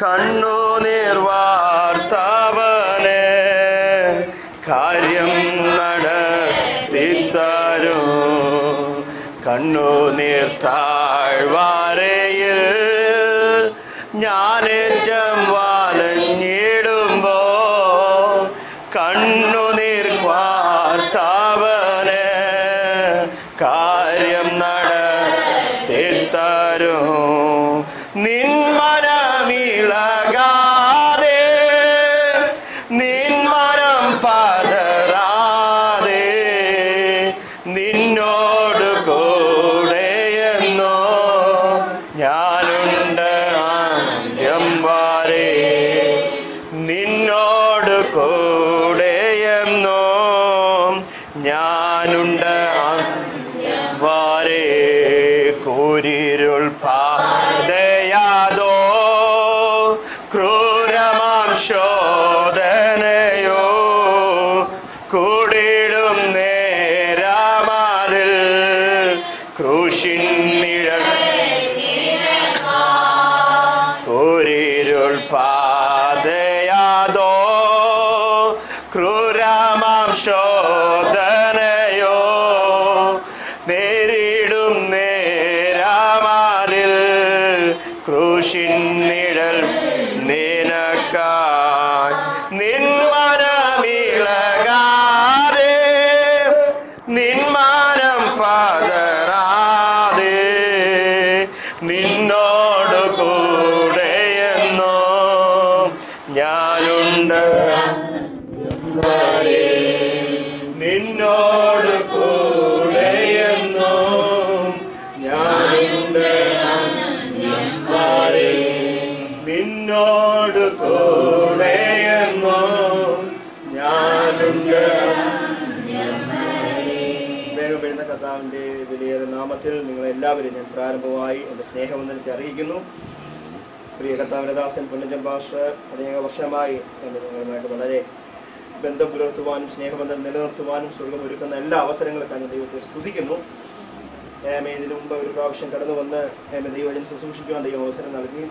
കണ്ണുനീർ വാർത്തവനെ കാര്യം നടത്തിത്തരൂ കണ്ണുനീർ താഴ്വാരയിൽ ഞാനേറ്റം വലഞ്ഞിടുമ്പോ കണ്ണുനീർ വാർത്തവനെ കാര്യം നടത്തിത്തരൂ നിന്മനമിളകാതെ നിന്മനം പതറാതെ നിന്നോട് കൂടെയെന്നോ ഞാനുണ്ട് ആദ്യം വരെ നിന്നോട് കൂടെയെന്നോ ഞാനുണ്ട് വരെ കൂരിരുൾ പാതയാതോ ക്രൂരമാം ശോധനയോ കൂടിടും നേരാമാതിൽ ക്രൂശിൻ നിഴൽ കൂരിരുൾ പാതയാതോ ക്രൂരമാം ശോധനയോ നേരിടും നേരാമാരിൽ ക്രൂശിൻ നിഴൽ നിനക്കായി നിന്മനമിളകാതെ നിന്മാനം പതറാതെ നിന്നോട് കൂടെയെന്നോ ഞാനുണ്ട് നിന്നോട് കൂടെയെന്നോ ഞാനുണ്ട് നിന്നോട് കൂടെയെന്നോ ഞാനുണ്ട് വേഗം വരുന്ന കർത്താവിൻ്റെ വിലയേറെ നാമത്തിൽ നിങ്ങളെല്ലാവരും ഞാൻ പ്രാരംഭമായി എൻ്റെ സ്നേഹവന്ദനത്തെ അറിയിക്കുന്നു പ്രിയ കർത്താവിൻ്റെ ദാസൻ പൊന്നഞ്ചൻ പാസ്റ്റർ അനേക വർഷമായി എൻ്റെ നിങ്ങളുമായിട്ട് വളരെ ബന്ധം പുലർത്തുവാനും സ്നേഹബന്ധം നിലനിർത്തുവാനും സ്വർഗം ഒരുക്കുന്ന എല്ലാ അവസരങ്ങൾക്കായി ഞാൻ ദൈവത്തെ സ്തുതിക്കുന്നു ഏമ ഇതിനു മുമ്പ് ഒരു പ്രാവശ്യം കടന്നു വന്ന് ഏമ ദൈവജനം ശുശ്രൂഷിക്കുവാൻ ദൈവം അവസരം നൽകി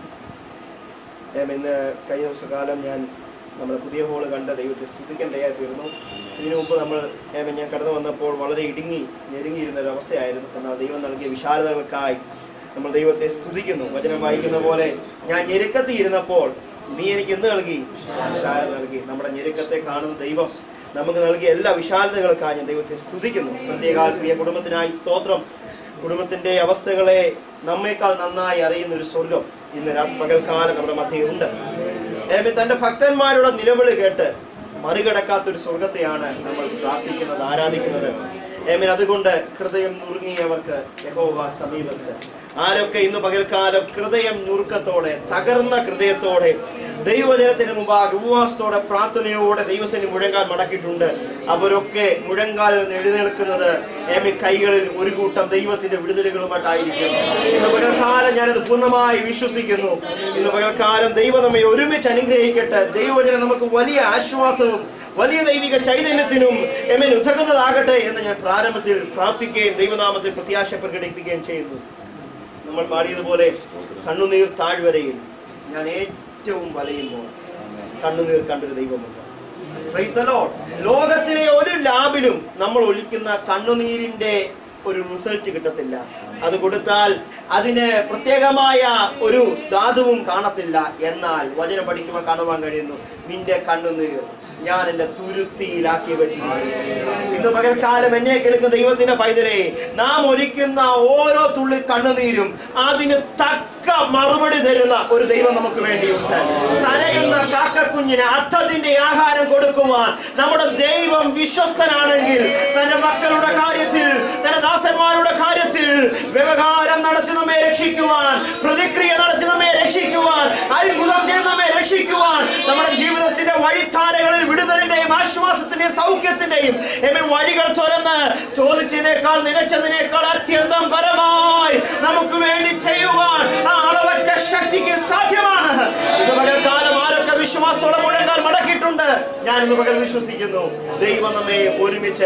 ഏമ ഇന്ന് കഴിഞ്ഞ ദിവസകാലം ഞാൻ നമ്മുടെ പുതിയ ഹോള് കണ്ട് ദൈവത്തെ സ്തുതിക്കേണ്ടതായി തീർന്നു ഇതിനു മുമ്പ് നമ്മൾ ഏമ ഞാൻ കടന്നു വന്നപ്പോൾ വളരെ ഇടുങ്ങി ഞെരുങ്ങിയിരുന്ന ഒരു അവസ്ഥയായിരുന്നു എന്നാൽ ദൈവം നൽകിയ വിശാലതകൾക്കായി നമ്മൾ ദൈവത്തെ സ്തുതിക്കുന്നു വചനം വായിക്കുന്ന പോലെ ഞാൻ ഞെരുക്കത്തിയിരുന്നപ്പോൾ നീ എനിക്ക് എന്ത് നൽകി വിശാലത നൽകി നമ്മുടെ ഞെരുക്കത്തെ കാണുന്ന ദൈവം നമുക്ക് നൽകിയ എല്ലാ വിശാലതകൾക്കായി ഞാൻ ദൈവത്തെ സ്തുതിക്കുന്നു പ്രത്യേക പ്രിയ കുടുംബത്തിനായി സ്തോത്രം കുടുംബത്തിന്റെ അവസ്ഥകളെ നമ്മേക്കാൾ നന്നായി അറിയുന്ന ഒരു സ്വർഗം ഇന്ന് രാ- പകൽക്കാലം നമ്മുടെ മധ്യയിൽ ഉണ്ട് ഏമേ തന്റെ ഭക്തന്മാരുടെ നിലവിളി കേട്ട് മറികടക്കാത്തൊരു സ്വർഗത്തെയാണ് നമ്മൾ പ്രാർത്ഥിക്കുന്നത് ആരാധിക്കുന്നത് ഏമേൻ അതുകൊണ്ട് ഹൃദയം നുറുങ്ങിയവർക്ക് യഹോവ സമീപത്ത് ആരൊക്കെ ഇന്ന് പകൽക്കാലം ഹൃദയം നുറുക്കത്തോടെ തകർന്ന ഹൃദയത്തോടെ ദൈവജനത്തിന് മുമ്പാകെ ഉപവാസത്തോടെ പ്രാർത്ഥനയോടെ ദൈവസേന മുഴങ്കാൽ മടക്കിയിട്ടുണ്ട് അവരൊക്കെ മുഴങ്കാലിൽ നിന്ന് എഴുന്നേൽക്കുന്നത് ഏമി കൈകളിൽ ഒരു കൂട്ടം ദൈവത്തിന്റെ വിടുതലുകളുമായിട്ടായിരിക്കും ഇന്ന് പകൽക്കാലം ഞാനത് പൂർണ്ണമായി വിശ്വസിക്കുന്നു ഇന്ന് പകൽക്കാലം ദൈവം നമ്മെ ഒരുമിച്ച് അനുഗ്രഹിക്കട്ടെ ദൈവജനം നമുക്ക് വലിയ ആശ്വാസവും വലിയ ദൈവിക ചൈതന്യത്തിനും എമ്മൻ ഉതകുന്നതാകട്ടെ എന്ന് ഞാൻ പ്രാരംഭത്തിൽ പ്രാർത്ഥിക്കുകയും ദൈവനാമത്തിൽ പ്രത്യാശ പ്രകടിപ്പിക്കുകയും ചെയ്യുന്നു നമ്മൾ പാടിയതുപോലെ കണ്ണുനീർ താഴ്വരയിൽ ഞാൻ ഏറ്റവും വലയുമ്പോൾ കണ്ണുനീർ കണ്ടൊരു ദൈവമുണ്ട് Praise the Lord. ലോകത്തിലെ ഒരു ലാബിലും നമ്മൾ ഒലിക്കുന്ന കണ്ണുനീരിന്റെ ഒരു റിസൾട്ട് കിട്ടത്തില്ല അത് കൊടുത്താൽ അതിന് പ്രത്യേകമായ ഒരു ധാതുവും കാണത്തില്ല എന്നാൽ വചനം പഠിക്കുമ്പോൾ കാണുവാൻ കഴിയുന്നു നിന്റെ കണ്ണുനീർ ഞാൻ എന്റെ തുരുത്തിയിലാക്കി വെച്ചിരിക്കുന്നു ഇന്ന് പകൽക്കാലം എന്നെ കേൾക്കുന്ന ദൈവത്തിന്റെ പൈതലേ നാം ഒരിക്കുന്ന ഓരോ തുള്ളി കണ്ണുനീരും അതിന് തക്ക മറുപടി തരുന്ന ഒരു ദൈവം നമുക്ക് വേണ്ടിയുണ്ട് കരയുന്ന കാക്കക്കുഞ്ഞിന് അർത്ഥത്തിന്റെ ആഹാരം കൊടുക്കുവാൻ നമ്മുടെ ദൈവം വിശ്വസ്തനാണെങ്കിൽ തന്റെ മക്കളുടെ കാര്യത്തിൽ തന്റെ ദാസന്മാരുടെ കാര്യത്തിൽ വ്യവഹാരം നടത്തി നമ്മെ രക്ഷിക്കുവാൻ പ്രതിക്രിയ നടത്തി നമ്മെ രക്ഷിക്കുവാൻ അത്ഭുതം ചെയ്ത് നമ്മെ രക്ഷിക്കുവാൻ നമ്മുടെ ജീവിതത്തിന്റെ വഴിത്താരകളിൽ വിടുതലിന്റെയും ആശ്വാസത്തിന്റെയും സൗഖ്യത്തിന്റെയും എമ്മൻ വഴികൾ തുറന്ന് ചോദിച്ചതിനേക്കാൾ നിലച്ചതിനേക്കാൾ അത്യന്തം പരമായി നമുക്ക് വേണ്ടി ചെയ്യുവാൻ ആ അളവറ്റ ശക്തിക്ക് സാധ്യമാണ് ഇന്ന് പകൽക്കാലം ആരൊക്കെ വിശ്വാസത്തോടെ മുഴങ്കാൽ മടക്കിയിട്ടുണ്ട് ഞാൻ ഇന്ന് പകൽ വിശ്വസിക്കുന്നു ദൈവം നമ്മെ ഒരുമിച്ച്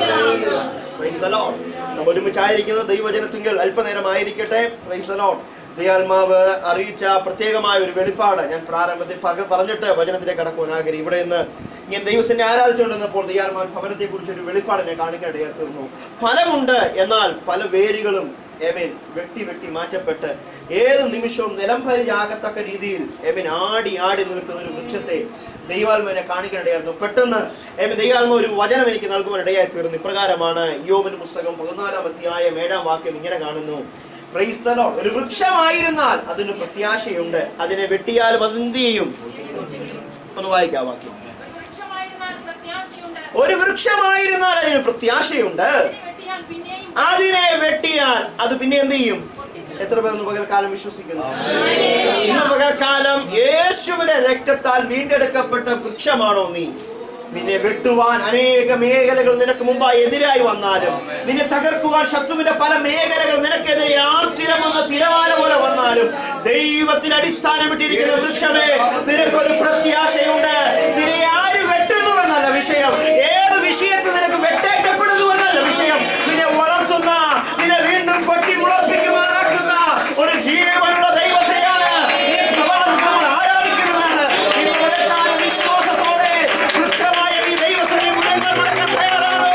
സൗഖ്യമാക്കുകയാണ് Praise the Lord. നാം ഒരുമിച്ചായിരിക്കുന്നത് ദൈവജനത്തിങ്കിൽ അല്പനേരം ആയിരിക്കട്ടെ Praise the Lord. ദയാത്മാവ് അറിയിച്ച പ്രത്യേകമായ ഒരു വെളിപ്പാട് ഞാൻ പ്രാരംഭത്തിൽ പക പറഞ്ഞിട്ട് വചനത്തിലേക്ക് കടക്കുവാൻ ആഗ്രഹം ഇവിടെ നിന്ന് ഞാൻ ദൈവത്തിനെ ആരാധിച്ചുകൊണ്ടിരുന്നപ്പോൾ ദയാത്മാവ് ഭവനത്തെ കുറിച്ച് ഒരു വെളിപ്പാട് ഞാൻ കാണിക്കാനിടയായി തീർന്നു ഫലമുണ്ട് എന്നാൽ പല വേരുകളും എമേൻ വെട്ടി വെട്ടി മാറ്റപ്പെട്ട് ഏത് നിമിഷവും നിലംപരിയാകത്തക്ക രീതിയിൽ എമേൻ ആടി ആടി നിൽക്കുന്ന ഒരു വൃക്ഷത്തെ ദൈവാത്മനെ കാണിക്കാനിടയായിരുന്നു പെട്ടെന്ന് എമേൻ ദൈവാത്മ ഒരു വചനം എനിക്ക് നൽകുവാൻ ഇടയായി തീർന്നു ഇപ്രകാരമാണ് യോബിന്റെ പുസ്തകം പതിനാലാം അധ്യായം ഏഴാം വാക്യം ഇങ്ങനെ കാണുന്നു Praise the Lord. ഒരു വൃക്ഷമായിരുന്നാൽ അതിന് പ്രത്യാശയുണ്ട് അതിനെ വെട്ടിയാലും അതെന്ത് ചെയ്യും ഒന്ന് വായിക്കാം ആ വാക്യം വൃക്ഷമായിരുന്നാൽ പ്രത്യാശയുണ്ട്. ഒരു വൃക്ഷമായിരുന്നാൽ അതിന് പ്രത്യാശയുണ്ട് അതിനെ വെട്ടിയാൽ പിന്നെയും അതിനെ വെട്ടിയാൽ അത് പിന്നെ എന്ത് ചെയ്യും എത്ര പേർ ഇന്ന് പകൽക്കാലം വിശ്വസിക്കുന്നു ഇന്ന് പകൽക്കാലം യേശുവിന്റെ രക്തത്താൽ വീണ്ടെടുക്കപ്പെട്ട വൃക്ഷമാണോ നീ നിന്നെ വെട്ടുവാൻ അനേക മേഖലകൾ നിനക്ക് മുമ്പായി എതിരായി വന്നാലും നിന്നെ തകർക്കുവാൻ ശത്രുവിന്റെ പല മേഖലകൾ നിനക്കെതിരെ ആർത്തിരമെന്ന തിരമാല പോലെ വന്നാലും ദൈവത്തിന് അടിസ്ഥാനമിട്ടിരിക്കുന്ന വൃക്ഷമേ നിനക്കൊരു പ്രത്യാശയുണ്ട് നിന്നെ ആര് വെട്ടുന്നുവെന്നല്ല വിഷയം ഏത് വിഷയത്തിൽ നിനക്ക് വെട്ടേക്കപ്പെടുന്നുവെന്നല്ല വിഷയം നിന്നെ വളർത്തുന്ന നിന്നെ വീണ്ടും പൊട്ടി മുളപ്പിക്കുമാറാക്കുന്ന ഒരു ജീവനുള്ള ദൈവത്തെയാണ് ഈ പ്രഭാതത്തിൽ നമ്മൾ ആരാധിക്കുന്നത് ഇന്ന് പകൽക്കാലം വിശ്വാസത്തോടെ വൃക്ഷമായ ഈ ദൈവത്തിന്റെ മുഴങ്ങൾ മുടക്കാൻ തയ്യാറാണോ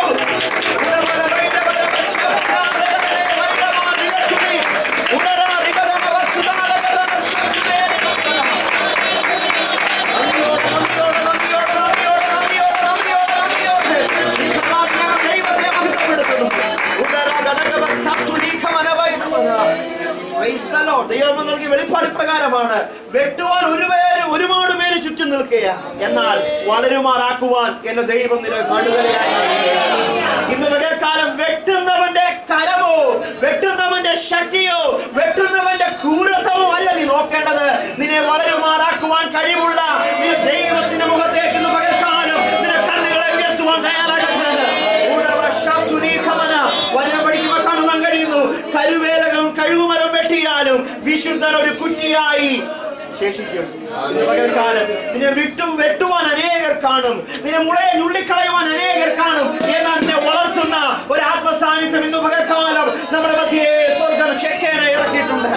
ദൈവം നൽകിയ വെളിപ്പാട് പ്രകാരമാണ് വെട്ടുവാൻ ഒരു പേര് ഒരുപാട് പേര് ചുറ്റും നിൽക്കുക എന്നാൽ വളരുമാറാക്കുവാൻ എന്നെ ദൈവം നില നടുതലയായി ഇന്ന് വിടക്കാലം വെട്ടുന്നവന്റെ കരമോ വെട്ടുന്നവന്റെ ശക്തിയോ വെട്ടുന്നവന്റെ ക്രൂരത്വമോ അല്ല നീ നോക്കേണ്ടത് നിന്നെ വളരുമാറാക്കുവാൻ കഴിവുള്ള നീ ദൈവത്തിന്റെ മുഖത്തേക്ക് ഇന്ന് പകൽക്കാലം നിന്റെ കണ്ണുകളെ ഉയർത്തുവാൻ തയ്യാറാകട്ടെ ഉടവ ശബ്ദുനീഖമന. വചനം പഠിക്കുമ്പോൾ കാണുവാൻ കഴിയുന്നു കരുവേലകം കഴിവുമരം വെട്ടിയാലും വിശുദ്ധൻ ഒരു കുറ്റിയായി ശേഷിക്കും ഇന്ന് പകൽക്കാലം നിന്നെ വിട്ടു വെട്ടുവാൻ അനേകർ കാണും നിന്നെ മുളയെ ഞുള്ളിക്കളയുവാൻ അനേകർ കാണും എന്നാൽ നിന്നെ വളർത്തുന്ന ഒരു ആത്മസാന്നിധ്യം ഇന്ന് പകൽക്കാലം നമ്മുടെ മധ്യേ സ്വർഗം ചെക്കേനെ ഇറക്കിയിട്ടുണ്ട്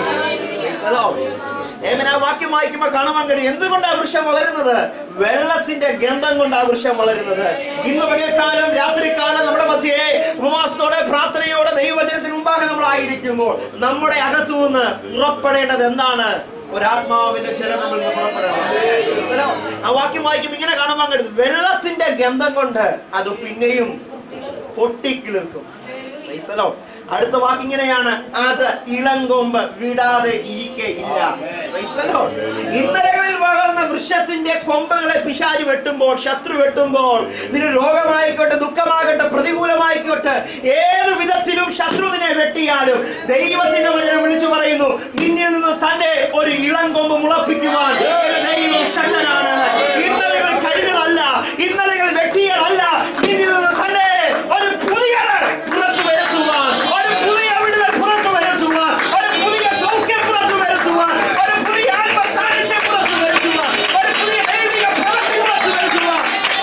Praise the Lord. ഏമൻ ആ വാക്യം വായിക്കുമ്പോൾ കാണുവാൻ കഴിയും എന്തുകൊണ്ടാ വൃക്ഷം വളരുന്നത് വെള്ളത്തിന്റെ ഗന്ധം കൊണ്ടാ വൃക്ഷം വളരുന്നത് ഇന്ന് പകൽക്കാലം രാത്രികാലം നമ്മുടെ മധ്യേ ഉപവാസത്തോടെ പ്രാർത്ഥനയോടെ ദൈവവചനത്തിന് മുമ്പാകെ നമ്മൾ ആയിരിക്കുമ്പോൾ നമ്മുടെ അകത്തു നിന്ന് പുറപ്പെടേണ്ടത് എന്താണ് ഒരാത്മാവിന്റെ ജലം നമ്മൾ നിന്ന് പുറപ്പെടണം ആ വാക്യം വായിക്കുമ്പോൾ ഇങ്ങനെ കാണുവാൻ കഴിയും വെള്ളത്തിന്റെ ഗന്ധം കൊണ്ട് അത് പിന്നെയും പൊട്ടിക്കിളിർക്കും Praise the Lord. അടുത്ത വാക്ക് ഇങ്ങനെയാണ് അത് ഇളങ്കൊമ്പ് വിടാതെ ഇരിക്കയില്ല Praise the Lord. ഇന്നലകളിൽ വളർന്ന വൃക്ഷത്തിന്റെ കൊമ്പുകളെ പിശാചി വെട്ടുമ്പോൾ ശത്രു വെട്ടുമ്പോൾ നിന്റെ രോഗമായിക്കോട്ടെ ദുഃഖമാകട്ടെ പ്രതികൂലമായിക്കോട്ടെ ഏത് വിധത്തിലും ശത്രുവിനെ വെട്ടിയാലും ദൈവത്തിന്റെ വചനം വിളിച്ചു പറയുന്നു നിന്നിൽ നിന്ന് തന്നെ ഒരു ഇളങ്കൊമ്പ് മുളപ്പിക്കുവാൻ ഒരു ദൈവം ശക്തനാണ് ഇന്നലകളിൽ കഴിഞ്ഞതല്ല ഇന്നലകൾ വെട്ടിയതല്ല നിന്നിൽ നിന്ന് തന്നെ ഒരു പുതിയത് പുറത്തു വരുത്തുവാൻ ഒരു പുതിയ വിടുതൽ പുറത്തു വരുത്തുവാൻ ഒരു പുതിയ സൗഖ്യം പുറത്തു വരുത്തുവാൻ ഒരു പുതിയ ആത്മസാന്നിധ്യം പുറത്തു വരുത്തുവാൻ ഒരു പുതിയ ദൈവിക പ്രവൃത്തി പുറത്തു വരുത്തുവാൻ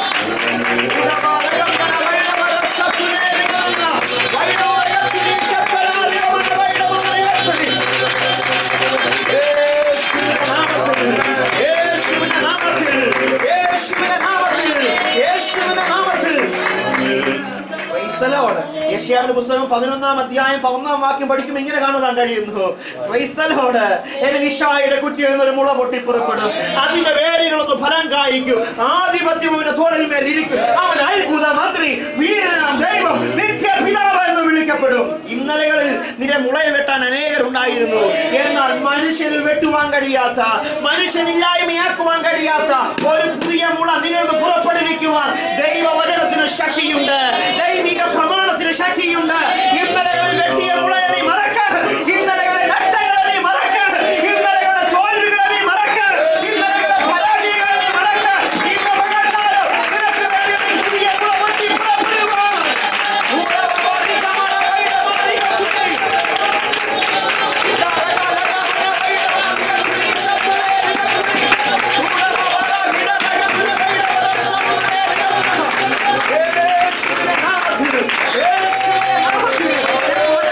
യേശുവിന്റെ നാമത്തിൽ യേശുവിന്റെ നാമത്തിൽ യേശുവിന്റെ നാമത്തിൽ Praise the Lord. യെശയ്യാവിന്റെ പുസ്തകം പതിനൊന്നാം അധ്യായം പതിനൊന്നാം വാക്യം പഠിക്കുമ്പോൾ ഇങ്ങനെ കാണുവാൻ കഴിയുന്നു Praise the Lord. എബെനിശായുടെ കുറ്റിയിൽ നിന്ന് ഒരു മുള പൊട്ടിപ്പുറപ്പെടും അതിന്റെ വേരുകളൊന്ന് ഫലം കായ്ക്കും ആധിപത്യം അവന്റെ തോളിന്മേൽ ഇരിക്കും അവൻ അത്ഭുത മന്ത്രി വീരനാം ദൈവം നിത്യപിതാവ് എന്ന് വിളിക്കപ്പെടും ഇന്നലകളിൽ നിന്റെ മുളയെ വെട്ടാൻ അനേകരുണ്ടായിരുന്നു എന്നാൽ മനുഷ്യന് വെട്ടുവാൻ കഴിയാത്ത മനുഷ്യനില്ലായ്മയാക്കുവാൻ കഴിയാത്ത ഒരു പുതിയ മുള നിന്നിൽ നിന്ന് പുറപ്പെടുവിക്കുവാൻ ദൈവവചനത്തിന് ശക്തിയുണ്ട് ദൈവിക പ്രമാണത്തിന് ശക്തിയുണ്ട് ഇന്നലകളിൽ വെട്ടിയ മുളയെ നീ മറക്ക ഇന്നലകളിലെ നഷ്ടങ്ങളെ നീ മറക്ക ഇന്നലകളുടെ തോൽവികളെ നീ മറക്ക ഇന്നലകളുടെ പരാജയങ്ങളെ നീ മറക്ക ഇന്ന് പകൽക്കാലം നിനക്ക് വേണ്ടി ഒരു പുതിയ മുള പൊട്ടി പുറപ്പെടുവാൻ ഉടവോടി കമറ വൈഡമാരി കത്തുകൈ യേശുവിന്റെ നാമത്തിൽ യേശുവിന്റെ നാമത്തിൽ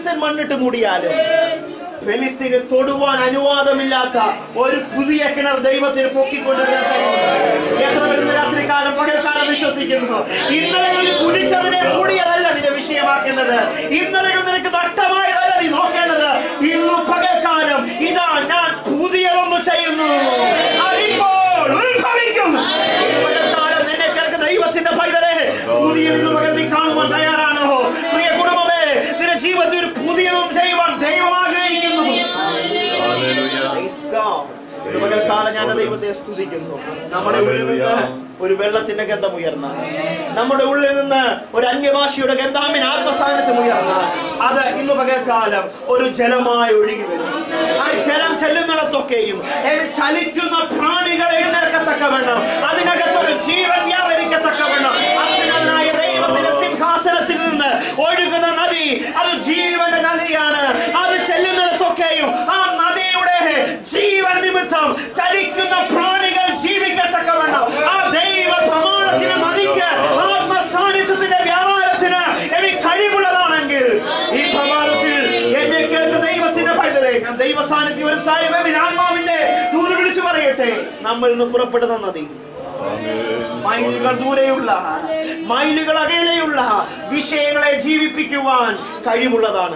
ഫിലിസ്തൻ മണ്ണിട്ട് മൂടിയാലും ഫെലിസ്തീന് തൊടുവാൻ അനുവാദമില്ലാത്ത ഒരു പുതിയ കിണർ ദൈവത്തിന് പൊക്കിക്കൊണ്ടുവരാൻ കഴിയും എത്ര വരുന്ന രാത്രികാലം പകൽക്കാലം വിശ്വസിക്കുന്നു ഇന്നലകളിൽ കുടിച്ചതിനെ മൂടിയതല്ല നിന്റെ വിഷയമാക്കേണ്ടത് ഇന്നലകൾ നിനക്ക് നഷ്ടമായതല്ല നീ നോക്കേണ്ടത് ഇന്നു പകൽക്കാലം ഇതാ ഞാൻ പുതിയതൊന്ന് ചെയ്യുന്നു അതിപ്പോൾ ഉത്ഭവിക്കും ഇന്ന് പകൽക്കാലം നിന്നെ കേൾക്കുന്ന ദൈവത്തിന്റെ പൈതലെ പുതിയതെന്ന് പകൽ നീ കാണുവാൻ തയ്യാറാണോ പ്രിയ കുടുംബമേ നിന്റെ ജീവിതത്തിൽ ഒരു പുതിയതൊന്നും ചെയ്യുവാൻ ദൈവം ആഗ്രഹിക്കുന്നു Praise God. ഇന്ന് പകൽക്കാലം ഞാൻ ദൈവത്തെ സ്തുതിക്കുന്നു നമ്മുടെ ഉള്ളിൽ നിന്ന് ഒരു വെള്ളത്തിന്റെ ഗന്ധം ഉയർന്ന നമ്മുടെ ഉള്ളിൽ നിന്ന് ഒരു അന്യഭാഷയുടെ ഗന്ധാമിൻ ആത്മസാന്നിധ്യം ഉയർന്ന അത് ഇന്ന് പകൽക്കാലം ഒരു ജലമായി ഒഴുകി വരും ആ ജലം ചെല്ലുന്നിടത്തൊക്കെയും ഏത് ചലിക്കുന്ന പ്രാണികൾ എഴുന്നേൽക്കത്തക്കവണ്ണം അതിനകത്തൊരു ജീവൻ വ്യാപരിക്കത്തക്കവണ്ണം അത്യുന്നതനായ ദൈവത്തിന്റെ സിംഹാസനത്തിൽ നിന്ന് ഒഴുകുന്ന നദി അത് ജീവന്റെ നദിയാണ് അത് ചെല്ലുന്നിടത്തൊക്കെയും ആ നദിയുടെ ജീവൻ നിമിത്തം ചലിക്കുന്ന പ്രാണികൾ ജീവിക്കത്തക്കവണ്ണം ആ ദൈവ പ്രമാണത്തിന് നദിക്ക് ആത്മസാന്നിധ്യത്തിന്റെ വ്യാപാരത്തിന് എനിക്ക് കഴിവുള്ളതാണെങ്കിൽ ഈ പ്രഭാതത്തിൽ എന്നെ കേൾക്കുന്ന ദൈവത്തിന്റെ പൈതലെ ഞാൻ ദൈവ സാന്നിധ്യം ഒരു തായ്മ ആത്മാവിന്റെ ദൂത് വിളിച്ചു പറയട്ടെ നമ്മൾ നിന്ന് പുറപ്പെടുന്ന നദി മൈലുകൾ ദൂരെയുള്ള മൈലുകൾ അകലെയുള്ള വിഷയങ്ങളെ ജീവിപ്പിക്കുവാൻ കഴിവുള്ളതാണ്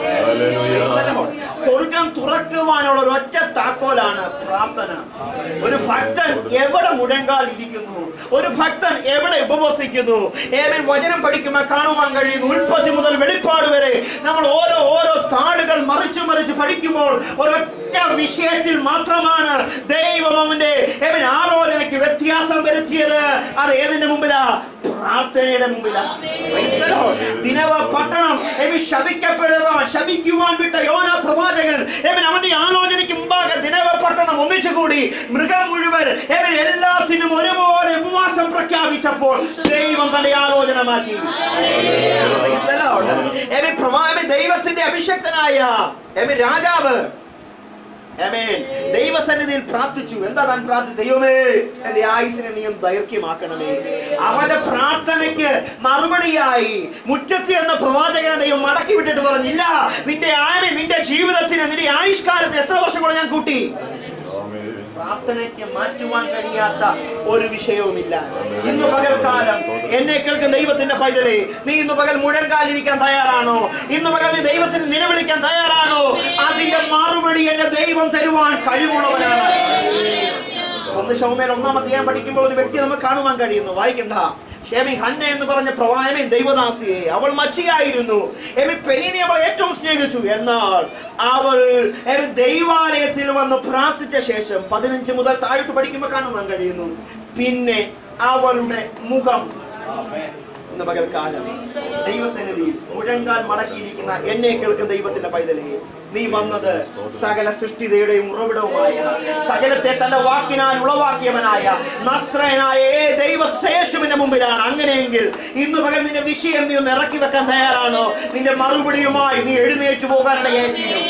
സ്വർഗം തുറക്കുവാനുള്ള ഒരു ഒറ്റ താക്കോലാണ് പ്രാർത്ഥന ഒരു ഭക്തൻ എവിടെ മുഴങ്കാൽ ഇരിക്കുന്നു ഒരു ഭക്തൻ എവിടെ ഉപവസിക്കുന്നു ഏവൻ വചനം പഠിക്കുമ്പോൾ കാണുവാൻ കഴിയുന്നു ഉൽപ്പത്തി മുതൽ വെളിപ്പാട് വരെ നമ്മൾ ഓരോ ഓരോ താളുകൾ മറിച്ചു മറിച്ച് പഠിക്കുമ്പോൾ ഒരൊറ്റ വിഷയത്തിൽ മാത്രമാണ് ദൈവം അവന്റെ ഏവൻ ആലോചനയ്ക്ക് വ്യത്യാസം വരുത്തിയത് അത് ഏതിന്റെ മുമ്പിലാ പ്രാർത്ഥനയുടെ മുമ്പിലാ Praise the Lord. ദിനവ പട്ടണം എവൻ ശപിക്കപ്പെടുവാൻ ശപിക്കുവാൻ വിട്ട യോന പ്രവാചകൻ എവൻ അവന്റെ ആലോചനയ്ക്ക് മുമ്പാകെ ദിനവ പട്ടണം ഒന്നിച്ചുകൂടി മൃഗം മുഴുവൻ എവൻ എല്ലാത്തിനും ഒരുപോലെ ഉപവാസം പ്രഖ്യാപിച്ചപ്പോൾ ദൈവം തന്റെ ആലോചന മാറ്റി Praise the Lord. എവൻ പ്രവാ- എവൻ ദൈവത്തിന്റെ അഭിഷക്തനായ എവൻ രാജാവ് ആമേൻ. ദൈവസന്നിധിയിൽ പ്രാർത്ഥിച്ചു എന്താ താൻ പ്രാർത്ഥിച്ചു ദൈവമേ എന്റെ ആയുസിനെ നീ ഒന്ന് ദൈർഘ്യമാക്കണമേ അവന്റെ പ്രാർത്ഥനയ്ക്ക് മറുപടിയായി മുറ്റത്ത് എന്ന പ്രവാചകനെ ദൈവം മടക്കി വിട്ടിട്ട് പറഞ്ഞില്ല നിന്റെ ആമേ നിന്റെ ജീവിതത്തിന് നിന്റെ ആയുഷ്കാലത്ത് എത്ര വർഷം കൂടെ ഞാൻ കൂട്ടി പ്രാർത്ഥനയ്ക്ക് മാറ്റുവാൻ കഴിയാത്ത ഒരു വിഷയവുമില്ല ഇന്ന് പകൽക്കാലം എന്നെ കേൾക്കുന്ന ദൈവത്തിന്റെ പൈതലേ നീ ഇന്ന് പകൽ മുഴങ്കാലിരിക്കാൻ തയ്യാറാണോ ഇന്ന് പകൽ നീ ദൈവത്തിന് നിലവിളിക്കാൻ തയ്യാറാണോ അതിന്റെ മറുപടി എന്റെ ദൈവം തരുവാൻ കഴിവുള്ളവനാണ് ഒന്ന് ശൗമേൽ ഒന്നാം അധ്യായം പഠിക്കുമ്പോൾ ഒരു വ്യക്തി നമുക്ക് കാണുവാൻ കഴിയുന്നു വായിക്കണ്ട ഷേമി ഹന്ന എന്ന് പറഞ്ഞ പ്രവായമേ ദൈവദാസിയെ അവൾ മച്ചിയായിരുന്നു എമി പെരീനെ അവൾ ഏറ്റവും സ്നേഹിച്ചു എന്നാൽ അവൾ എമി ദൈവാലയത്തിൽ വന്ന് പ്രാർത്ഥിച്ച ശേഷം പതിനഞ്ച് മുതൽ താഴോട്ട് പഠിക്കുമ്പോൾ കാണുവാൻ കഴിയുന്നു പിന്നെ അവളുടെ മുഖം ഇന്ന് പകൽക്കാലം ദൈവസന്നിധിയിൽ മുഴങ്കാൽ മടക്കിയിരിക്കുന്ന എന്നെ കേൾക്കുന്ന ദൈവത്തിന്റെ പൈതലേ നീ വന്നത് സകല സൃഷ്ടിതയുടെയും ഉറവിടവുമായ സകലത്തെ തന്റെ വാക്കിനാൽ ഉളവാക്കിയവനായ നസ്രയനായ ഏ ദൈവശേഷുവിന്റെ മുമ്പിലാണ് അങ്ങനെയെങ്കിൽ ഇന്ന് പകൽ നിന്റെ വിഷയം നീ ഒന്ന് ഇറക്കി വെക്കാൻ തയ്യാറാണോ നിന്റെ മറുപടിയുമായി നീ എഴുന്നേറ്റ് പോകാനിടയായിത്തീരും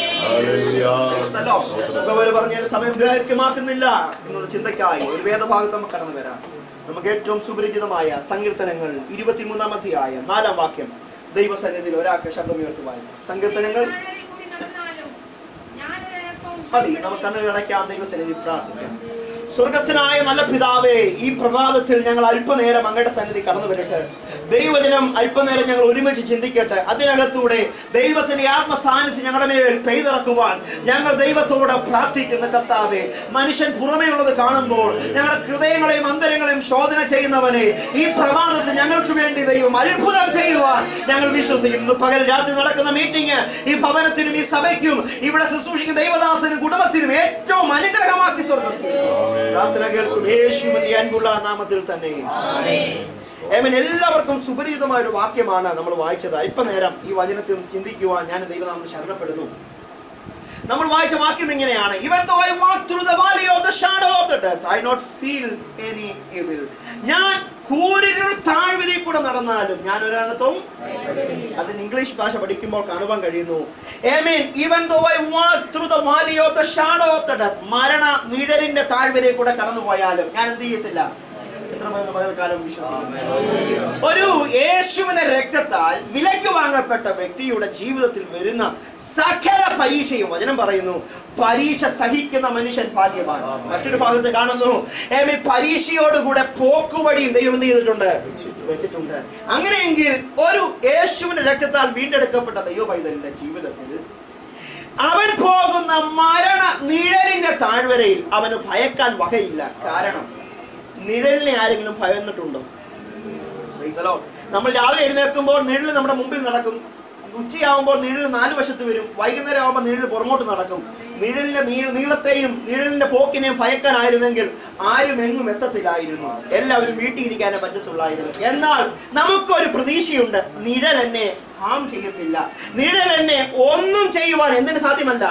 മുഖവര് പറഞ്ഞ സമയം ദൈർഘ്യമാക്കുന്നില്ല എന്നത് ചിന്തയ്ക്കായി ഒരു വേദഭാഗത്ത് നമുക്ക് കടന്നു വരാം നമുക്ക് ഏറ്റവും സുപരിചിതമായ സങ്കീർത്തനങ്ങൾ ഇരുപത്തിമൂന്നാം അധ്യായം നാലാം വാക്യം ദൈവസന്നിധിയിൽ ഒരാൾക്ക് ശബ്ദമുയർത്തുവാൻ സങ്കീർത്തനങ്ങൾ ആരിൽ കൂടി നടന്നാലും ഞാനൊരൽപ്പം മതി നമുക്ക് കണ്ണുകൾ അടയ്ക്കാം ദൈവസന്നിധി പ്രാർത്ഥിക്കാം സ്വർഗസ്വനായ നല്ല പിതാവേ ഈ പ്രഭാതത്തിൽ ഞങ്ങൾ അല്പനേരം അങ്ങയുടെ സന്നിധി കടന്നു വരട്ടെ ദൈവജനം അല്പനേരം ഞങ്ങൾ ഒരുമിച്ച് ചിന്തിക്കട്ടെ അതിനകത്തൂടെ ദൈവത്തിന്റെ ആത്മസാന്നിധ്യം ഞങ്ങളുടെ മേൽ പെയ്തിറക്കുവാൻ ഞങ്ങൾ ദൈവത്തോട് പ്രാർത്ഥിക്കുന്ന കർത്താവേ മനുഷ്യൻ പുറമേ ഉള്ളത് കാണുമ്പോൾ ഞങ്ങളുടെ ഹൃദയങ്ങളെയും അന്തരങ്ങളെയും ശോധന ചെയ്യുന്നവനെ ഈ പ്രഭാതത്തിൽ ഞങ്ങൾക്ക് വേണ്ടി ദൈവം അത്ഭുതം ചെയ്യുവാൻ ഞങ്ങൾ വിശ്വസിക്കുന്നു പകൽ രാത്രി നടക്കുന്ന മീറ്റിംഗ് ഈ ഭവനത്തിനും ഈ സഭയ്ക്കും ഇവിടെ ശുശ്രൂഷിക്കുന്ന ദൈവദാസനും കുടുംബത്തിനും ഏറ്റവും അനുഗ്രഹമാക്കി സ്വർഗം പ്രാർത്ഥന കേൾക്കും യേശുവിന്റെ അൻപുള്ള നാമത്തിൽ തന്നെ ഏമൻ എല്ലാവർക്കും സുപരിചിതമായ ഒരു വാക്യമാണ് നമ്മൾ വായിച്ചത് അല്പനേരം ഈ വചനത്തിൽ ചിന്തിക്കുവാൻ ഞാൻ ദൈവനാമം ശരണപ്പെടുന്നു നമ്മൾ വായിച്ച വാക്യം ഇങ്ങനെയാണ് even though I walk through the valley of the shadow of the death I not feel any evil ഞാൻ കൂരിരുൾ താഴ്വരയിൽ കൂടെ നടന്നാലും ഞാൻ ഒരാളത്തും അതിന് ഇംഗ്ലീഷ് ഭാഷ പഠിക്കുമ്പോൾ കാണുവാൻ കഴിയുന്നു Amen. Even though I walk through the valley of the shadow of the death മരണ നിഴലിന്റെ താഴ്വരയിൽ കൂടെ കടന്നു പോയാലും ഞാൻ എന്ത് ചെയ്യത്തില്ല ചരിത്രമെന്ന് പകൽക്കാലം വിശ്വസിക്കുന്നു ഒരു യേശുവിന്റെ രക്തത്താൽ വിലക്ക് വാങ്ങപ്പെട്ട വ്യക്തിയുടെ ജീവിതത്തിൽ വരുന്ന സകല പരീക്ഷയും വചനം പറയുന്നു പരീക്ഷ സഹിക്കുന്ന മനുഷ്യൻ ഭാഗ്യവാൻ മറ്റൊരു ഭാഗത്ത് കാണുന്നു ഏമി പരീക്ഷയോടുകൂടെ പോക്കുവഴിയും ദൈവം എന്ത് ചെയ്തിട്ടുണ്ട് വെച്ചിട്ടുണ്ട് അങ്ങനെയെങ്കിൽ ഒരു യേശുവിന്റെ രക്തത്താൽ വീണ്ടെടുക്കപ്പെട്ട ദൈവ പൈതലിന്റെ ജീവിതത്തിൽ അവൻ പോകുന്ന മരണ നിഴലിന്റെ താഴ്വരയിൽ അവന് ഭയക്കാൻ വകയില്ല കാരണം നിഴലിനെ ആരെങ്കിലും ഭയന്നിട്ടുണ്ടോ Praise the Lord. നമ്മൾ രാവിലെ എഴുന്നേൽക്കുമ്പോൾ നിഴൽ നമ്മുടെ മുമ്പിൽ നടക്കും ഉച്ചയാവുമ്പോൾ നിഴൽ നാല് വശത്ത് വരും വൈകുന്നേരം ആവുമ്പോൾ നിഴൽ പുറമോട്ട് നടക്കും നിഴലിന്റെ നീ- നീളത്തെയും നിഴലിന്റെ പോക്കിനെയും ഭയക്കാനായിരുന്നെങ്കിൽ ആരും എങ്ങും എത്തത്തില്ലായിരുന്നു എല്ലാവരും വീട്ടിലിരിക്കാനേ പറ്റത്തുള്ളായിരുന്നു എന്നാൽ നമുക്കൊരു പ്രതീക്ഷയുണ്ട് നിഴൽ എന്നെ ഹാം ചെയ്യത്തില്ല നിഴൽ എന്നെ ഒന്നും ചെയ്യുവാൻ എന്തിനു സാധ്യമല്ല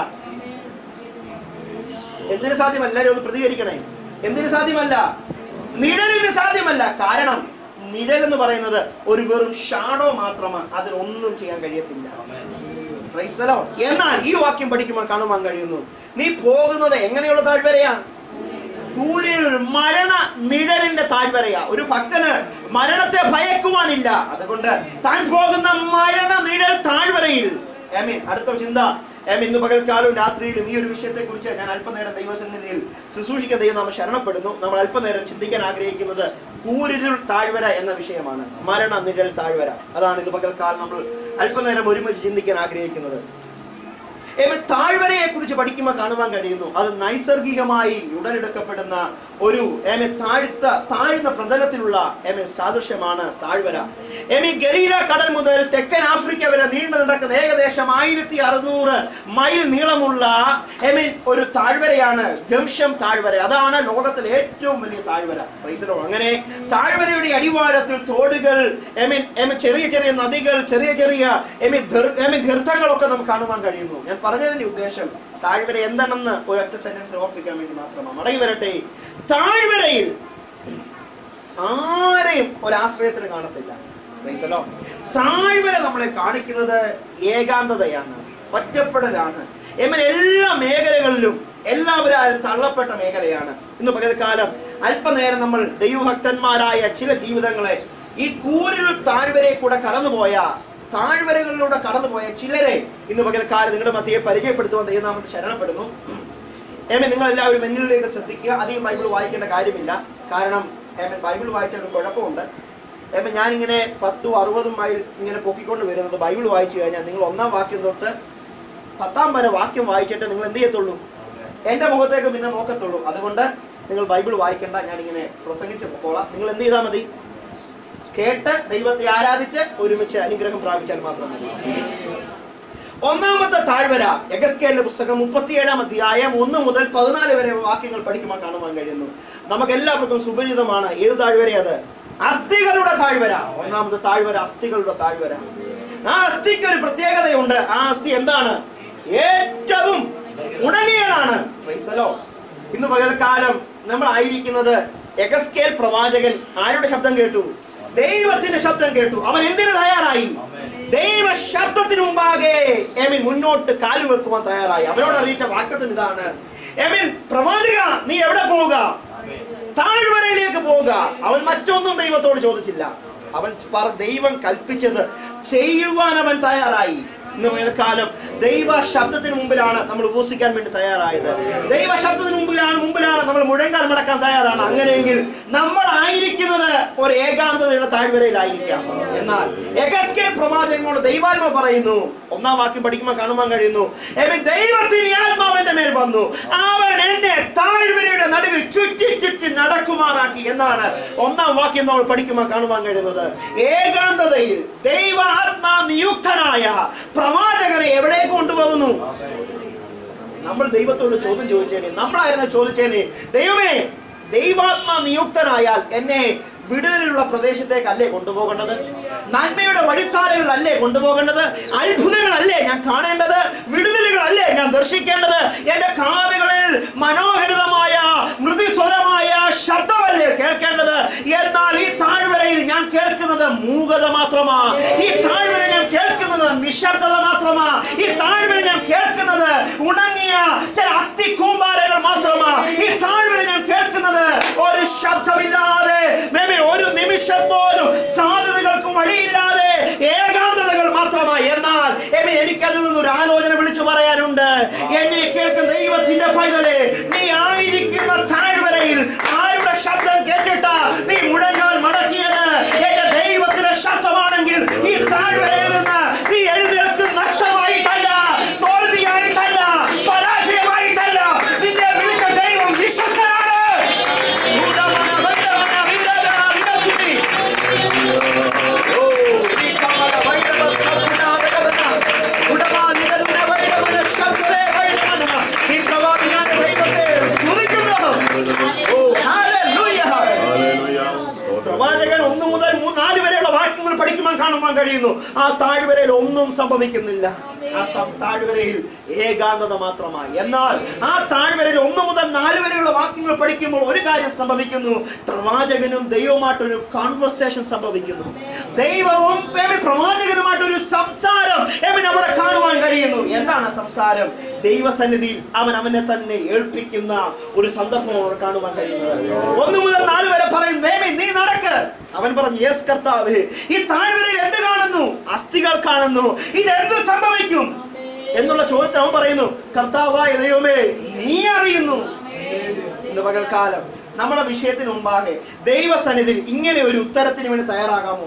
എന്തിനു സാധ്യമല്ല എല്ലാവരും ഒന്ന് പ്രതികരിക്കണേ എന്തിനു സാധ്യമല്ല നിഴലിന് സാധ്യമല്ല കാരണം നിഴൽ എന്ന് പറയുന്നത് ഒരു വെറും ഷാഡോ മാത്രമാണ് അതിനൊന്നും ചെയ്യാൻ കഴിയത്തില്ല Praise the Lord. എന്നാൽ ഈ വാക്യം പഠിക്കുമ്പോൾ കാണുവാൻ കഴിയുന്നു നീ പോകുന്നത് എങ്ങനെയുള്ള താഴ്വരയാ സൂര്യനൊരു മരണ നിഴലിന്റെ താഴ്വരയാ ഒരു ഭക്തന് മരണത്തെ ഭയക്കുവാനില്ല അതുകൊണ്ട് താൻ പോകുന്ന മരണ നിഴൽ താഴ്വരയിൽ ആമീൻ അടുത്ത ചിന്ത ആമീൻ ഇന്ന് പകൽക്കാലവും രാത്രിയിലും ഈ ഒരു വിഷയത്തെ കുറിച്ച് ഞാൻ അല്പനേരം ദൈവസന്നിധിയിൽ ശുശ്രൂഷിക്കാൻ ദൈവം നാം ശരണപ്പെടുന്നു നമ്മൾ അല്പനേരം ചിന്തിക്കാൻ ആഗ്രഹിക്കുന്നത് കൂരിരുൾ താഴ്വര എന്ന വിഷയമാണ് മരണ നിഴൽ താഴ്വര അതാണ് ഇന്ന് പകൽക്കാലം നമ്മൾ അല്പനേരം ഒരുമിച്ച് ചിന്തിക്കാൻ ആഗ്രഹിക്കുന്നത് ഏമ താഴ്വരയെ കുറിച്ച് പഠിക്കുമ്പോൾ കാണുവാൻ കഴിയുന്നു അത് നൈസർഗികമായി ഉടലെടുക്കപ്പെടുന്ന ഒരു ഏമെ താഴ്ത്ത താഴ്ന്ന പ്രതലത്തിലുള്ള ഏമെ സാദൃശ്യമാണ് താഴ്വര ഏമി ഗലീല കടൽ മുതൽ തെക്കൻ ആഫ്രിക്ക വരെ നീണ്ടു നടക്കുന്ന ഏകദേശം ആയിരത്തി അറുന്നൂറ് മൈൽ നീളമുള്ള ഏമി ഒരു താഴ്വരയാണ് ഗംഷം താഴ്വര അതാണ് ലോകത്തിലെ ഏറ്റവും വലിയ താഴ്വര പ്രൈസലോ അങ്ങനെ താഴ്വരയുടെ അടിവാരത്തിൽ തോടുകൾ എമീൻ എമി ചെറിയ ചെറിയ നദികൾ ചെറിയ ചെറിയ എമി ധർ- എമി ഗർത്തങ്ങളൊക്കെ നമുക്ക് കാണുവാൻ കഴിയുന്നു ഞാൻ പറഞ്ഞതിന്റെ ഉദ്ദേശം താഴ്വര എന്താണെന്ന് ഒരൊറ്റ സെന്റൻസ് ഓർപ്പിക്കാൻ വേണ്ടി മാത്രമാണ് മടങ്ങി വരട്ടെ താഴ്വരയിൽ ആരെയും ഒരാശ്രയത്തിന് കാണത്തില്ല Praise the Lord. താഴ്വര നമ്മളെ കാണിക്കുന്നത് ഏകാന്തതയാണ് ഒറ്റപ്പെടലാണ് എങ്ങനെ എല്ലാ മേഖലകളിലും എല്ലാവരും തള്ളപ്പെട്ട മേഖലയാണ് ഇന്ന് പകൽക്കാലം അല്പനേരം നമ്മൾ ദൈവഭക്തന്മാരായ ചില ജീവിതങ്ങളെ ഈ കൂരിൽ താഴ്വരയിൽ കൂടെ കടന്നുപോയ താഴ്വരകളിലൂടെ കടന്നുപോയ ചിലരെ ഇന്ന് പകൽക്കാലം നിങ്ങളുടെ മധ്യയെ പരിചയപ്പെടുത്തുവാൻ ദൈവനാമത്തിൽ ശരണപ്പെടുന്നു ഏമൻ നിങ്ങൾ എല്ലാവരും എന്നിലേക്ക് ശ്രദ്ധിക്കുക അധികം ബൈബിൾ വായിക്കേണ്ട കാര്യമില്ല കാരണം ഏമൻ ബൈബിൾ വായിച്ച ഒരു കുഴപ്പമുണ്ട് ഏമൻ ഞാനിങ്ങനെ പത്തും അറുപതും മൈൽ ഇങ്ങനെ പൊക്കിക്കൊണ്ട് വരുന്നത് ബൈബിൾ വായിച്ചു കഴിഞ്ഞാൽ നിങ്ങൾ ഒന്നാം വാക്യം തൊട്ട് പത്താം വരെ വാക്യം വായിച്ചിട്ട് നിങ്ങൾ എന്ത് ചെയ്യത്തുള്ളൂ എൻ്റെ മുഖത്തേക്ക് പിന്നെ നോക്കത്തുള്ളൂ അതുകൊണ്ട് നിങ്ങൾ ബൈബിൾ വായിക്കേണ്ട ഞാനിങ്ങനെ പ്രസംഗിച്ച് പൊക്കോളാം നിങ്ങൾ എന്ത് ചെയ്താൽ മതി കേട്ട് ദൈവത്തെ ആരാധിച്ച് ഒരുമിച്ച് അനുഗ്രഹം പ്രാപിച്ചാൽ മാത്രം മതി ഒന്നാമത്തെ താഴ്വര എഗസ്കേലിന്റെ പുസ്തകം മുപ്പത്തിയേഴാം അധ്യായം ഒന്ന് മുതൽ പതിനാല് വരെ വാക്യങ്ങൾ പഠിക്കുമ്പോൾ കാണുവാൻ കഴിയുന്നു നമുക്ക് എല്ലാവർക്കും സുപരിചിതമാണ് ഏത് താഴ്വര അത് അസ്ഥികളുടെ താഴ്വര ഒന്നാമത്തെ താഴ്വര അസ്ഥികളുടെ താഴ്വര ആ അസ്ഥിക്ക് ഒരു പ്രത്യേകതയുണ്ട് ആ അസ്ഥി എന്താണ് ഏറ്റവും ഉണങ്ങിയതാണ് Praise the Lord. ഇന്ന് പകൽക്കാലം നമ്മൾ ആയിരിക്കുന്നത് എഗസ്കേൽ പ്രവാചകൻ ആരുടെ ശബ്ദം കേട്ടു ദൈവത്തിന്റെ ശബ്ദം കേട്ടു അവൻ എന്തിനു തയ്യാറായി ദൈവ ശബ്ദത്തിന് മുമ്പാകെ എമിൻ മുന്നോട്ട് കാലു വെക്കുവാൻ തയ്യാറായി അവനോട് അറിയിച്ച വാക്യത്തിന് ഇതാണ് എമിൻ പ്രവാചക നീ എവിടെ പോവുക താഴ്വരയിലേക്ക് പോവുക അവൻ മറ്റൊന്നും ദൈവത്തോട് ചോദിച്ചില്ല അവൻ പറ- ദൈവം കൽപ്പിച്ചത് ചെയ്യുവാൻ അവൻ തയ്യാറായി ഇന്ന് കാലം ദൈവ ശബ്ദത്തിന് മുമ്പിലാണ് നമ്മൾ ഉപസിക്കാൻ വേണ്ടി തയ്യാറായത് ദൈവ ശബ്ദത്തിന് മുമ്പിലാണ് മുമ്പിലാണ് നമ്മൾ മുഴങ്കാൽ മടക്കാൻ തയ്യാറാണ് അങ്ങനെയെങ്കിൽ നമ്മൾ ആയിരിക്കുന്നത് ഒരു ഏകാന്തതയുടെ താഴ്വരയിലായിരിക്കാം എന്നാൽ എഗസ്കേ പ്രവാചകനോട് ദൈവാത്മ പറയുന്നു ഒന്നാം വാക്യം പഠിക്കുമ്പോൾ കാണുവാൻ കഴിയുന്നു "എവൻ ദൈവത്തിന് ഈ ആത്മാവിന്റെ മേൽ വന്നു അവൻ എന്നെ താഴ്വരയുടെ നടുവിൽ ചുറ്റി ചുറ്റി നടക്കുമാറാക്കി എന്നാണ് ഒന്നാം വാക്യം നമ്മൾ പഠിക്കുമ്പോൾ കാണുവാൻ കഴിയുന്നത് ഏകാന്തതയിൽ ദൈവ ആത്മാ നിയുക്തനായ പ്രവാചകരെ എവിടെ കൊണ്ടുപോകുന്നു നമ്മൾ ദൈവത്തോട് ചോദ്യം ചോദിച്ചേനെ നമ്മളായിരുന്നു ചോദിച്ചേനെ ദൈവമേ ദൈവാത്മാ നിയുക്തനായാൽ എന്നെ വിടുതലുള്ള പ്രദേശത്തേക്കല്ലേ കൊണ്ടുപോകേണ്ടത് നന്മയുടെ വഴിത്താരകളല്ലേ കൊണ്ടുപോകേണ്ടത് അത്ഭുതങ്ങളല്ലേ ഞാൻ കാണേണ്ടത് വിടുതലുകളല്ലേ ഞാൻ ദർശിക്കേണ്ടത് എന്റെ കാതുകളിൽ മനോഹരിതമായ മൃദുസ്വരമായ ശബ്ദമല്ലേ കേൾക്കേണ്ടത് എന്നാൽ ഈ താഴ്വരയിൽ ഞാൻ കേൾക്കുന്നത് മൂകത മാത്രമാ ഈ താഴ്വര ഞാൻ കേൾക്കുന്നത് നിശബ്ദത മാത്രമാ ഈ താഴ്വര ഞാൻ കേൾക്കുന്നത് ഉണങ്ങിയ ചില അസ്ഥി കൂമ്പാരങ്ങൾ മാത്രമാ ഈ താഴ്വര ഞാൻ കേൾക്കുന്നത് ഒരു ശബ്ദമില്ലാതെ മേമേ പൈതലേ നീ ആയിരിക്കുന്ന താഴ്വരയിൽ ആരുടെ ശബ്ദം കേട്ടിട്ട് നീ മുഴങ്ങാൻ മടക്കിയത് എന്റെ ദൈവത്തിന്റെ ശബ്ദമാണെങ്കിൽ ഈ താഴ്വരയിൽ നിന്ന് നീ എഴുന്നേൽക്കും നഷ്ടമായിട്ടല്ല തോൽവിയായിട്ടല്ല പരാജയമായിട്ടല്ല നിന്നെ വിളിച്ച ദൈവം വിശ്വസ്തനാണ് ഉടമന, വൈഡവന, വീരധന, വിടച്ചുനി. ഓ, ഈ കമല, വൈഡവ, സത്വന, രഗതന. ഉടമ, നികരുണ, വൈഡവന, ശത്രുവേ, വൈഡവന. ഈ പ്രവാചകനായ ദൈവത്തെ സ്തുതിക്കുന്നു. ഓ, ഹല്ലേലൂയ. പ്രവാചകൻ ഒന്ന് മുതൽ മൂ- നാല് വരെയുള്ള വാക്യങ്ങൾ പഠിക്കുവാൻ കാണുവാൻ കഴിയുന്നു ആ താഴ്വരയിൽ ഒന്നും സംഭവിക്കുന്നില്ല ആ സം- താഴ്വരയിൽ ഏകാന്തത മാത്രമായി എന്നാൽ ആ താഴ്വരയിൽ ഒന്ന് മുതൽ നാല് വരെയുള്ള വാക്യങ്ങൾ പഠിക്കുമ്പോൾ ഒരു കാര്യം സംഭവിക്കുന്നു പ്രവാചകനും ദൈവവുമായിട്ടൊരു കോൺവെർസേഷൻ സംഭവിക്കുന്നു ദൈവവും ഏമി പ്രവാചകനുമായിട്ടൊരു സംസാരം ഏമിന് അവിടെ കാണുവാൻ കഴിയുന്നു എന്താണ് ആ സംസാരം ദൈവസന്നിധിയിൽ അവൻ അവനെ തന്നെ ഏൽപ്പിക്കുന്ന ഒരു സന്ദർഭം അവിടെ കാണുവാൻ കഴിയുന്നത് ഒന്ന് മുതൽ നാല് വരെ പറയും "നേമി, നീ നടക്ക് അവൻ പറഞ്ഞു യേസ് കർത്താവ് ഈ താഴ്വരയിൽ എന്ത് കാണുന്നു അസ്ഥികൾ കാണുന്നു ഇതെന്ത് സംഭവിക്കും എന്നുള്ള ചോദ്യത്തിൽ അവൻ പറയുന്നു കർത്താവായ ദൈവമേ നീ അറിയുന്നു ഇന്ന് പകൽക്കാലം നമ്മുടെ വിഷയത്തിന് മുമ്പാകെ ദൈവസന്നിധിയിൽ ഇങ്ങനെ ഒരു ഉത്തരത്തിന് വേണ്ടി തയ്യാറാകാമോ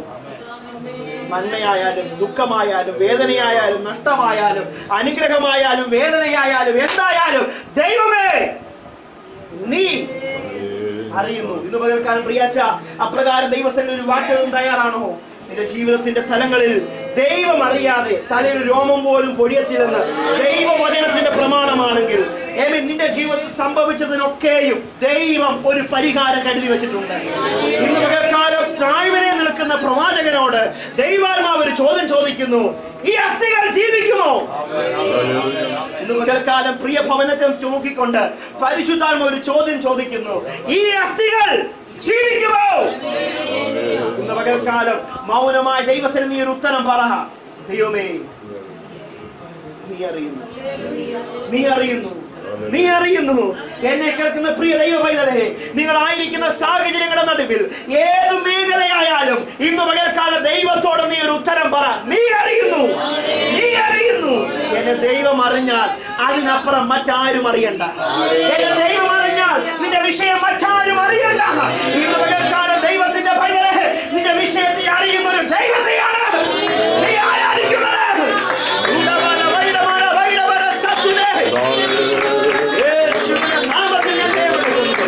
നന്മയായാലും ദുഃഖമായാലും വേദനയായാലും നഷ്ടമായാലും അനുഗ്രഹമായാലും വേദനയായാലും എന്തായാലും ദൈവമേ നീ അറിയുന്നു ഇന്ന് പകൽക്കാലം പ്രിയാച്ച അപ്രകാരം ദൈവസേന ഒരു വാക്യം തയ്യാറാണോ നിന്റെ ജീവിതത്തിന്റെ തലങ്ങളിൽ ദൈവം അറിയാതെ തലയിൽ രോമം പോലും പൊഴിയത്തില്ലെന്ന് ദൈവവചനത്തിന്റെ പ്രമാണമാണെങ്കിൽ ഏമി നിന്റെ ജീവിതത്തിൽ സംഭവിച്ചതിനൊക്കെയും ദൈവം ഒരു പരിഹാരം കരുതി വെച്ചിട്ടുണ്ട് ഇന്ന് പകൽക്കാലം താഴ്വരയിൽ നിൽക്കുന്ന പ്രവാചകനോട് ദൈവാത്മാവ് ഒരു ചോദ്യം ചോദിക്കുന്നു ഈ അസ്ഥികൾ ജീവിക്കുമോ ഇന്ന് പകൽക്കാലം പ്രിയ ഭവനത്തെ നോക്കിക്കൊണ്ട് പരിശുദ്ധാത്മ ഒരു ചോദ്യം ചോദിക്കുന്നു ഈ അസ്ഥികൾ ജീവിക്കുമോ ഇന്ന് പകൽക്കാലം മൗനമായ ദൈവസേന നീ ഒരു ഉത്തരം പറ ദൈവമേ നീ അറിയുന്നു നീ അറിയുന്നു നീ അറിയുന്നു എന്നെ കേൾക്കുന്ന പ്രിയ ദൈവ പൈതലേ നിങ്ങളായിരിക്കുന്ന സാഹചര്യങ്ങളുടെ നടുവിൽ ഏത് മേഖലയായാലും ഇന്ന് പകൽക്കാലം ദൈവത്തോട് നീ ഒരു ഉത്തരം പറ നീ അറിയുന്നു നീ അറിയുന്നു എന്നെ ദൈവം അറിഞ്ഞാൽ അതിനപ്പുറം മറ്റാരും അറിയണ്ട എന്നെ ദൈവം അറിഞ്ഞാൽ നിന്റെ വിഷയം മറ്റാരും അറിയണ്ട ഇന്ന് പകൽക്കാലം ദൈവത്തിന്റെ പൈതലേ നിന്റെ വിഷയത്തെ അറിയുന്ന ഒരു ദൈവത്തെയാണ് നീ ആരാധിക്കുന്നത് ഉണ്ടവന, വൈഡവന, വൈഡവന, സത്തുനേ. യേശുവിന്റെ നാമത്തിൽ ഞാൻ ദൈവത്തെ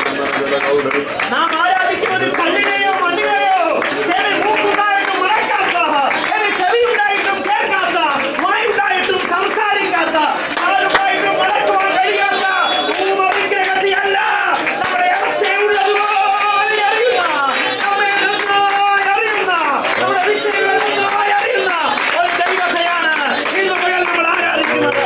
നാം ആരാധിക്കുന്ന ഒരു കല്ലിനെയോ മണ്ണിനെയോ ദൈവം മൂക്കുണ്ടായിട്ടും മുടക്കാത്ത ദൈവം ചെവിയുണ്ടായിട്ടും കേൾക്കാത്ത വായുണ്ടായിട്ടും സംസാരിക്കാത്ത കാലുണ്ടായിട്ടും മടക്കുവാൻ കഴിയാത്ത ഊമവിഗ്രഹത്തെയല്ല നമ്മുടെ അവസ്ഥയുള്ളതുപോലെ അറിയുന്ന നമ്മെ നന്നായി അറിയുന്ന നമ്മുടെ വിഷയങ്ങൾ നന്നായി അറിയുന്ന ഒരു ദൈവത്തെയാണ് ഇന്ന് മുതൽ നമ്മൾ ആരാധിക്കുന്നത്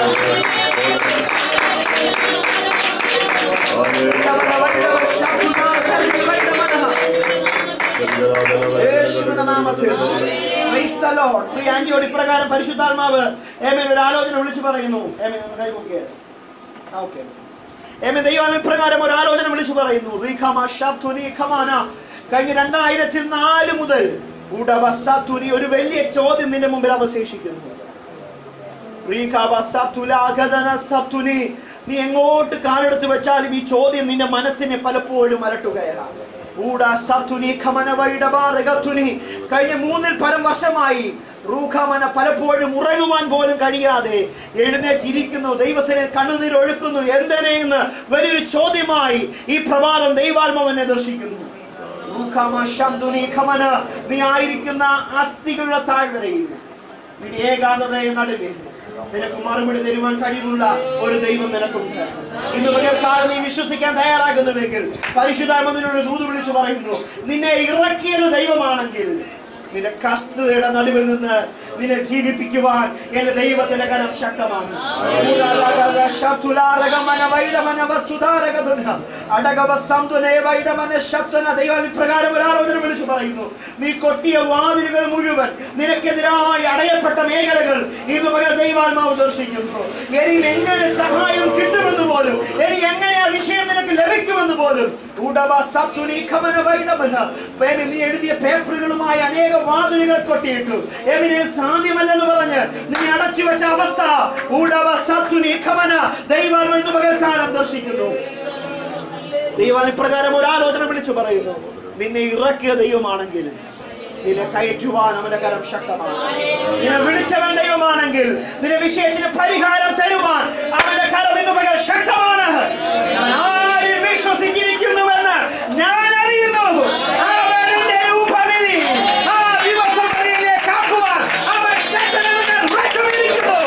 യേശുവിന്റെ നാമത്തിൽ Praise the Lord. പ്രിയ ആന്റിയോട് ഇപ്രകാരം പരിശുദ്ധാത്മാവ് ഏമേൻ ഒരു ആലോചന വിളിച്ചു പറയുന്നു ഏമേൻ ഒന്ന് കൈ പൊക്കിയേ. ആ, okay. ഏമേൻ ദൈവാത്മ ഇപ്രകാരം ഒരു ആലോചന വിളിച്ചു പറയുന്നു റീഖമ ശബ്ദുനി ഖമാന. കഴിഞ്ഞ രണ്ടായിരത്തി നാല് മുതൽ ഉടവ സബ്തുനി ഒരു വലിയ ചോദ്യം നിന്റെ മുമ്പിൽ അവശേഷിക്കുന്നു റീഖാബ സബ്തുല അഗദന സബ്തുനി. നീ എങ്ങോട്ട് കാലെടുത്ത് വെച്ചാലും ഈ ചോദ്യം നിന്റെ മനസ്സിനെ പലപ്പോഴും അലട്ടുകയാണ് ഊടാ സബ്തുനി ഖമന വൈഡബാ റഗത്തുനി. കഴിഞ്ഞ മൂന്നിൽ പരം വർഷമായി റൂഖമന പലപ്പോഴും ഉറങ്ങുവാൻ പോലും കഴിയാതെ എഴുന്നേറ്റിരിക്കുന്നു ദൈവസനെ കണ്ണുനീർ ഒഴുക്കുന്നു എന്തിനെന്ന് വലിയൊരു ചോദ്യമായി ഈ പ്രഭാതം ദൈവാത്മാവനെ ദർശിക്കുന്നു റൂഖമ ശബ്ദുനി ഖമന. നീ ആയിരിക്കുന്ന അസ്ഥികളുടെ താഴ്വരയിൽ നിന്റെ ഏകാന്തതയെ നടുവിൽ നിനക്ക് മറുപടി തരുവാൻ കഴിവുള്ള ഒരു ദൈവം നിനക്കുണ്ട് ഇന്ന് പകൽക്കാലം നീ വിശ്വസിക്കാൻ തയ്യാറാകുന്നുവെങ്കിൽ പരിശുദ്ധാത്മതിനോട് ദൂത് വിളിച്ചു പറയുന്നു നിന്നെ ഇറക്കിയത് ദൈവമാണെങ്കിൽ നിന്റെ കഷ്ടതയുടെ നടുവിൽ നിന്ന് നിന്നെ ജീവിപ്പിക്കുവാൻ എന്റെ ദൈവത്തിന്റെ കരം ശക്തമാണ് ദൈവം ഇപ്രകാരം ഒരു ആലോചന വിളിച്ചു പറയുന്നു നീ കൊട്ടിയ വാതിലുകൾ മുഴുവൻ നിനക്കെതിരായി അടയപ്പെട്ട മേഖലകൾ ഇന്ന് പകൽ ദൈവാത്മാവ് ദർശിക്കുന്നു ഇനി എങ്ങനെ സഹായം കിട്ടുമെന്ന് പോലും ഇനി എങ്ങനെ ആ വിഷയം നിനക്ക് ലഭിക്കുമെന്ന് പോലും ഉടവ സത്തുനി ഖമന വൈഡമന. പേമി നീ എഴുതിയ പേപ്പറുകളുമായി അനേക വാതിലുകൾ കൊട്ടിയിട്ടു എമിനെ സാധ്യമല്ലെന്ന് പറഞ്ഞ് നീ അടച്ചു വെച്ച അവസ്ഥ ഉടവ സത്തുനി ഖമന ദൈവം എന്ന് പകൽക്കാലം ദർശിക്കുന്നു ദൈവം ഇപ്രകാരം ഒരു ആലോചന വിളിച്ചു പറയുന്നു നിന്നെ ഇറക്കിയ ദൈവമാണെങ്കിൽ നിന്നെ കയറ്റുവാൻ അവന്റെ കരം ശക്തമാണ് നിന്നെ വിളിച്ചവൻ ദൈവമാണെങ്കിൽ നിന്റെ വിഷയത്തിന് പരിഹാരം തരുവാൻ അവന്റെ കരം ഇന്ന് പകൽ ശക്തമാണ് ഞാൻ ആരിൽ വിശ്വസിച്ചിരിക്കുന്നുവെന്ന് ഞാൻ അറിയുന്നു അവൻ എന്റെ ഉപനിധി. ആ ദിവസങ്ങളിൽ എന്നെ കാക്കുവാൻ അവൻ ശക്തനെന്ന് ഉറക്കമിരിക്കുന്നു.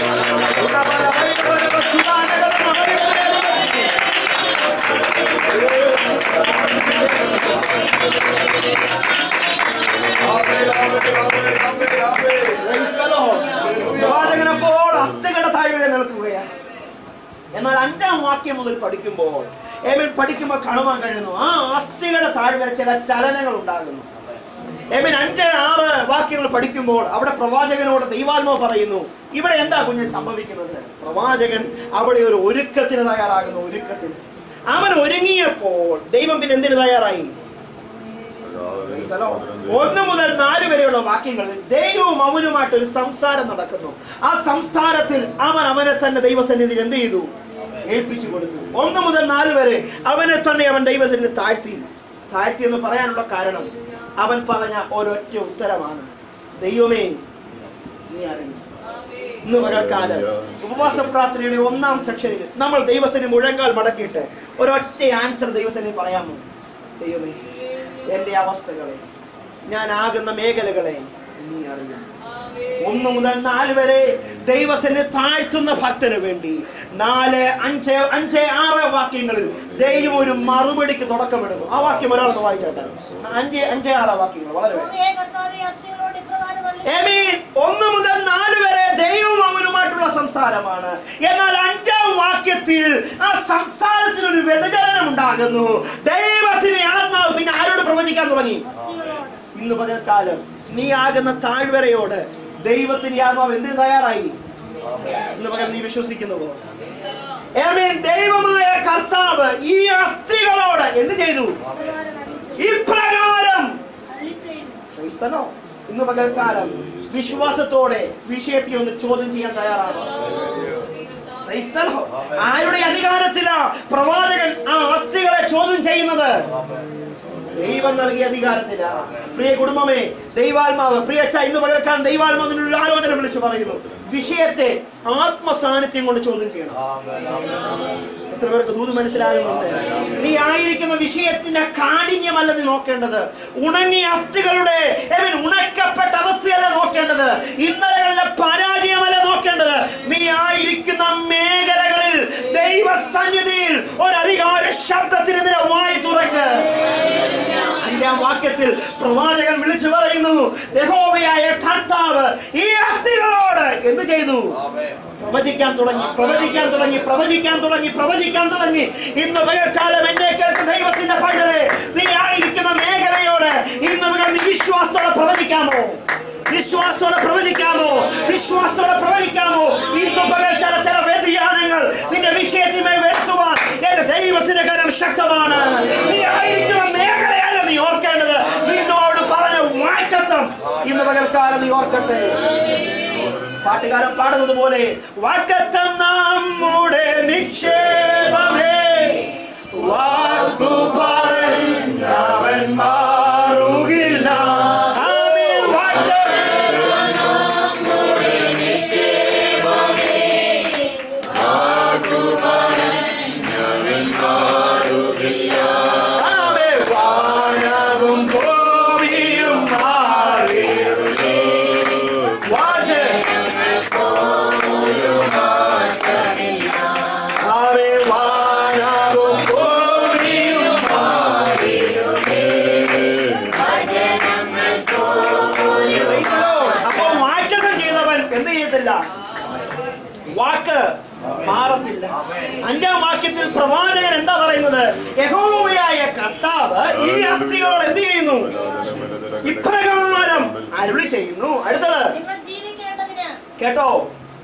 Praise the Lord. പ്രവാചകനപ്പോൾ അസ്ഥികളുടെ താഴ്വര നിൽക്കുകയാണ് എന്നാൽ അഞ്ചാം വാക്യം മുതൽ പഠിക്കുമ്പോൾ ഏമൻ പഠിക്കുമ്പോൾ കാണുവാൻ കഴിയുന്നു ആ അസ്ഥികളുടെ താഴ്വര ചില ചലനങ്ങൾ ഉണ്ടാകുന്നു ഏമൻ അഞ്ച് ആറ് വാക്യങ്ങൾ പഠിക്കുമ്പോൾ അവിടെ പ്രവാചകനോട് ദൈവാത്മാവ് പറയുന്നു ഇവിടെ എന്താ കുഞ്ഞ് സംഭവിക്കുന്നത് പ്രവാചകൻ അവിടെ ഒരു ഒരുക്കത്തിന് തയ്യാറാകുന്നു ഒരുക്കത്തിന് അവൻ ഒരുങ്ങിയപ്പോൾ ദൈവം പിന്നെ എന്തിന് തയ്യാറായി ഒന്ന് മുതൽ നാല് വരെയുള്ള വാക്യങ്ങളിൽ ദൈവവും അവനുമായിട്ട് ഒരു സംസാരം നടക്കുന്നു ആ സംസാരത്തിൽ അവൻ അവനെ തന്നെ ദൈവസന്നിധിയിൽ എന്ത് ചെയ്തു ഏൽപ്പിച്ചു കൊടുത്തു ഒന്ന് മുതൽ നാല് വരെ അവനെ തന്നെ അവൻ ദൈവസന്നിധി താഴ്ത്തി താഴ്ത്തി എന്ന് പറയാനുള്ള കാരണം അവൻ പറഞ്ഞ ഒരൊറ്റ ഉത്തരമാണ് ദൈവമേ നീ അറിയും ഇന്ന് പകൽക്കാലം ഉപവാസ പ്രാർത്ഥനയുടെ ഒന്നാം സെക്ഷനിൽ നമ്മൾ ദൈവസേന മുഴങ്കാൽ മടക്കിയിട്ട് ഒരൊറ്റ ആൻസർ ദൈവസേന പറയാമോ ദൈവമേ എൻ്റെ അവസ്ഥകളെ ഞാൻ ആകുന്ന മേഖലകളെ നീ അറിയും ഒന്ന് മുതൽ നാല് വരെ ദൈവസനെ താഴ്ത്തുന്ന ഭക്തന് വേണ്ടി നാല് അഞ്ച് അഞ്ച് ആറ് വാക്യങ്ങളിൽ ദൈവം ഒരു മറുപടിക്ക് തുടക്കമിടുന്നു ആ വാക്യം ഒരാളൊന്ന് വായിച്ചോട്ടെ അഞ്ച് അഞ്ച് ആറ് വാക്യങ്ങൾ വളരെ വേഗം. ഭൂമിയെ കർത്താവേ അസ്ഥികളോട് ഇപ്രകാരം അരുളി ആമീൻ. ഒന്ന് മുതൽ നാല് വരെ ദൈവവും അവനുമായിട്ടുള്ള സംസാരമാണ് എന്നാൽ അഞ്ചാം വാക്യത്തിൽ ആ സംസാരത്തിന് ഒരു വ്യതിചലനം ഉണ്ടാകുന്നു ദൈവത്തിന് ആത്മാവ് പിന്നെ ആരോട് പ്രവചിക്കാൻ തുടങ്ങി അസ്ഥികളോട് ഇന്ന് പകൽക്കാലം നീ ആകുന്ന താഴ്വരയോട് ദൈവത്തിന് ഈ ആത്മാവ് എന്തിന് തയ്യാറായി ഇന്ന് പകൽ നീ വിശ്വസിക്കുന്നുവോ ആമീൻ. ദൈവമായ കർത്താവ് ഈ അസ്ഥികളോട് എന്ത് ചെയ്തു ഇപ്രകാരം അരുളി ചെയ്തു. ഇപ്രകാരം അരുളി ചെയ്തു. Praise the Lord. ഇന്ന് പകൽക്കാലം വിശ്വാസത്തോടെ വിഷയത്തെ ഒന്ന് ചോദ്യം ചെയ്യാൻ തയ്യാറാണോ Praise the Lord. ആരുടെ അധികാരത്തിലാ പ്രവാചകൻ ആ അസ്ഥികളെ ചോദ്യം ചെയ്യുന്നത് ദൈവം നൽകിയ അധികാരത്തില പ്രിയ കുടുംബമേ ദൈവാത്മാവ് പ്രിയ അച്ഛ ഇന്ന് പകൽക്കാലം ദൈവാത്മാവിന് ഒരു ആലോചന വിളിച്ചു പറയുന്നു വിഷയത്തെ ആത്മസാന്നിധ്യം കൊണ്ട് ചോദ്യം ചെയ്യണം എത്ര പേർക്ക് ദൂത് മനസ്സിലാകുന്നുണ്ട് നീ ആയിരിക്കുന്ന വിഷയത്തിന്റെ കാഠിന്യമല്ല നീ നോക്കേണ്ടത് ഉണങ്ങിയ അസ്ഥികളുടെ even ഉണക്കപ്പെട്ട അവസ്ഥയല്ല നോക്കേണ്ടത് ഇന്നലകളിലെ പരാജയമല്ല നോക്കേണ്ടത് നീ ആയിരിക്കുന്ന മേഖലകളിൽ ദൈവ സന്നിധിയിൽ ഒരു അധികാര ശബ്ദത്തിനെതിരെ വായി തുറക്ക് അഞ്ചാം വാക്യത്തിൽ പ്രവാചകൻ വിളിച്ചു പറയുന്നു യഹോവയായ കർത്താവ് ഈ അസ്ഥികളോട് എന്ത് ചെയ്തു പ്രവചിക്കാൻ തുടങ്ങി പ്രവചിക്കാൻ തുടങ്ങി പ്രവചിക്കാൻ തുടങ്ങി പ്രവചിക്കാൻ തുടങ്ങി ഇന്ന് പകൽക്കാലം എന്നെ കേൾക്കുന്ന ദൈവത്തിന്റെ പൈതലെ നീ ആയിരിക്കുന്ന മേഖലയോട് ഇന്ന് പകൽ നീ വിശ്വാസത്തോടെ പ്രവചിക്കാമോ വിശ്വാസത്തോടെ പ്രവചിക്കാമോ വിശ്വാസത്തോടെ പ്രവചിക്കാമോ ഇന്ന് പകൽ ചില ചില വ്യതിയാനങ്ങൾ നിന്റെ വിഷയത്തിന്മേൽ വരുത്തുവാൻ എന്റെ ദൈവത്തിന്റെ കരം ശക്തമാണ് നീ ആയിരിക്കുന്ന മേഖലയല്ല നീ ഓർക്കേണ്ടത് നിന്നോട് പറഞ്ഞ മാറ്റത്തം ഇന്ന് പകൽക്കാലം നീ ഓർക്കട്ടെ പാട്ടുകാരൻ പാടുന്നത് പോലെ വാക്കത്തം നമ്മുടെ നിക്ഷേപമേ വാക്കു പറഞ്ഞവൻ മാറുകില്ല ആമേൻ. വാക്കത്തം ആമേൻ. വാനവും ഭൂമിയും മാറിയിടുന്നു. വാചകം ആമേൻ. വാനവും ഭൂമിയും Praise the Lord. അപ്പോ വാറ്റകം ചെയ്തവൻ എന്ത് ചെയ്യത്തില്ല വാക്ക് മാറത്തില്ല അഞ്ചാം വാക്യത്തിൽ പ്രവാചകൻ എന്താ പറയുന്നത് യഹോവയായ കർത്താവ് ഈ അസ്ഥികളോട് എന്ത് ചെയ്യുന്നു ഇപ്രകാരം അരുളി ചെയ്യുന്നു അടുത്തത് നിങ്ങൾ ജീവിക്കേണ്ടതിന് കേട്ടോ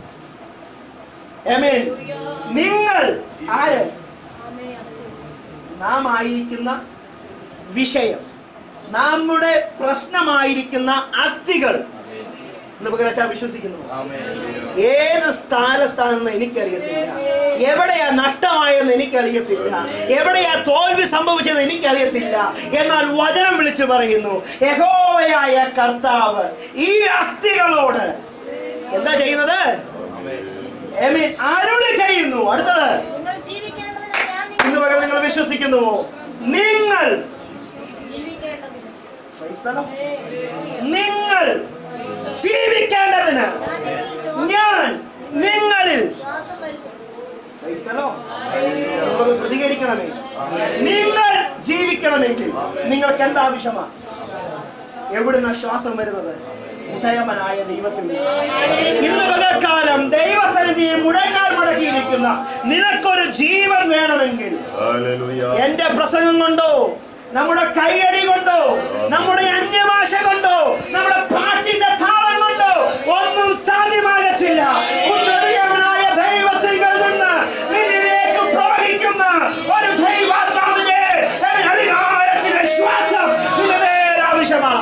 Amen. നിങ്ങൾ ആര് ആമേ അസ്ഥികൾ നാം ആയിരിക്കുന്ന വിഷയം നമ്മുടെ പ്രശ്നമായിരിക്കുന്ന അസ്ഥികൾ എന്ന് പകരച്ചാ വിശ്വസിക്കുന്നു ഏത് സ്ഥാനത്താണെന്ന് എനിക്കറിയത്തില്ല എവിടെയാ നഷ്ടമായെന്ന് എനിക്കറിയത്തില്ല എവിടെയാ തോൽവി സംഭവിച്ചതെന്ന് എനിക്കറിയത്തില്ല എന്നാൽ വചനം വിളിച്ചു പറയുന്നു യഹോവയായ കർത്താവ് ഈ അസ്ഥികളോട് എന്താ ചെയ്യുന്നത് Amen. അരുളി ചെയ്യുന്നു അടുത്തത് നിങ്ങൾ ജീവിക്കേണ്ടതിന് ഞാൻ ഇന്ന് പകരം നിങ്ങൾ വിശ്വസിക്കുന്നുവോ നിങ്ങൾ ജീവിക്കേണ്ടതിന് Praise the Lord. നിങ്ങൾ ജീവിക്കേണ്ടതിന് ഞാൻ നിങ്ങളിൽ ശ്വാസം ഞാൻ നിങ്ങളിൽ ശ്വാസം വരുത്തും Praise the Lord. നിങ്ങളത് പ്രതികരിക്കണമേ നിങ്ങൾ ജീവിക്കണമെങ്കിൽ നിങ്ങൾക്ക് എന്താവശ്യമാണ് എവിടുന്ന ശ്വാസം വരുന്നത് ഉദയമനായ ദൈവത്തിൽ നിന്ന്. ഇന്ന് പകൽക്കാലം ദൈവസന്നിധിയിൽ മുഴങ്ങാൻ മടക്കിയിരിക്കുന്ന നിനക്കൊരു ജീവൻ വേണമെങ്കിൽ എന്റെ പ്രസംഗം കൊണ്ടോ നമ്മുടെ കൈയടി കൊണ്ടോ നമ്മുടെ അന്യഭാഷ കൊണ്ടോ നമ്മുടെ പാട്ടിന്റെ താളം കൊണ്ടോ ഒന്നും സാധ്യമാകത്തില്ല ഉന്നതനായ ദൈവത്തിൽ നിന്ന് നിന്നിലേക്ക് പ്രവഹിക്കുന്ന ഒരു ദൈവാത്മാവിനെ അധികാരത്തിന്റെ ശ്വാസം നിന്റെ മേൽ ആവശ്യമാണ്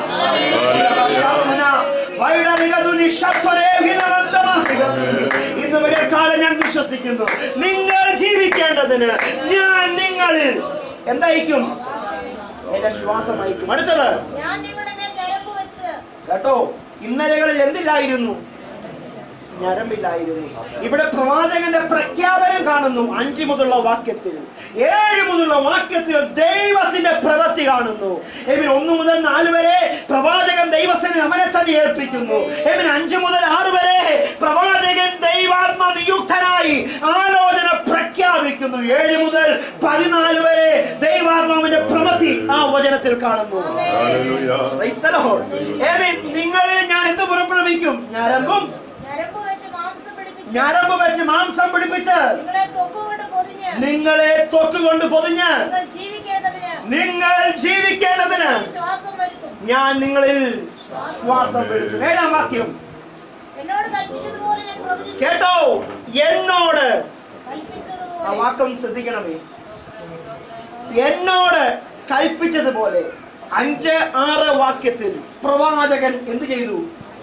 വൈഡനികതുനി ശബ്ദരേ ഭിന്നവന്തമാകുക. ഇന്ന് പകൽക്കാലം ഞാൻ വിശ്വസിക്കുന്നു നിങ്ങൾ ജീവിക്കേണ്ടതിന് ഞാൻ നിങ്ങളിൽ എന്തായിരിക്കും എന്റെ ശ്വാസം അയക്കും അടുത്തത് ഞാൻ നിങ്ങളുടെ മേൽ ഞരമ്പ് വെച്ച് കേട്ടോ ഇന്നലകളിൽ എന്തില്ലായിരുന്നു ഞരമ്പില്ലായിരുന്നു ഇവിടെ പ്രവാചകന്റെ പ്രഖ്യാപനം കാണുന്നു അഞ്ച് മുതലുള്ള വാക്യത്തിൽ ഏഴ് മുതലുള്ള വാക്യത്തിൽ ദൈവത്തിന്റെ പ്രവൃത്തി കാണുന്നു എമിൻ ഒന്ന് മുതൽ നാല് വരെ പ്രവാചകൻ ദൈവസേന അവനെ തന്നെ ഏൽപ്പിക്കുന്നു എമിൻ അഞ്ച് മുതൽ ആറ് വരെ പ്രവാചകൻ ദൈവാത്മ നിയുക്തനായി ആലോചന പ്രഖ്യാപിക്കുന്നു ഏഴ് മുതൽ പതിനാല് വരെ ദൈവാത്മാവിന്റെ പ്രവൃത്തി ആ വചനത്തിൽ കാണുന്നു Praise the Lord. Amen. നിങ്ങളിൽ ഞാൻ എന്ത് പുറപ്പെടുവിക്കും ഞരമ്പും ഞരമ്പ് വെച്ച് മാംസം പിടിപ്പിച്ച് ഞരമ്പ് വെച്ച് മാംസം പിടിപ്പിച്ച് നിങ്ങളെ തൊക്കുകൊണ്ട് പൊതിഞ്ഞ് നിങ്ങളെ തൊക്കുകൊണ്ട് പൊതിഞ്ഞ് നിങ്ങൾ ജീവിക്കേണ്ടതിന് നിങ്ങൾ ജീവിക്കേണ്ടതിന് ശ്വാസം വരുത്തും ഞാൻ നിങ്ങളിൽ ശ്വാസം വരുത്തും ഏഴാം വാക്യം എന്നോട് കൽപ്പിച്ചതുപോലെ ഞാൻ പ്രവചിച്ചു കേട്ടോ എന്നോട് ആ കൽപ്പിച്ചതുപോലെ വാക്കം ശ്രദ്ധിക്കണമേ എന്നോട് കൽപ്പിച്ചതുപോലെ അഞ്ച് ആറ് വാക്യത്തിൽ പ്രവാചകൻ എന്ത് ചെയ്തു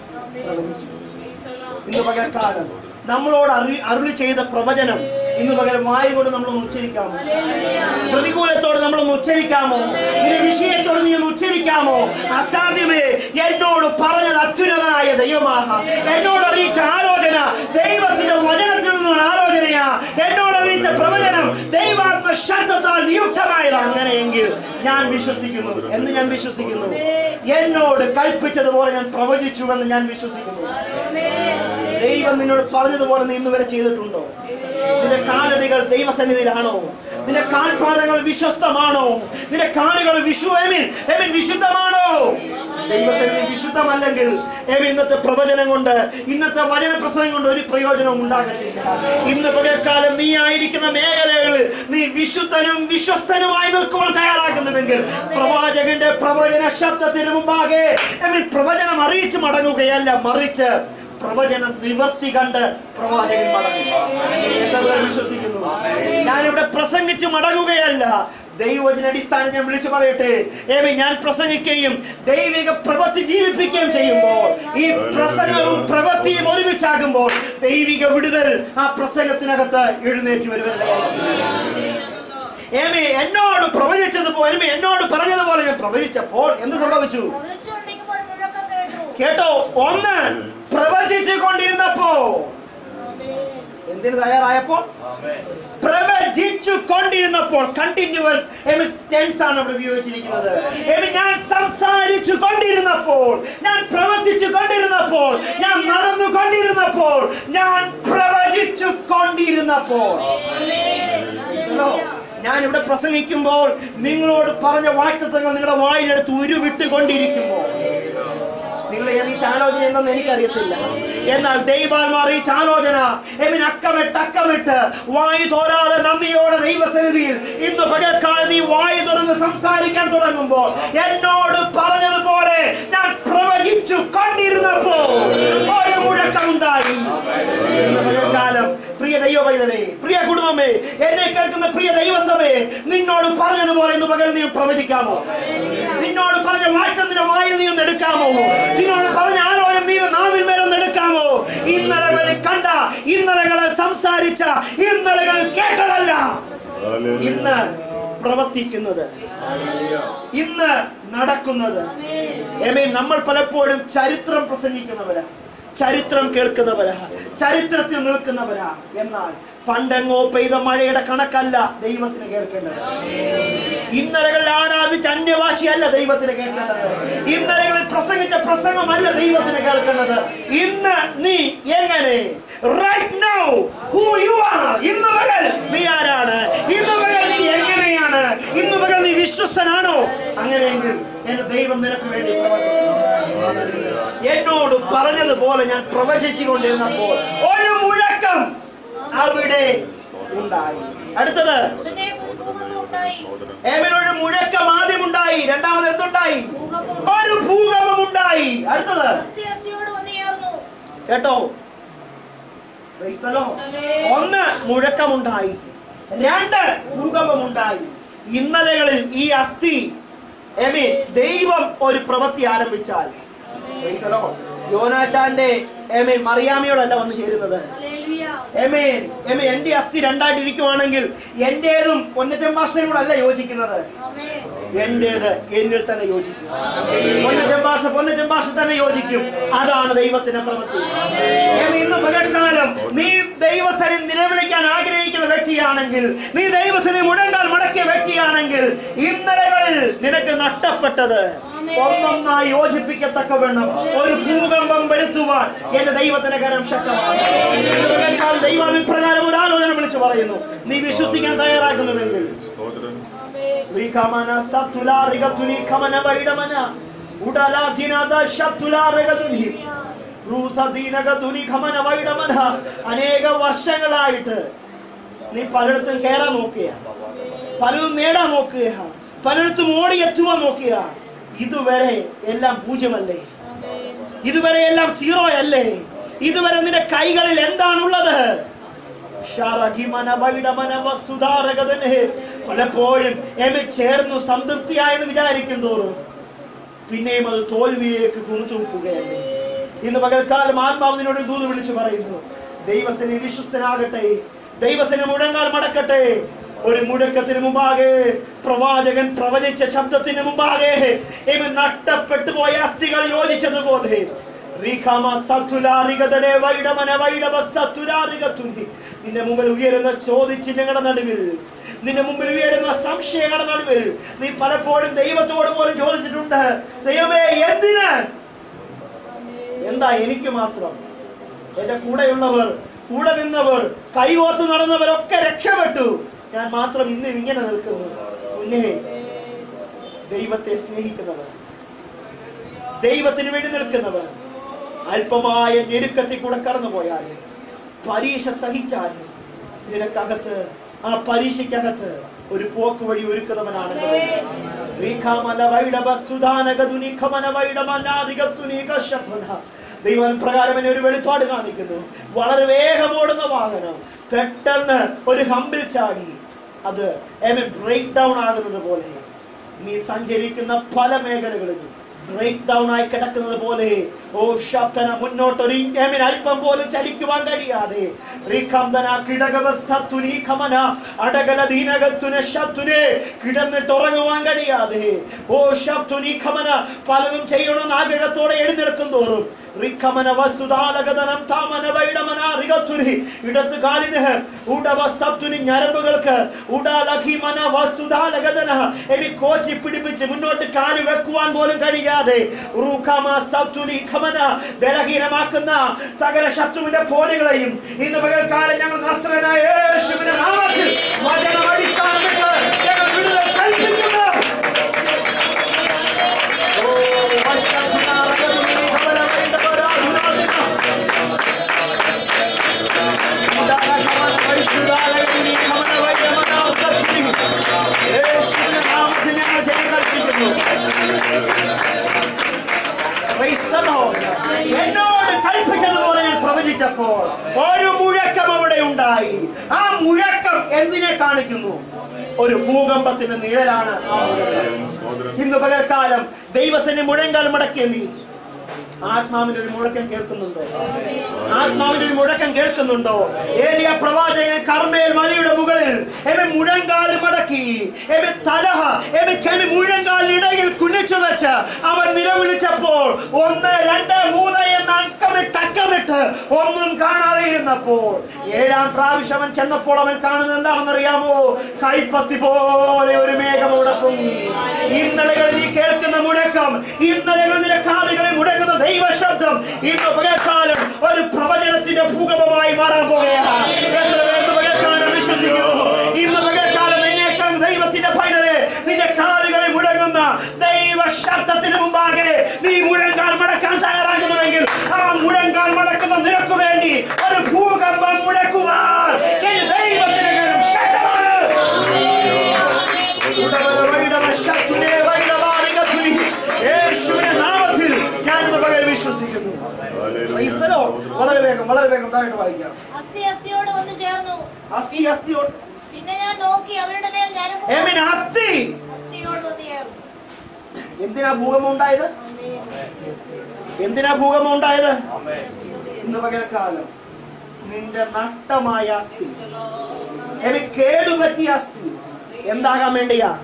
ഇന്ന് പകൽക്കാലം നമ്മളോട് അറി അരുളി ചെയ്ത പ്രവചനം ഇന്ന് പകരം വായു കൊണ്ട് നമ്മളൊന്ന് ഉച്ചരിക്കാമോ പ്രതികൂലത്തോട് നമ്മളൊന്ന് ഉച്ചരിക്കാമോ നിന്റെ വിഷയത്തോട് നീ ഒന്ന് ഉച്ചരിക്കാമോ അസാധ്യമേ എന്നോട് പറഞ്ഞത് അത്യുന്നതനായ ദൈവമാകാം എന്നോട് അറിയിച്ച ആലോചന ദൈവത്തിന്റെ വചനത്തിൽ നിന്നുള്ള ആലോചനയാ എന്നോട് അറിയിച്ച പ്രവചനം ദൈവാത്മ ശബ്ദത്താൽ നിയുക്തമായത് അങ്ങനെയെങ്കിൽ ഞാൻ വിശ്വസിക്കുന്നു എന്ന് ഞാൻ വിശ്വസിക്കുന്നു എന്നോട് കൽപ്പിച്ചതുപോലെ ഞാൻ പ്രവചിച്ചുവെന്ന് ഞാൻ വിശ്വസിക്കുന്നു ദൈവം നിന്നോട് പറഞ്ഞതുപോലെ നീ ഇന്ന് വരെ ചെയ്തിട്ടുണ്ടോ നിന്റെ കാലടികൾ ദൈവസന്നിധിയിലാണോ നിന്റെ കാൽപാദങ്ങൾ വിശ്വസ്തമാണോ നിന്റെ കാലുകൾ വിശു എമിൻ എമിൻ വിശുദ്ധമാണോ ദൈവസന്നിധി വിശുദ്ധമല്ലെങ്കിൽ എമിൻ ഇന്നത്തെ പ്രവചനം കൊണ്ട് ഇന്നത്തെ വചന പ്രസംഗം കൊണ്ട് ഒരു പ്രയോജനവും ഉണ്ടാകത്തില്ല ഇന്ന് പകൽക്കാലം നീ ആയിരിക്കുന്ന മേഖലകളിൽ നീ വിശുദ്ധനും വിശ്വസ്തനുമായി നിൽക്കുവാൻ തയ്യാറാക്കുന്നുവെങ്കിൽ പ്രവാചകന്റെ പ്രവചന ശബ്ദത്തിന് മുമ്പാകെ എമിൻ പ്രവചനം അറിയിച്ചു മടങ്ങുകയല്ല മറിച്ച് പ്രവചന നിവർത്തി കണ്ട് പ്രവാചകൻ മടങ്ങും എത്ര പേർ വിശ്വസിക്കുന്നു ഞാനിവിടെ പ്രസംഗിച്ച് മടങ്ങുകയല്ല ദൈവവചന അടിസ്ഥാനം ഞാൻ വിളിച്ചു പറയട്ടെ ഏമി ഞാൻ പ്രസംഗിക്കുകയും ദൈവിക പ്രവൃത്തി ജീവിപ്പിക്കുകയും ചെയ്യുമ്പോൾ ഈ പ്രസംഗവും പ്രവൃത്തിയും ഒരുമിച്ചാകുമ്പോൾ ദൈവിക വിടുതൽ ആ പ്രസംഗത്തിനകത്ത് എഴുന്നേറ്റ് വരുവാനിടയായി ഏമി എന്നോട് പ്രവചിച്ചതുപോലെ ഏമി എന്നോട് പറഞ്ഞതുപോലെ ഞാൻ പ്രവചിച്ചപ്പോൾ എന്ത് സംഭവിച്ചു പ്രവചിച്ചുകൊണ്ടിരിക്കുമ്പോൾ മുഴക്കം കേട്ടു കേട്ടോ ഒന്ന് പ്രവചിച്ചു കൊണ്ടിരുന്നപ്പോ എന്തിന് തയ്യാറായപ്പോൾ പ്രവചിച്ചു കൊണ്ടിരുന്നപ്പോൾ കണ്ടിന്യൂവൽ ടെൻസ് ആണ് ഇവിടെ ഉപയോഗിച്ചിരിക്കുന്നത് എമി ഞാൻ സംസാരിച്ചു കൊണ്ടിരുന്നപ്പോൾ ഞാൻ പ്രവർത്തിച്ചു കൊണ്ടിരുന്നപ്പോൾ ഞാൻ നടന്നു കൊണ്ടിരുന്നപ്പോൾ ഞാൻ പ്രവചിച്ചു കൊണ്ടിരുന്നപ്പോൾ ഞാൻ ഇവിടെ പ്രസംഗിക്കുമ്പോൾ നിങ്ങളോട് പറഞ്ഞ വാക്തത്വങ്ങൾ നിങ്ങളുടെ വായിലെടുത്ത് ഉരുവിട്ടുകൊണ്ടിരിക്കുമ്പോൾ നിങ്ങൾ അറിയിച്ച ആലോചന എന്തെന്ന് എനിക്കറിയത്തില്ല എന്നാൽ ദൈവാത്മാർ അറിയിച്ച ആലോചന എമിന് അക്കമിട്ട് അക്കമിട്ട് വായി തോരാതെ നന്ദിയോടെ ദൈവസന്നിധിയിൽ ഇന്ന് പകൽക്കാലം നീ വായി തുറന്ന് സംസാരിക്കാൻ തുടങ്ങുമ്പോൾ എന്നോട് പറഞ്ഞതുപോലെ ഞാൻ പ്രവചിച്ചു കൊണ്ടിരുന്നപ്പോൾ ഒരു മുഴക്കമുണ്ടായി ഇന്ന് പകൽക്കാലം പ്രിയ പ്രിയ ദൈവ പൈതലേ പ്രിയ കുടുംബമേ എന്നെ കേൾക്കുന്ന പ്രിയ ദൈവസമയെ നിന്നോട് പറഞ്ഞതുപോലെ ഇന്ന് പകൽ നീ പ്രവചിക്കാമോ നിന്നോട് പറഞ്ഞ മാറ്റം നിന്റെ വായിൽ നീ ഒന്ന് എടുക്കാമോ നിന്നോട് പറഞ്ഞ ആലോചന നീ നാവിൽ മേലൊന്ന് എടുക്കാമോ ഇന്നലകളിൽ കണ്ട ഇന്നലകളെ സംസാരിച്ച ഇന്നലകൾ കേട്ടതല്ല ഇന്ന് പ്രവർത്തിക്കുന്നത് ഇന്ന് നടക്കുന്നത് എമേ നമ്മൾ പലപ്പോഴും ചരിത്രം പ്രസംഗിക്കുന്നവരാ ചരിത്രം കേൾക്കുന്നവരാ ചരിത്രത്തിൽ നിൽക്കുന്നവരാ എന്നാൽ പണ്ടെങ്ങോ പെയ്ത മഴയുടെ കണക്കല്ല ദൈവത്തിന് കേൾക്കേണ്ടത് ഇന്നലകളിൽ ആരാധിച്ച അന്യഭാഷയല്ല ദൈവത്തിന് കേൾക്കേണ്ടത് ഇന്നലകളിൽ പ്രസംഗിച്ച പ്രസംഗമല്ല ദൈവത്തിന് കേൾക്കേണ്ടത് ഇന്ന് നീ എങ്ങനെ right now who you are ഇന്ന് പകൽ നീ ആരാണ് ഇന്ന് പകൽ നീ എങ്ങനെയാണ് ഇന്ന് പകൽ നീ വിശ്വസ്തനാണോ അങ്ങനെയെങ്കിൽ എന്റെ ദൈവം നിനക്ക് വേണ്ടി പ്രവർത്തിക്കും എന്നോട് പറഞ്ഞതുപോലെ ഞാൻ പ്രവചിച്ചു കൊണ്ടിരുന്നപ്പോൾ ഒരു മുഴക്കം അവിടെ ഉണ്ടായി അടുത്തത് ഉടനെ ഒരു ഭൂകമ്പം ഉണ്ടായി ഏമൻ ഒരു മുഴക്കം ആദ്യം ഉണ്ടായി രണ്ടാമത് എന്തുണ്ടായി ഒരു ഭൂകമ്പം ഉണ്ടായി അടുത്തത് അസ്ഥി അസ്ഥിയോട് വന്നു ചേർന്നു കേട്ടോ Praise the Lord. ഒന്ന് മുഴക്കമുണ്ടായി രണ്ട് ഭൂകമ്പമുണ്ടായി ഇന്നലകളിൽ ഈ അസ്ഥി എമി ദൈവം ഒരു പ്രവൃത്തി ആരംഭിച്ചാൽ Praise the Lord. യോനാച്ചാന്റെ എമേ മറിയാമയോടല്ല വന്ന് ചേരുന്നത് ഹല്ലേലൂയ എമേൻ എമേ എന്റെ അസ്ഥി രണ്ടായിട്ട് ഇരിക്കുവാണെങ്കിൽ എന്റേതും പൊന്നച്ചൻ ഭാഷയും കൂടെ അല്ല യോജിക്കുന്നത് ആമേൻ എന്റേത് എന്നിൽ തന്നെ യോജിക്കും പൊന്നച്ചൻ ഭാഷ പൊന്നച്ചൻ ഭാഷ തന്നെ യോജിക്കും അതാണ് ദൈവത്തിന്റെ പ്രവൃത്തി എമേ, ഇന്ന് പകൽക്കാലം നീ ദൈവസനെ നിലവിളിക്കാൻ ആഗ്രഹിക്കുന്ന വ്യക്തിയാണെങ്കിൽ നീ ദൈവസനെ മുടങ്കാൽ മടക്കിയ വ്യക്തിയാണെങ്കിൽ ഇന്നലകളിൽ നിനക്ക് നഷ്ടപ്പെട്ടത് ഒന്നൊന്നായി യോജിപ്പിക്കത്തക്കവണ്ണം ഒരു ഭൂകമ്പം വരുത്തുവാൻ എന്റെ ദൈവത്തിന്റെ കരം ശക്തമാണ് ഇന്ന് പകൽക്കാലം ദൈവം ഇപ്രകാരം ഒരു ആലോചന വിളിച്ചു പറയുന്നു നീ വിശ്വസിക്കാൻ തയ്യാറാക്കുന്നുവെങ്കിൽ Rikamana satula rigatuni kamana vaidamana udala dinada shatula rigatuni റൂസദീനകതുനി ഖമന വൈഡമന അനേക വർഷങ്ങളായിട്ട് നീ പലയിടത്തും കയറാൻ നോക്കുക പലതും നേടാൻ നോക്കുക പലയിടത്തും ഓടിയെത്തുവാൻ നോക്കുക ഇതുവരെ എല്ലാം പൂജ്യമല്ലേ ഇതുവരെ എല്ലാം സീറോ അല്ലേ ഇതുവരെ നിന്റെ കൈകളിൽ എന്താണുള്ളത് ഷാറഗിമന വൈഡമന വസ്തുതാരകതനെ പലപ്പോഴും എന്നെ ചേർന്നു സംതൃപ്തിയായെന്ന് വിചാരിക്കും തോറും പിന്നെയും അത് തോൽവിയിലേക്ക് കുറുത്തൂക്കുകയല്ലേ ഇന്ന് പകൽക്കാലം ആത്മാവ് നിന്നോട് ദൂത് വിളിച്ചു പറയുന്നു ദൈവസനെ വിശ്വസ്തനാകട്ടെ ദൈവസനെ മുഴങ്ങാൽ മടക്കട്ടെ ഒരു മുഴക്കത്തിന് മുമ്പാകെ പ്രവാചകൻ പ്രവചിച്ച ശബ്ദത്തിന് മുമ്പാകെ ഇവൻ നഷ്ടപ്പെട്ടു പോയ അസ്ഥികൾ യോജിച്ചതുപോലെ റീഖാമ സത്തുലാരികതനെ വൈഡമന വൈഡവ സത്തുലാരികത്തുന്നി നിന്റെ മുമ്പിൽ ഉയരുന്ന ചോദിച്ചില്ലങ്ങളുടെ നടുവിൽ നിന്റെ മുമ്പിൽ ഉയരുന്ന സംശയങ്ങളുടെ നടുവിൽ നീ പലപ്പോഴും ദൈവത്തോട് പോലും ചോദിച്ചിട്ടുണ്ട് ദൈവമേ എന്തിന് എന്താ എനിക്ക് മാത്രം എന്റെ കൂടെയുള്ളവർ കൂടെ നിന്നവർ കൈകോർത്ത് നടന്നവരൊക്കെ രക്ഷപ്പെട്ടു ഞാൻ മാത്രം ഇന്നും ഇങ്ങനെ നിൽക്കുന്നു മുന്നേ ദൈവത്തെ സ്നേഹിക്കുന്നവർ ദൈവത്തിന് വേണ്ടി നിൽക്കുന്നവർ അല്പമായ ഞെരുക്കത്തിൽ കൂടെ കടന്നുപോയാലും പരീക്ഷ സഹിച്ചാലും നിനക്കകത്ത് ആ പരീക്ഷയ്ക്കകത്ത് ഒരു പോക്ക് വഴി ഒരുക്കുന്നവനാണ് ദൈവം പ്രകാരം എന്നെ ഒരു വെളിപ്പാട് കാണിക്കുന്നു വളരെ വേഗമോടുന്ന വാഹനം പെട്ടെന്ന് ഒരു ഹമ്പിൽ ചാടി അത് ബ്രേക്ക് ഡൗൺ ആകുന്നത് പോലെ നീ സഞ്ചരിക്കുന്ന പല മേഖലകളിലും ബ്രേക്ക് ഡൗൺ ആയി കിടക്കുന്നത് പോലെ ഓ ശബ്ദന മുന്നോട്ട് ഒരു ഇഞ്ചമിന് അല്പം പോലും ചലിക്കുവാൻ കഴിയാതെ റിഖംദന കിടകവസ്തുനി ഖമന അടകല ദീനകത്തുന ശബ്ദുനെ കിടന്നിട്ട് ഉറങ്ങുവാൻ കഴിയാതെ ഓ ശബ്ദുനി ഖമന പലതും ചെയ്യണമെന്ന് ആഗ്രഹത്തോടെ എഴുന്നേൽക്കും തോറും റിഖമന വസുദാലകതനം താമന വൈഡമന റിഗത്തുനി ഇടത്ത് കാലിന് ഉടവ സബ്ദുനി ഞരമ്പുകൾക്ക് ഉടാലഖിമന വസുദാലകതന എടി കോച്ചി പിടിപ്പിച്ച് മുന്നോട്ട് കാല് വെക്കുവാൻ പോലും കഴിയാതെ റൂഖമ സബ്ദുനി ഖമന ബലഹീനമാക്കുന്ന സകല ശത്രുവിന്റെ പോരുകളെയും ഇന്ന് പകൽക്കാലം ഞങ്ങൾ നസ്രനായ യേശുവിന്റെ നാമത്തിൽ വചനം അടിസ്ഥാനമിട്ട് ഞങ്ങൾ വിടുതൽ കൽപ്പിക്കുന്നു ഓ, വശത്തുനാറകതുനി ഖമന വൈഡമരാധുരാധിന. ഉദാരഖമന പരിശുദ്ധാലയതിനി ഖമന വൈഡമരാധുരാധിനി. യേശുവിന്റെ നാമത്തിൽ ഞങ്ങൾ ജയം കൽപ്പിക്കുന്നു Praise the Lord. എന്നോട് കൽപ്പിച്ചതുപോലെ ഞാൻ പ്രവചിച്ചപ്പോൾ ഒരു മുഴക്കം അവിടെ ഉണ്ടായി ആ മുഴക്കം എന്തിനെ കാണിക്കുന്നു ഒരു ഭൂകമ്പത്തിന്റെ നിഴലാണ് ആ മുഴക്കം. ഇന്ന് പകൽക്കാലം ദൈവസനെ മുഴങ്കാൽ മടക്കിയ നീ ആത്മാവിന്റെ ഒരു മുഴക്കം കേൾക്കുന്നുണ്ടോ ആത്മാവിന്റെ ഒരു മുഴക്കം കേൾക്കുന്നുണ്ടോ ഏലിയ പ്രവാചകൻ കർമ്മേൽ മലയുടെ മുകളിൽ എവൻ മുഴങ്കാൽ മടക്കി എവൻ തലഹ എവൻ കെവി മുഴങ്കാൽ ഇടയിൽ കുനിച്ചു വെച്ച് അവൻ നിലവിളിച്ചപ്പോൾ ഒന്ന് രണ്ട് മൂന്ന് എന്ന് അക്കമിട്ട് അക്കമിട്ട് ഒന്നും കാണാതെ ഇരുന്നപ്പോൾ ഏഴാം പ്രാവശ്യം അവൻ ചെന്നപ്പോൾ അവൻ കാണുന്നത് എന്താണെന്നറിയാമോ കൈപ്പത്തി പോലെ ഒരു മേഘം അവിടെ പൊങ്ങി ഇന്നലകളിൽ നീ കേൾക്കുന്ന മുഴക്കം ഇന്നലകളിൽ നിന്റെ കാതുകളിൽ മുഴങ്ങുന്ന ദൈവശബ്ദം ഇന്ന് പകൽക്കാലം ഒരു പ്രവചനത്തിന്റെ ഭൂകമ്പമായി മാറാൻ പോകുകയാണ് എത്ര പേർക്ക് പകൽക്കാലം വിശ്വസിക്കുന്നു ഇന്ന് പകൽക്കാലം എന്നേക്കാൾ ദൈവത്തിന്റെ പൈതലെ നിന്റെ കാതുകളിൽ മുഴങ്ങുന്ന ദൈവ ശബ്ദത്തിന് മുമ്പാകെ നീ മുഴങ്കാൽ മടക്കാൻ തയ്യാറാകുന്നുവെങ്കിൽ ആ മുഴങ്കാൽ മടക്കുന്ന നിനക്ക് വേണ്ടി ഒരു ഭൂകമ്പം മുഴക്കുവാൻ എന്റെ ദൈവത്തിന് കരം ശക്തമാണ് ഉടവരവൈടവശത്തുലേ വൈടവാരികത്തുലി. യേശുവിന്റെ നാമത്തിൽ ഞാനിത് പകരം വിശ്വസിക്കുന്നു Praise the Lord. വളരെ വേഗം വളരെ വേഗം താഴോട്ട് വായിക്കാം അസ്ഥി അസ്ഥിയോട് വന്ന് ചേർന്നു അസ്ഥി അസ്ഥി പിന്നെ ഞാൻ നോക്കി അവരുടെ മേൽ ഞരമ്പ് എമിൻ അസ്ഥി അസ്ഥിയോട് വന്ന് ചേർന്നു എന്തിനാ ഭൂകമ്പം ഉണ്ടായത് എന്തിനാ ഭൂകമ്പം ഉണ്ടായത് ഇന്ന് പകൽക്കാലം നിന്റെ നഷ്ടമായ അസ്ഥി എമി കേടുപറ്റിയ അസ്ഥി എന്താകാൻ വേണ്ടിയാ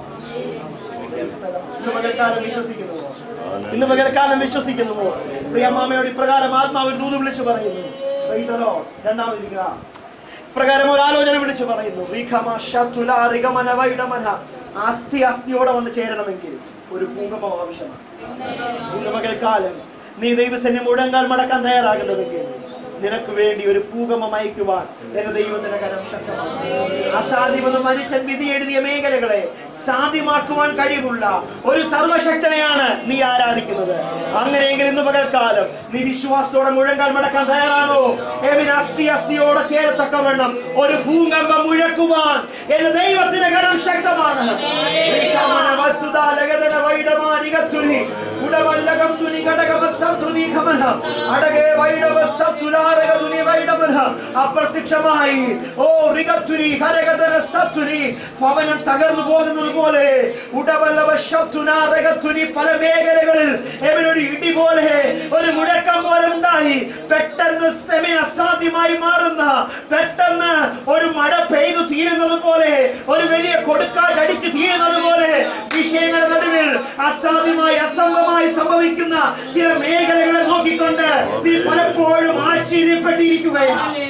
ഇന്ന് പകൽക്കാലം വിശ്വസിക്കുന്നുവോ ഇന്ന് പകൽക്കാലം വിശ്വസിക്കുന്നുവോ പ്രിയമ്മാമയോട് ഇപ്രകാരം ആത്മാവ് ഒരു ദൂത് വിളിച്ചു പറയുന്നു Praise the Lord. രണ്ടാമതിരിക്കുക പ്രകാരം ഒരു ആലോചന വിളിച്ചു പറയുന്നു റിഖമ ശതുല റിഗമന വൈഡമന അസ്ഥി അസ്ഥിയോടെ വന്ന് ചേരണമെങ്കിൽ ഒരു ഭൂകമ്പം ആവശ്യമാണ് ഇന്ന് പകൽക്കാലം നീ ദൈവസന്നെ മുഴങ്കാൽ മടക്കാൻ തയ്യാറാകുന്നതെങ്കിൽ നിനക്ക് വേണ്ടി ഒരു ഭൂകമ്പം അയക്കുവാൻ എന്റെ ദൈവത്തിന്റെ കരം ശക്തമാണ് അസാധ്യമെന്ന് മനുഷ്യൻ വിധി എഴുതിയ മേഖലകളെ സാധ്യമാക്കുവാൻ കഴിവുള്ള ഒരു സർവശക്തനെയാണ് നീ ആരാധിക്കുന്നത് അങ്ങനെയെങ്കിൽ ഇന്ന് പകൽക്കാലം നീ വിശ്വാസത്തോടെ മുഴങ്കാൽ മടക്കാൻ തയ്യാറാണോ എവിന് അസ്ഥി അസ്ഥിയോടെ ചേരത്തക്കവണ്ണം ഒരു ഭൂകമ്പം മുഴക്കുവാൻ എന്റെ ദൈവത്തിന്റെ കരം ശക്തമാണ് ഋക്കമന വസുധാ ലഗതന വൈഡമാനികത്തുനി ഉടവല്ലകം തുനി ഘടകമസം തുനി ഘമന അടകെ വൈഡവസം തുലാരക തുനി വൈഡമന അപ്രത്യക്ഷമായി ഓ റികത്തുനി ഹരകതന സത്തുനി ഭവനം തകർന്നു പോകുന്നത് പോലെ ഉടവല്ലവ ശബ്ദുനാരകത്തുനി പല മേഖലകളിൽ എവനൊരു ഇടി പോലെ ഒരു മുഴക്കം പോലെ ഉണ്ടായി പെട്ടെന്ന് സെമിൻ അസാധ്യമായി മാറുന്ന പെട്ടെന്ന് ഒരു മഴ പെയ്തു തീരുന്നത് പോലെ ഒരു വലിയ കൊടുക്കാറ്റ് അടിച്ചു തീരുന്നത് പോലെ വിഷയങ്ങളുടെ നടുവിൽ അസാധ്യമായി അസംഭവമായി സംഭവിക്കുന്ന ചില മേഖലകളെ നോക്കിക്കൊണ്ട് നീ പലപ്പോഴും ആശ്ചര്യപ്പെട്ടിരിക്കുകയാണ്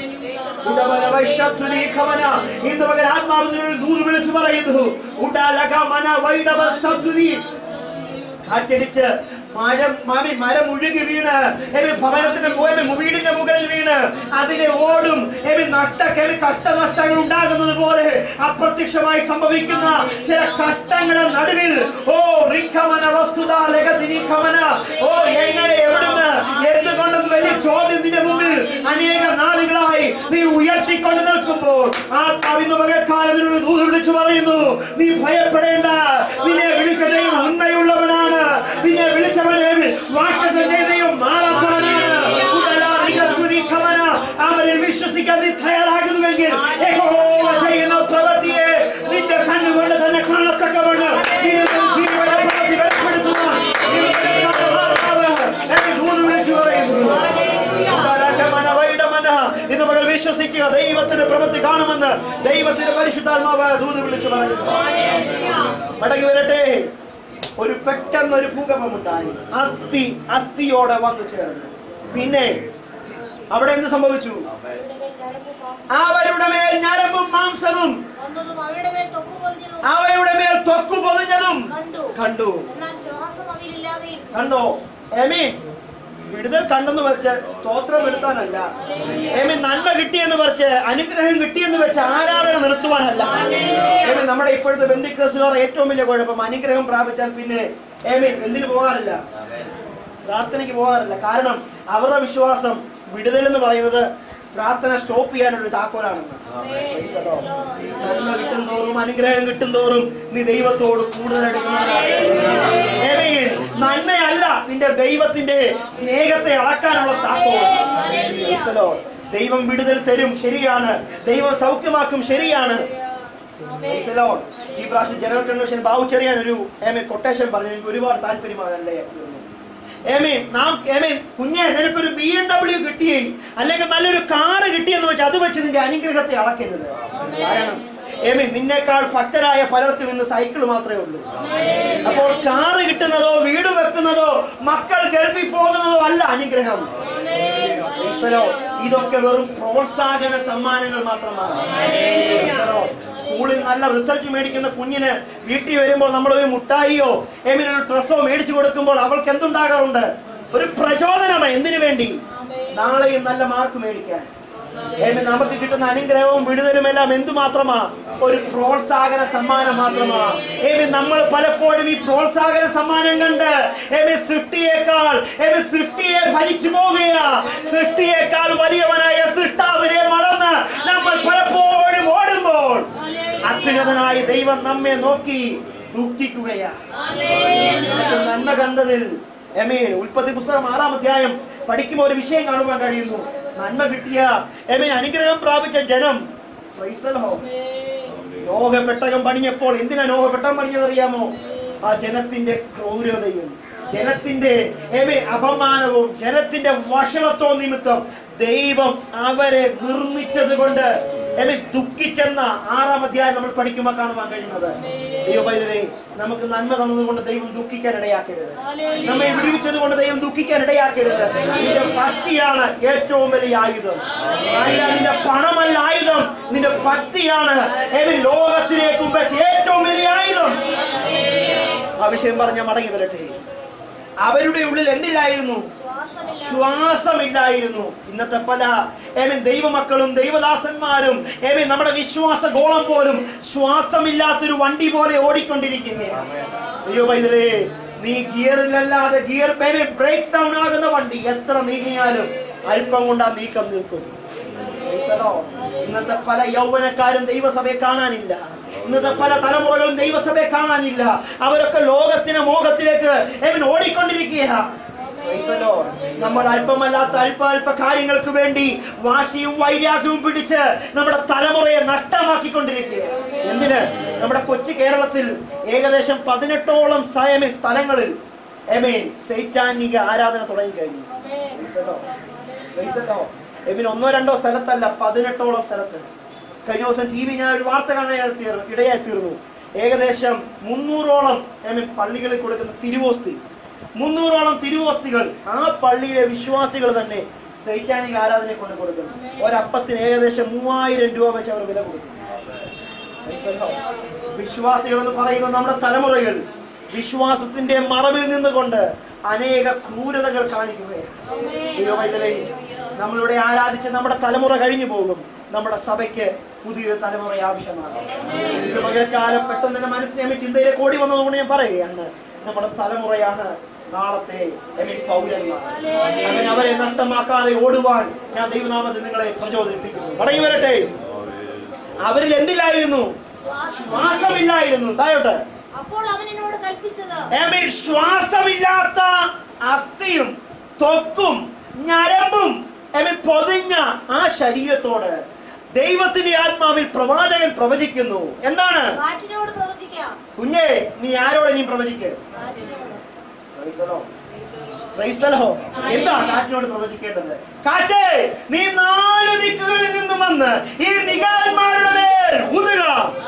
ഉടവലവശബ്ദുനീഖമന. ഇന്ന് പകൽ ആത്മാവിനോട് ദൂത് വിളിച്ചു പറയുന്നു ഉടലകമന വൈഡവസബ്ദുനി. കാറ്റടിച്ച് മഴ മാമി മരം ഒഴുകി വീണ് എവി ഭവനത്തിന്റെ മുകളിൽ വീടിന്റെ മുകളിൽ വീണ് അതിലെ ഓടും എവി നഷ്ട എവി കഷ്ടനഷ്ടങ്ങൾ ഉണ്ടാകുന്നത് പോലെ അപ്രത്യക്ഷമായി സംഭവിക്കുന്ന ചില കഷ്ടങ്ങളുടെ നടുവിൽ ഓ റിഖമന വസ്തുത ലഗതിനിഖമന ഓ എങ്ങനെ എവിടുന്ന് എന്തുകൊണ്ടെന്ന് വലിയ ചോദ്യം നിന്റെ മുമ്പിൽ അനേക നാളുകളായി നീ ഉയർത്തിക്കൊണ്ട് നിൽക്കുമ്പോൾ ആത്മാവിന്ന് പകൽക്കാലം നിന്നോട് ദൂത് വിളിച്ചു പറയുന്നു നീ ഭയപ്പെടേണ്ട നിന്നെ വിളിച്ച ദൈവം ഉണ്മയുള്ളവനാണ് നിന്നെ വിളിച്ചവനെ വാക്തത്തിന്റെ ദൈവം മാറാത്തവനാണ് ഉടലാധികത്തുനിക്കവന. അവനിൽ വിശ്വസിക്കാൻ നീ തയ്യാറാകുന്നുവെങ്കിൽ യഹോവ ചെയ്യുന്ന പ്രവൃത്തിയെ നിന്റെ കണ്ണുകൊണ്ട് തന്നെ കാണത്തക്കവണ്ണം നിന്നെ ജീവന്റെ പ്രവൃത്തി വെളിപ്പെടുത്തുവാൻ നിന്റെ ആത്മാവ് എന്നെ ദൂത് വിളിച്ചു പറയുന്നു ഉടലകമന വൈഡമന. ഇന്ന് പകൽ വിശ്വസിക്കുക ദൈവത്തിന്റെ പ്രവൃത്തി കാണുമെന്ന് ദൈവത്തിന്റെ പരിശുദ്ധാത്മാവ് ദൂത് വിളിച്ചു പറയുന്നു മടങ്ങി വരട്ടെ ഒരു പെട്ടെന്ന് ഒരു ഭൂകമ്പം ഉണ്ടായി അസ്ഥി അസ്ഥിയോടെ വന്നു ചേർന്നു പിന്നെ അവിടെ എന്ത് സംഭവിച്ചു അവരുടെ മേൽ ഞരമ്പും മാംസവും അവരുടെ മേൽ ഞരമ്പും മാംസവും വന്നതും അവരുടെ മേൽ തൊക്കു പൊതിഞ്ഞതും അവയുടെ മേൽ തൊക്കു പൊതിഞ്ഞതും കണ്ടു കണ്ടു എന്നാൽ ശ്വാസം അവരില്ലാതെയും കണ്ടോ എമി വിടുതൽ കണ്ടെന്ന് വെച്ച് സ്തോത്രം നിർത്താനല്ല എമി നന്മ കിട്ടിയെന്ന് വെച്ച് അനുഗ്രഹം കിട്ടിയെന്ന് വെച്ച് ആരാധന നിർത്തുവാനല്ല എമി നമ്മുടെ ഇപ്പോഴത്തെ ബന്ധുക്കേസുകാർ ഏറ്റവും വലിയ കുഴപ്പം അനുഗ്രഹം പ്രാപിച്ചാൽ പിന്നെ എമി എന്തിനു പോകാറില്ല പ്രാർത്ഥനയ്ക്ക് പോകാറില്ല കാരണം അവരുടെ വിശ്വാസം വിടുതൽ എന്ന് പറയുന്നത് പ്രാർത്ഥന സ്റ്റോപ്പ് ചെയ്യാനൊരു താക്കോലാണെന്ന് Praise the Lord. നന്മ കിട്ടും തോറും അനുഗ്രഹം കിട്ടും തോറും നീ ദൈവത്തോട് കൂടുതൽ അടുക്കണം. ഏമേൻ. നന്മയല്ല നിന്റെ ദൈവത്തിന്റെ സ്നേഹത്തെ അളക്കാനുള്ള താക്കോൽ Praise the Lord. ദൈവം വിടുതൽ തരും ശരിയാണ് ദൈവം സൗഖ്യമാക്കും ശരിയാണ് Praise the Lord. ഈ പ്രാവശ്യം ജനറൽ കൺവെൻഷൻ ബാബു ചെറിയാൻ ഒരു ഏമേ കൊട്ടേഷൻ പറഞ്ഞു എനിക്ക് ഒരുപാട് താല്പര്യമാണല്ലേ ഏമേ നാം ഏമേ കുഞ്ഞെ നിനക്കൊരു ബി എം ഡബ്ല്യു കിട്ടിയേ അല്ലെങ്കിൽ നല്ലൊരു കാറ് കിട്ടിയെന്ന് വെച്ച് അത് വെച്ച് നിന്റെ അനുഗ്രഹത്തെ അളക്കരുത് കാരണം ഏമേ നിന്നേക്കാൾ ഭക്തരായ പലർക്കും ഇന്ന് സൈക്കിൾ മാത്രമേ ഉള്ളൂ അപ്പോൾ കാറ് കിട്ടുന്നതോ വീട് വെക്കുന്നതോ മക്കൾ ഗൾഫിൽ പോകുന്നതോ അല്ല അനുഗ്രഹം Praise the Lord. ഇതൊക്കെ വെറും പ്രോത്സാഹന സമ്മാനങ്ങൾ മാത്രമാണ് Praise the Lord. സ്കൂളിൽ നല്ല റിസൾട്ട് മേടിക്കുന്ന കുഞ്ഞിന് വീട്ടിൽ വരുമ്പോൾ നമ്മൾ ഒരു മുട്ടായിയോ ഏമിന് ഒരു ഡ്രസ്സോ മേടിച്ചു കൊടുക്കുമ്പോൾ അവൾക്ക് എന്തുണ്ടാകാറുണ്ട് ഒരു പ്രചോദനം എന്തിനു വേണ്ടി നാളെയും നല്ല മാർക്ക് മേടിക്കാൻ ഏമി നമുക്ക് കിട്ടുന്ന അനുഗ്രഹവും വിടുതലും എല്ലാം എന്തു മാത്രമാ ഒരു പ്രോത്സാഹന സമ്മാനം മാത്രമാ ഏമി നമ്മൾ പലപ്പോഴും ഈ പ്രോത്സാഹന സമ്മാനം കണ്ട് ഏമി സൃഷ്ടിയേക്കാൾ ഏമി സൃഷ്ടിയെ ഭരിച്ചു പോകുകയാ സൃഷ്ടിയേക്കാൾ വലിയവനായ സൃഷ്ടാവിനെ മറന്ന് നമ്മൾ പലപ്പോഴും ഓടുമ്പോൾ അത്യുന്നതനായ ദൈവം നമ്മെ നോക്കി ദുഃഖിക്കുകയാ നമുക്ക് നന്മ കണ്ടതിൽ എമീൻ ഉൽപ്പത്തി പുസ്തകം ആറാം അധ്യായം പഠിക്കുമ്പോൾ ഒരു വിഷയം കാണുവാൻ കഴിയുന്നു നന്മ കിട്ടിയ എമീൻ അനുഗ്രഹം പ്രാപിച്ച ജനം Praise the Lord. നോഹ പെട്ടകം പണിഞ്ഞപ്പോൾ എന്തിനാ നോഹ പെട്ടകം പണിഞ്ഞതറിയാമോ ആ ജനത്തിന്റെ ക്രൂരതയും ജനത്തിന്റെ ഏമേ അപമാനവും ജനത്തിന്റെ വഷളത്വവും നിമിത്തം ദൈവം അവരെ നിർമ്മിച്ചത് കൊണ്ട് എന്നെ ദുഃഖിച്ചെന്ന ആറാം അധ്യായം നമ്മൾ പഠിക്കുമ്പോൾ കാണുവാൻ കഴിയുന്നത് ദൈവപൈതലേ നമുക്ക് നന്മ തന്നതുകൊണ്ട് ദൈവം ദുഃഖിക്കാൻ ഇടയാക്കരുത് നമ്മെ വിടുവിച്ചത് കൊണ്ട് ദൈവം ദുഃഖിക്കാൻ ഇടയാക്കരുത് നിന്റെ ഭക്തിയാണ് ഏറ്റവും വലിയ ആയുധം അല്ല നിന്റെ പണമല്ല ആയുധം നിന്റെ ഭക്തിയാണ് ഏത് ലോകത്തിലേക്ക് വെച്ച് ഏറ്റവും വലിയ ആയുധം ആ വിഷയം പറഞ്ഞ മടങ്ങി വരട്ടെ അവരുടെ ഉള്ളിൽ എന്തില്ലായിരുന്നു ശ്വാസമില്ലായിരുന്നു ഇന്നത്തെ പല ഏമൻ ദൈവമക്കളും ദൈവദാസന്മാരും ഏമൻ നമ്മുടെ വിശ്വാസ ഗോളം പോലും ശ്വാസമില്ലാത്തൊരു വണ്ടി പോലെ ഓടിക്കൊണ്ടിരിക്കുകയാണ് അയ്യോ പൈതലേ നീ ഗിയറിലല്ലാതെ ഗിയർ ബ്രേക്ക് ഡൗൺ ആകുന്ന വണ്ടി എത്ര നീങ്ങിയാലും അല്പം കൊണ്ട് ആ നീക്കം നിൽക്കും Praise the Lord. ഇന്നത്തെ പല യൗവനക്കാരും ദൈവസഭയെ കാണാനില്ല ഇന്നത്തെ പല തലമുറകളും ദൈവസഭയെ കാണാനില്ല അവരൊക്കെ ലോകത്തിന് മോഹത്തിലേക്ക് അവൻ ഓടിക്കൊണ്ടിരിക്കുകയാണ് Praise the Lord. നമ്മൾ അല്പമല്ലാത്ത അല്പ അല്പ കാര്യങ്ങൾക്ക് വേണ്ടി വാശിയും വൈരാഗ്യവും പിടിച്ച് നമ്മുടെ തലമുറയെ നഷ്ടമാക്കിക്കൊണ്ടിരിക്കുകയാണ് എന്തിന് നമ്മുടെ കൊച്ചു കേരളത്തിൽ ഏകദേശം പതിനെട്ടോളം സ്വയമേ സ്ഥലങ്ങളിൽ എമേൻ സൈറ്റാനിക ആരാധന തുടങ്ങി കഴിഞ്ഞു Praise the Lord. Praise the Lord. എമിന് ഒന്നോ രണ്ടോ സ്ഥലത്തല്ല പതിനെട്ടോളം സ്ഥലത്ത് കഴിഞ്ഞ ദിവസം ടി വി ഞാൻ ഒരു വാർത്ത കാണാൻ തീർന്നു ഇടയായി തീർന്നു ഏകദേശം മുന്നൂറോളം എമിൻ പള്ളികളിൽ കൊടുക്കുന്ന തിരുവോസ്തി മുന്നൂറോളം തിരുവോസ്തികൾ ആ പള്ളിയിലെ വിശ്വാസികൾ തന്നെ സൈറ്റാനിക ആരാധന കൊണ്ട് കൊടുക്കുന്നു ഒരപ്പത്തിന് ഏകദേശം മൂവായിരം രൂപ വെച്ച് അവർ വില കൊടുക്കും Praise the Lord. വിശ്വാസികൾ എന്ന് പറയുന്ന നമ്മുടെ തലമുറകൾ വിശ്വാസത്തിന്റെ മറവിൽ നിന്നുകൊണ്ട് അനേക ക്രൂരതകൾ കാണിക്കുകയാണ് ദൈവമൈതലേ നമ്മളിവിടെ ആരാധിച്ച് നമ്മുടെ തലമുറ കഴിഞ്ഞു പോകും നമ്മുടെ സഭയ്ക്ക് പുതിയൊരു തലമുറ ആവശ്യമാണ് ഇത് പകരക്കാലം പെട്ടെന്ന് തന്നെ മനസ്സിനെ ചിന്തയിലേക്ക് ഓടി വന്നതുകൊണ്ട് ഞാൻ പറയുകയാണ് നമ്മുടെ തലമുറയാണ് നാളത്തെ എമിൻ പൗരന്മാർ അവൻ അവരെ നഷ്ടമാക്കാതെ ഓടുവാൻ ഞാൻ ദൈവനാമത്തിൽ നിങ്ങളെ പ്രചോദിപ്പിക്കുന്നു മടങ്ങി വരട്ടെ അവരിൽ എന്തില്ലായിരുന്നു ശ്വാസമില്ലായിരുന്നു തായോട്ട് അപ്പോൾ അവൻ എന്നോട് കൽപ്പിച്ചത് ആമേൻ. ശ്വാസമില്ലാത്ത അസ്ഥിയും ത്വക്കും ഞരമ്പും ആമേൻ, പൊതിഞ്ഞ ആ ശരീരത്തോട് ദൈവത്തിന്റെ ആത്മാവിൽ പ്രവാചകൻ പ്രവചിക്കുന്നു എന്താണ് കാറ്റിനോട് പ്രവചിക്കാം കുഞ്ഞേ നീ ആരോട് ഇനി പ്രവചിക്കുക കാറ്റിനോട് എന്താ കാറ്റിനോട് പ്രവചിക്കേണ്ടത് കാറ്റേ നീ നാല് ദിക്കുകളിൽ നിന്നും വന്ന് ഈ നികാന്മാരുടെ മേൽ ഊതുക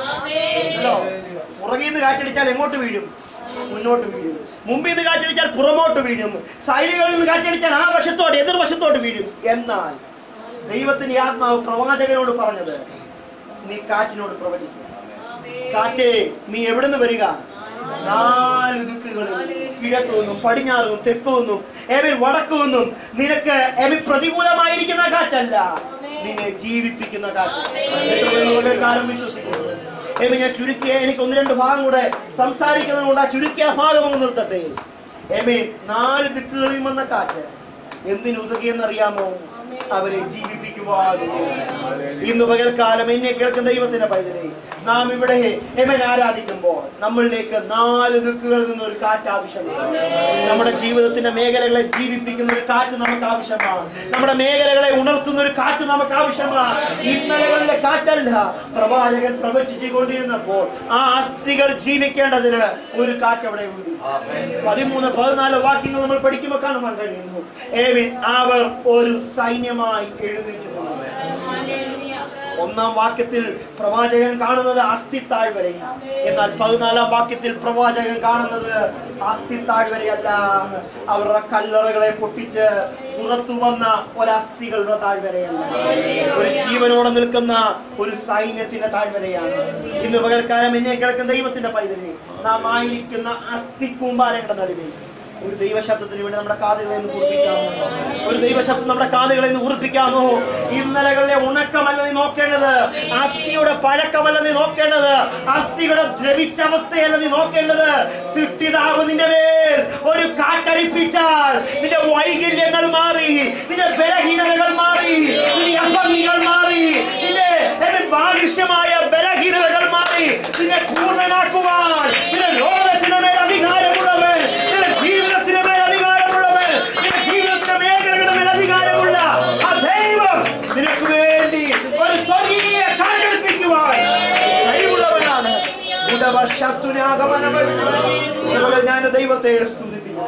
പുറകിൽ നിന്ന് കാറ്റടിച്ചാൽ എങ്ങോട്ട് വീഴും മുന്നോട്ട് വീഴും മുമ്പിൽ നിന്ന് കാറ്റടിച്ചാൽ പുറമോട്ട് വീഴും സൈഡുകളിൽ നിന്ന് കാറ്റടിച്ചാൽ ആ വശത്തോട്ട് എതിർവശത്തോട്ട് വീഴും എന്നാൽ ദൈവത്തിന്റെ ആത്മാവ് പ്രവാചകനോട് പറഞ്ഞത് നീ കാറ്റിനോട് പ്രവചിക്കുക കാറ്റേ നീ എവിടുന്ന് വരിക നാല് ദിക്കുകളിൽ കിഴക്കു നിന്നും പടിഞ്ഞാറ് നിന്നും തെക്കു നിന്നും ഏവൻ വടക്കു നിന്നും നിനക്ക് ഏവൻ പ്രതികൂലമായിരിക്കുന്ന കാറ്റല്ല നിന്നെ ജീവിപ്പിക്കുന്ന കാറ്റ് എത്ര പേര് വളരെ കാലം വിശ്വസിക്കുന്നു ഏവൻ ഞാൻ ചുരുക്കിയ എനിക്ക് ഒന്ന് രണ്ട് ഭാഗം കൂടെ സംസാരിക്കുന്നത് കൊണ്ട് ആ ചുരുക്കിയ ഭാഗം ഒന്ന് നിർത്തട്ടെ ഏമേ നാല് ദിക്കുകളിൽ വന്ന കാറ്റ് എന്തിനുതകിയെന്നറിയാമോ അവരെ ജീവിപ്പിക്കുവാൻ ഇന്ന് പകൽക്കാലം എന്നെ കേൾക്കുന്ന ദൈവത്തിന്റെ പൈതലേ നാം ഇവിടെ എമൻ ആരാധിക്കുമ്പോൾ നമ്മളിലേക്ക് നാല് ദിക്കുകളിൽ നിന്ന് ഒരു കാറ്റ് ആവശ്യമാണ് നമ്മുടെ ജീവിതത്തിന്റെ മേഖലകളെ ജീവിപ്പിക്കുന്ന ഒരു കാറ്റ് നമുക്ക് ആവശ്യമാണ് നമ്മുടെ മേഖലകളെ ഉണർത്തുന്ന ഒരു കാറ്റ് നമുക്ക് ആവശ്യമാണ് ഇന്നലകളിലെ കാറ്റല്ല പ്രവാചകൻ പ്രവചിച്ചു കൊണ്ടിരുന്നപ്പോൾ ആ അസ്ഥികൾ ജീവിക്കേണ്ടതിന് ഒരു കാറ്റ് അവിടെ ഊതി പതിമൂന്ന് പതിനാല് വാക്യങ്ങൾ നമ്മൾ പഠിക്കുമ്പോൾ കാണുവാൻ കഴിയുന്നു ഏവിൻ അവർ ഒരു സൈന്യമായി എഴുതിയിരിക്കുന്നു ഒന്നാം വാക്യത്തിൽ പ്രവാചകൻ കാണുന്നത് അസ്ഥി താഴ്വരയാണ് എന്നാൽ പതിനാലാം വാക്യത്തിൽ പ്രവാചകൻ കാണുന്നത് അസ്ഥി താഴ്വരയല്ല അവരുടെ കല്ലറകളെ പൊട്ടിച്ച് പുറത്തു വന്ന ഒരസ്ഥികളുടെ താഴ്വരയല്ല ഒരു ജീവനോടെ നിൽക്കുന്ന ഒരു സൈന്യത്തിന്റെ താഴ്വരയാണ് ഇന്ന് പകൽക്കാലം എന്നെ കേൾക്കുന്ന ദൈവത്തിന്റെ പൈതലേ നാം ആയിരിക്കുന്ന അസ്ഥി കൂമ്പാരങ്ങളുടെ നടുവിൽ ഒരു ദൈവശബ്ദത്തിന് വേണ്ടി നമ്മുടെ കാതുകളെ ഒന്ന് ഉറപ്പിക്കാമോ ഒരു ദൈവശബ്ദം നമ്മുടെ കാതുകളെ ഒന്ന് ഉറപ്പിക്കാമോ ഇന്നലകളിലെ ഉണക്കമല്ല നീ നോക്കേണ്ടത് അസ്ഥിയുടെ പഴക്കമല്ല നീ നോക്കേണ്ടത് അസ്ഥിയുടെ ദ്രവിച്ച അവസ്ഥയല്ല നീ നോക്കേണ്ടത് സൃഷ്ടിതാവ് നിന്റെ മേൽ ഒരു കാറ്റടിപ്പിച്ചാൽ നിന്റെ വൈകല്യങ്ങൾ മാറി നിന്റെ ബലഹീനതകൾ മാറി നിന്റെ അഭംഗികൾ മാറി നിന്റെ എന്റെ ബാലിഷ്യമായ ബലഹീനതകൾ മാറി നിന്നെ പൂർണ്ണനാക്കുവാൻ നിന്റെ ലോകത്തിന് മേൽ അധികാരമുള്ളവൻ നിന്റെ ജീവിതത്തിന് മേൽ അധികാരമുള്ളവൻ നിന്റെ ജീവിതത്തിന്റെ മേഖലകളുടെ മേൽ അധികാരമുള്ള ആ ദൈവം നിനക്ക് വേണ്ടി ഒരു സ്വർഗീയ കാറ്റെടുപ്പിക്കുവാൻ കഴിവുള്ളവനാണ് ഗുഡവശത്തുനാഗമനങ്ങൾ. അതുപോലെ ഞാൻ ദൈവത്തെ സ്തുതിക്കുന്നു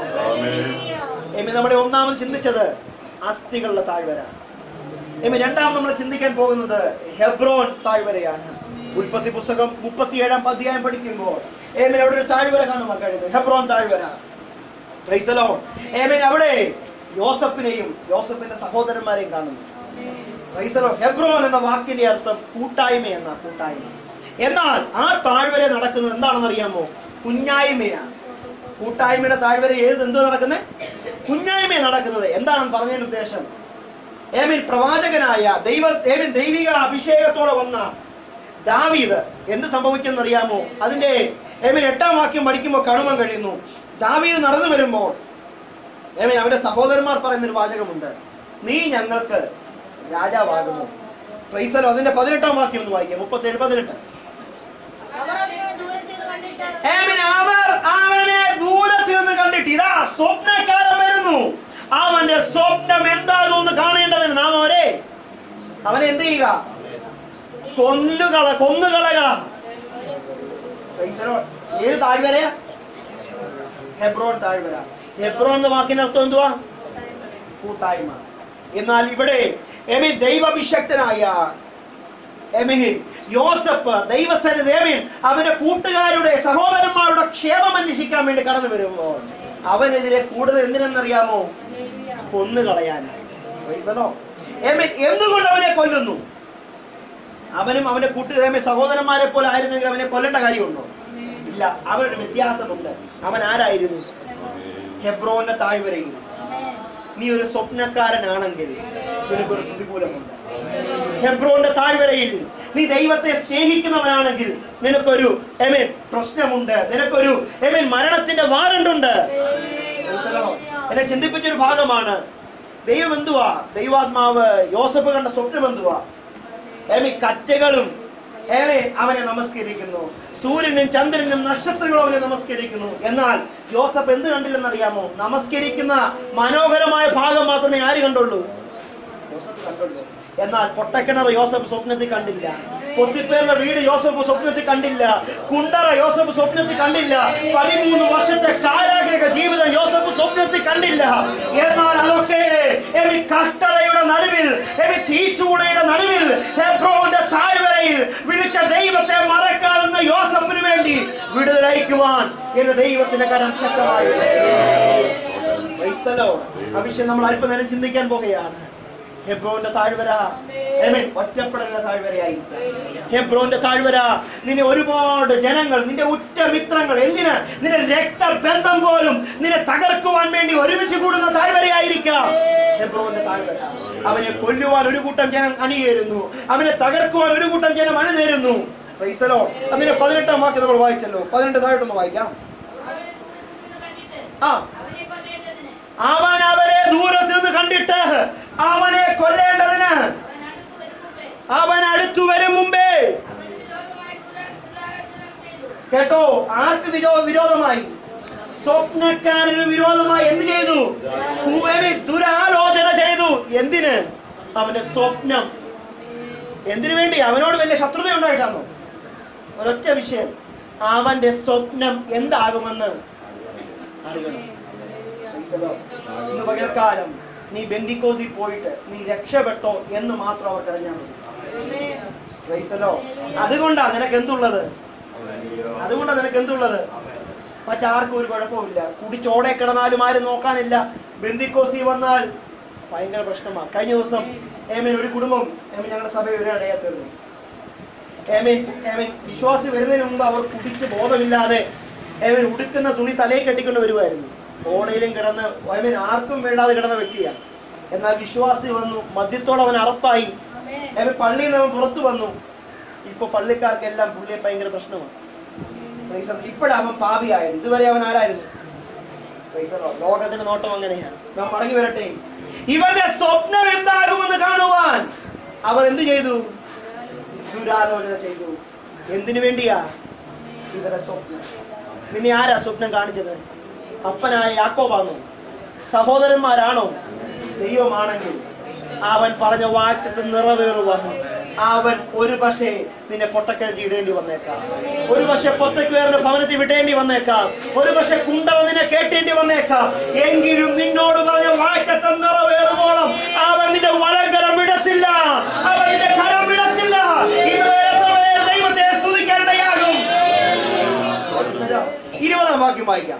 എമ്മി നമ്മുടെ ഒന്നാമത് ചിന്തിച്ചത് അസ്ഥികളുടെ താഴ്വര എമ്മി രണ്ടാം നമ്മൾ ചിന്തിക്കാൻ പോകുന്നത് ഹെബ്രോൻ താഴ്വരയാണ് ഉൽപ്പത്തി പുസ്തകം മുപ്പത്തിയേഴാം അധ്യായം പഠിക്കുമ്പോൾ ഏമിൻ അവിടെ ഒരു താഴ്വര കാണുവാൻ കഴിയുന്നത് ഹെബ്രോൻ താഴ്വര Praise the Lord. Amen. അവിടെ യോസഫിനെയും യോസഫിന്റെ സഹോദരന്മാരെയും കാണുന്നു Praise the Lord. ഹെബ്രോൻ എന്ന വാക്കിന്റെ അർത്ഥം കൂട്ടായ്മ എന്ന കൂട്ടായ്മ എന്നാൽ ആ താഴ്വര നടക്കുന്നത് എന്താണെന്ന് അറിയാമോ കുഞ്ഞായ്മയാണ് കൂട്ടായ്മയുടെ താഴ്വര ഏത് എന്തോ നടക്കുന്നത് കുഞ്ഞായ്മ നടക്കുന്നത് എന്താണെന്ന് പറഞ്ഞതിന് ഉദ്ദേശം ഏമിൻ പ്രവാചകനായ ദൈവ ഏമിൻ ദൈവിക അഭിഷേകത്തോടെ വന്ന ദാവീദ് എന്ത് സംഭവിച്ചെന്നറിയാമോ അതിന്റെ ഏമിൻ എട്ടാം വാക്യം പഠിക്കുമ്പോൾ കാണുവാൻ കഴിയുന്നു ദാവീദ് നടന്നു വരുമ്പോൾ ഏമിൻ അവന്റെ സഹോദരന്മാർ പറയുന്നൊരു വാചകമുണ്ട് നീ ഞങ്ങൾക്ക് രാജാവാകുന്നു ഫ്രൈസലോ അതിന്റെ പതിനെട്ടാം വാക്യം ഒന്ന് വായിക്കാം മുപ്പത്തേഴ് പതിനെട്ട് അവർ അവനെ ദൂരത്ത് നിന്ന് കണ്ടിട്ട് ഏമിൻ അവർ അവനെ ദൂരത്ത് നിന്ന് കണ്ടിട്ട് ഇതാ സ്വപ്നക്കാരൻ വരുന്നു അവന്റെ സ്വപ്നം എന്താകും എന്ന് കാണേണ്ടതിന് നാം അവരെ അവനെ എന്ത് ചെയ്യുക കൊല്ലുകള കൊന്നുകളക Praise the Lord. ഏത് താഴ്വരയാ ഹെബ്രോൺ താഴ്വര ഹെബ്രോൺ എന്ന വാക്കിന്റെ അർത്ഥം എന്തുവാ കൂട്ടായ്മ എന്നാൽ ഇവിടെ എമി ദൈവഭിഷക്തനായ എമി യോസഫ് ദൈവസന്നിധി എമിൻ അവന്റെ കൂട്ടുകാരുടെ സഹോദരന്മാരുടെ ക്ഷേമം അന്വേഷിക്കാൻ വേണ്ടി കടന്നു വരുമ്പോൾ അവനെതിരെ കൂടുതൽ എന്തിനെന്നറിയാമോ കൊന്നുകളയാനായി Praise the Lord. എമിൻ എന്തുകൊണ്ട് അവനെ കൊല്ലുന്നു അവനും അവന്റെ കൂട്ടുകാരൻ സഹോദരന്മാരെ പോലെ ആയിരുന്നെങ്കിൽ അവനെ കൊല്ലേണ്ട കാര്യമുണ്ടോ ഇല്ല അവനൊരു വ്യത്യാസമുണ്ട് അവൻ ആരായിരുന്നു ഹെബ്രോന്റെ താഴ്വരയിൽ നീ ഒരു സ്വപ്നക്കാരനാണെങ്കിൽ നിനക്കൊരു പ്രതികൂലമുണ്ട് ഹെബ്രോന്റെ താഴ്വരയിൽ നീ ദൈവത്തെ സ്നേഹിക്കുന്നവനാണെങ്കിൽ നിനക്കൊരു എമേൻ പ്രശ്നമുണ്ട് നിനക്കൊരു എമേൻ മരണത്തിന്റെ വാറണ്ടുണ്ട് എന്നെ ചിന്തിപ്പിച്ചൊരു ഭാഗമാണ് ദൈവം എന്തുവാ ദൈവാത്മാവ് യോസഫ് കണ്ട സ്വപ്നം എന്തുവാ ഏമി കറ്റകളും ഏമേ അവനെ നമസ്കരിക്കുന്നു സൂര്യനും ചന്ദ്രനും നക്ഷത്രങ്ങളും അവനെ നമസ്കരിക്കുന്നു എന്നാൽ യോസഫ് എന്ത് കണ്ടില്ലെന്നറിയാമോ നമസ്കരിക്കുന്ന മനോഹരമായ ഭാഗം മാത്രമേ ആര് കണ്ടുള്ളൂ യോസഫ് കണ്ടുള്ളൂ എന്നാൽ പൊട്ടക്കിണർ യോസഫ് സ്വപ്നത്തിൽ കണ്ടില്ല പൊത്തിപ്പേരുടെ വീട് യോസഫ് സ്വപ്നത്തിൽ കണ്ടില്ല കുണ്ടറ യോസഫ് സ്വപ്നത്തിൽ കണ്ടില്ല പതിമൂന്ന് വർഷത്തെ കാരാഗ്രഹ ജീവിതം യോസഫ് സ്വപ്നത്തിൽ കണ്ടില്ല എന്നാൽ അതൊക്കെ എമി കഷ്ടതയുടെ നടുവിൽ എമി തീച്ചൂടയുടെ നടുവിൽ ഹെബ്രോന്റെ താഴ്വരയിൽ വിളിച്ച ദൈവത്തെ മറക്കാതെന്ന യോസഫിന് വേണ്ടി വിടുതലയക്കുവാൻ എന്റെ ദൈവത്തിന്റെ കരം ശക്തമായി ക്രൈസ്തലോ അഭിഷേകം നമ്മൾ അല്പനേരം ചിന്തിക്കാൻ പോകുകയാണ് ഹെബ്രോന്റെ താഴ്വര ആമേൻ. ഒറ്റപ്പെടലിന്റെ താഴ്വരയായി ഹെബ്രോന്റെ താഴ്വര നിന്നെ ഒരുപാട് ജനങ്ങൾ നിന്റെ ഉറ്റ മിത്രങ്ങൾ എന്തിന് നിന്റെ രക്തബന്ധം പോലും നിന്നെ തകർക്കുവാൻ വേണ്ടി ഒരുമിച്ച് കൂടുന്ന താഴ്വരയായിരിക്കാം ഹെബ്രോന്റെ താഴ്വര അവനെ കൊല്ലുവാൻ ഒരു കൂട്ടം ജനം അണിയേരുന്നു അവനെ തകർക്കുവാൻ ഒരു കൂട്ടം ജനം അണിതേരുന്നു പ്രൈസലോ അതിന്റെ പതിനെട്ടാം വാക്യം നമ്മൾ വായിച്ചല്ലോ പതിനെട്ട് താഴോട്ടൊന്ന് വായിക്കാം ആ അവനെ കൊല്ലേണ്ടതിന് അവൻ അവരെ ദൂരത്ത് നിന്ന് കണ്ടിട്ട് അവനെ കൊല്ലേണ്ടതിന് അവൻ അടുത്ത് വരുമ്പോഴേ അവൻ അടുത്തു വരും മുമ്പേ അവന് വിരോധമായി ദുരാ- ദുരാലോചന ചെയ്തു. കേട്ടോ ആർക്ക് വിരോ വിരോധമായി സ്വപ്നക്കാരന് വിരോധമായി എന്ത് ചെയ്തു ഭൂമി ദുരാലോചന ചെയ്തു എന്തിന് അവന്റെ സ്വപ്നം എന്തിനു വേണ്ടി അവനോട് വലിയ ശത്രുത ഉണ്ടായിട്ടാണോ ഒരൊറ്റ വിഷയം അവന്റെ സ്വപ്നം എന്താകുമെന്ന് അറിയണം ഇന്ന് പകൽക്കാലം നീ ബന്ദിക്കോസിൽ പോയിട്ട് നീ രക്ഷപ്പെട്ടോ എന്ന് മാത്രം അവർക്ക് അറിഞ്ഞാൽ മതി Praise the Lord. അതുകൊണ്ടാ നിനക്ക് എന്തുള്ളത് അതുകൊണ്ടാ നിനക്ക് എന്തുള്ളത് മറ്റാർക്കും ഒരു കുഴപ്പമില്ല കുടിച്ചോടെ കിടന്നാലും ആരും നോക്കാനില്ല ബന്ദിക്കോസി വന്നാൽ ഭയങ്കര പ്രശ്നമാണ് കഴിഞ്ഞ ദിവസം ഏമീൻ ഒരു കുടുംബം ഏമീൻ ഞങ്ങളുടെ സഭയിൽ ഒരു ഇടയാത്തീർന്നു ഏമീൻ ഏമീൻ വിശ്വാസി വരുന്നതിന് മുമ്പ് അവർ കുടിച്ച് ബോധമില്ലാതെ ഏമീൻ ഉടുക്കുന്ന തുണി തലയിൽ കെട്ടിക്കൊണ്ട് വരുമായിരുന്നു ഓടയിലും കിടന്ന് ഏമീൻ ആർക്കും വേണ്ടാതെ കിടന്ന വ്യക്തിയാണ് എന്നാൽ വിശ്വാസി വന്നു മദ്യത്തോടെ അവൻ അറപ്പായി ഏമീൻ പള്ളിയിൽ നിന്ന് അവൻ പുറത്തു വന്നു ഇപ്പൊ പള്ളിക്കാർക്കെല്ലാം പുള്ളിയെ ഭയങ്കര പ്രശ്നമാണ് ഇപ്പോഴാണ് അവൻ പാപിയായത് ഇതുവരെ അവൻ ആരായിരുന്നു Praise the Lord. ലോകത്തിന്റെ നോട്ടം അങ്ങനെയാണ് നാം മടങ്ങി വരട്ടെ ഇവന്റെ സ്വപ്നം എന്താകുമെന്ന് കാണുവാൻ അവർ എന്ത് ചെയ്തു ദുരാലോചന ചെയ്തു എന്തിനു വേണ്ടിയാ ഇവരുടെ സ്വപ്നം നിന്നെ ആരാ സ്വപ്നം കാണിച്ചത് അപ്പനായ യാക്കോബാണോ സഹോദരന്മാരാണോ ദൈവമാണെങ്കിൽ അവൻ പറഞ്ഞ വാക്യത്ത് നിറവേറുവാൻ അവൻ ഒരു പക്ഷേ നിന്നെ പൊട്ടക്കിഴറ്റി ഇടേണ്ടി വന്നേക്കാം ഒരു പക്ഷെ പൊത്തക്കുവേറിന്റെ ഭവനത്തിൽ വിടേണ്ടി വന്നേക്കാം ഒരു പക്ഷെ കുണ്ടറ നിന്നെ കേട്ടേണ്ടി വന്നേക്കാം എങ്കിലും നിന്നോട് പറഞ്ഞ വാക്യത്തെ നിറവേറുവോളം അവൻ നിന്റെ വലങ്കരം വിടത്തില്ല അവൻ നിന്റെ കരം വിടത്തില്ല ഇന്ന് വരെ എത്ര പേർ ദൈവത്തെ സ്തുതിക്കാനിടയാകും ഇരുപതാം വാക്യം വായിക്കാം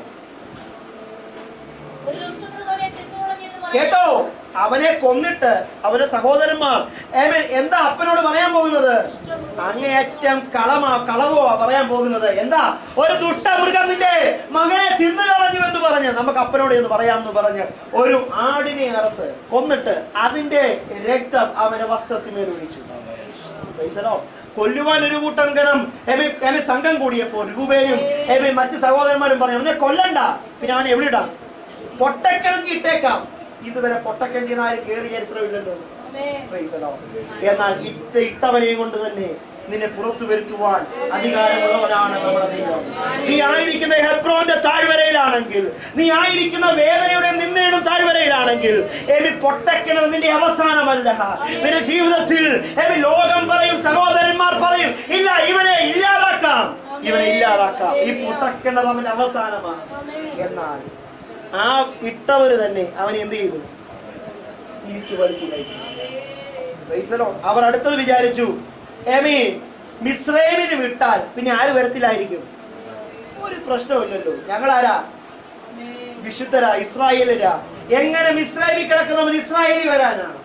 ഒരു ദുഷ്ടമൃഗത്തെ തിന്നുകളഞ്ഞെന്ന് പറഞ്ഞു. കേട്ടോ അവനെ കൊന്നിട്ട് അവന്റെ സഹോദരന്മാർ ഏമൻ എന്താ അപ്പനോട് പറയാൻ പോകുന്നത് അങ്ങേയറ്റം കളമാ കളവോ പറയാൻ പോകുന്നത് എന്താ ഒരു ദുഷ്ട മൃഗം നിന്റെ മകനെ തിന്നു കളഞ്ഞു എന്ന് പറഞ്ഞ് നമുക്ക് അപ്പനോട് എന്ന് പറയാമെന്ന് പറഞ്ഞ് ഒരു ആടിനെ അറുത്ത് കൊന്നിട്ട് അതിന്റെ രക്തം അവന്റെ വസ്ത്രത്തിന്മേൽ ഒഴിച്ചു Praise the Lord. കൊല്ലുവാൻ ഒരു കൂട്ടം ഗണം എമെ എമെ സംഘം കൂടിയപ്പോൾ രൂപയും എമെ മറ്റു സഹോദരന്മാരും പറഞ്ഞു അവനെ കൊല്ലണ്ട പിന്നെ അവനെ എവിടെ ഇടാം പൊട്ടക്കിണക്കി ഇട്ടേക്കാം ഇതുവരെ പൊട്ടക്കിണക്കി ആരും കയറി ചരിത്രമില്ലല്ലോ Praise the Lord. എന്നാൽ ഇട്ട ഇട്ടവനെയും കൊണ്ട് തന്നെ നിന്നെ പുറത്തു വരുത്തുവാൻ അധികാരമുള്ളവനാണ് നമ്മുടെ ദൈവം നീ ആയിരിക്കുന്ന ഹെബ്രോന്റെ താഴ്വരയിലാണെങ്കിൽ നീ ആയിരിക്കുന്ന വേദനയുടെ നിന്നയുടെ താഴ്വരയിലാണെങ്കിൽ എമി പൊട്ടക്കിണർ നിന്റെ അവസാനമല്ല നിന്റെ ജീവിതത്തിൽ എമി ലോകം പറയും സഹോദരന്മാർ പറയും ഇല്ല ഇവനെ ഇല്ലാതാക്കാം ഇവനെ ഇല്ലാതാക്കാം ഈ പൊട്ടക്കിണർ അവന്റെ അവസാനമാണ് എന്നാൽ ആ ഇട്ടവര് തന്നെ അവനെ എന്ത് ചെയ്തു തിരിച്ചു വലിച്ചു കയറ്റി Praise the Lord. അവർ അടുത്തത് വിചാരിച്ചു എമി മിസ്രൈമിന് വിട്ടാൽ പിന്നെ ആര് വരത്തിലായിരിക്കും ഒരു പ്രശ്നമില്ലല്ലോ ഞങ്ങളാരാ വിശുദ്ധരാ ഇസ്രായേലരാ എങ്ങനെ മിസ്രൈമിൽ കിടക്കുന്നവൻ ഇസ്രായേലി വരാനാണ്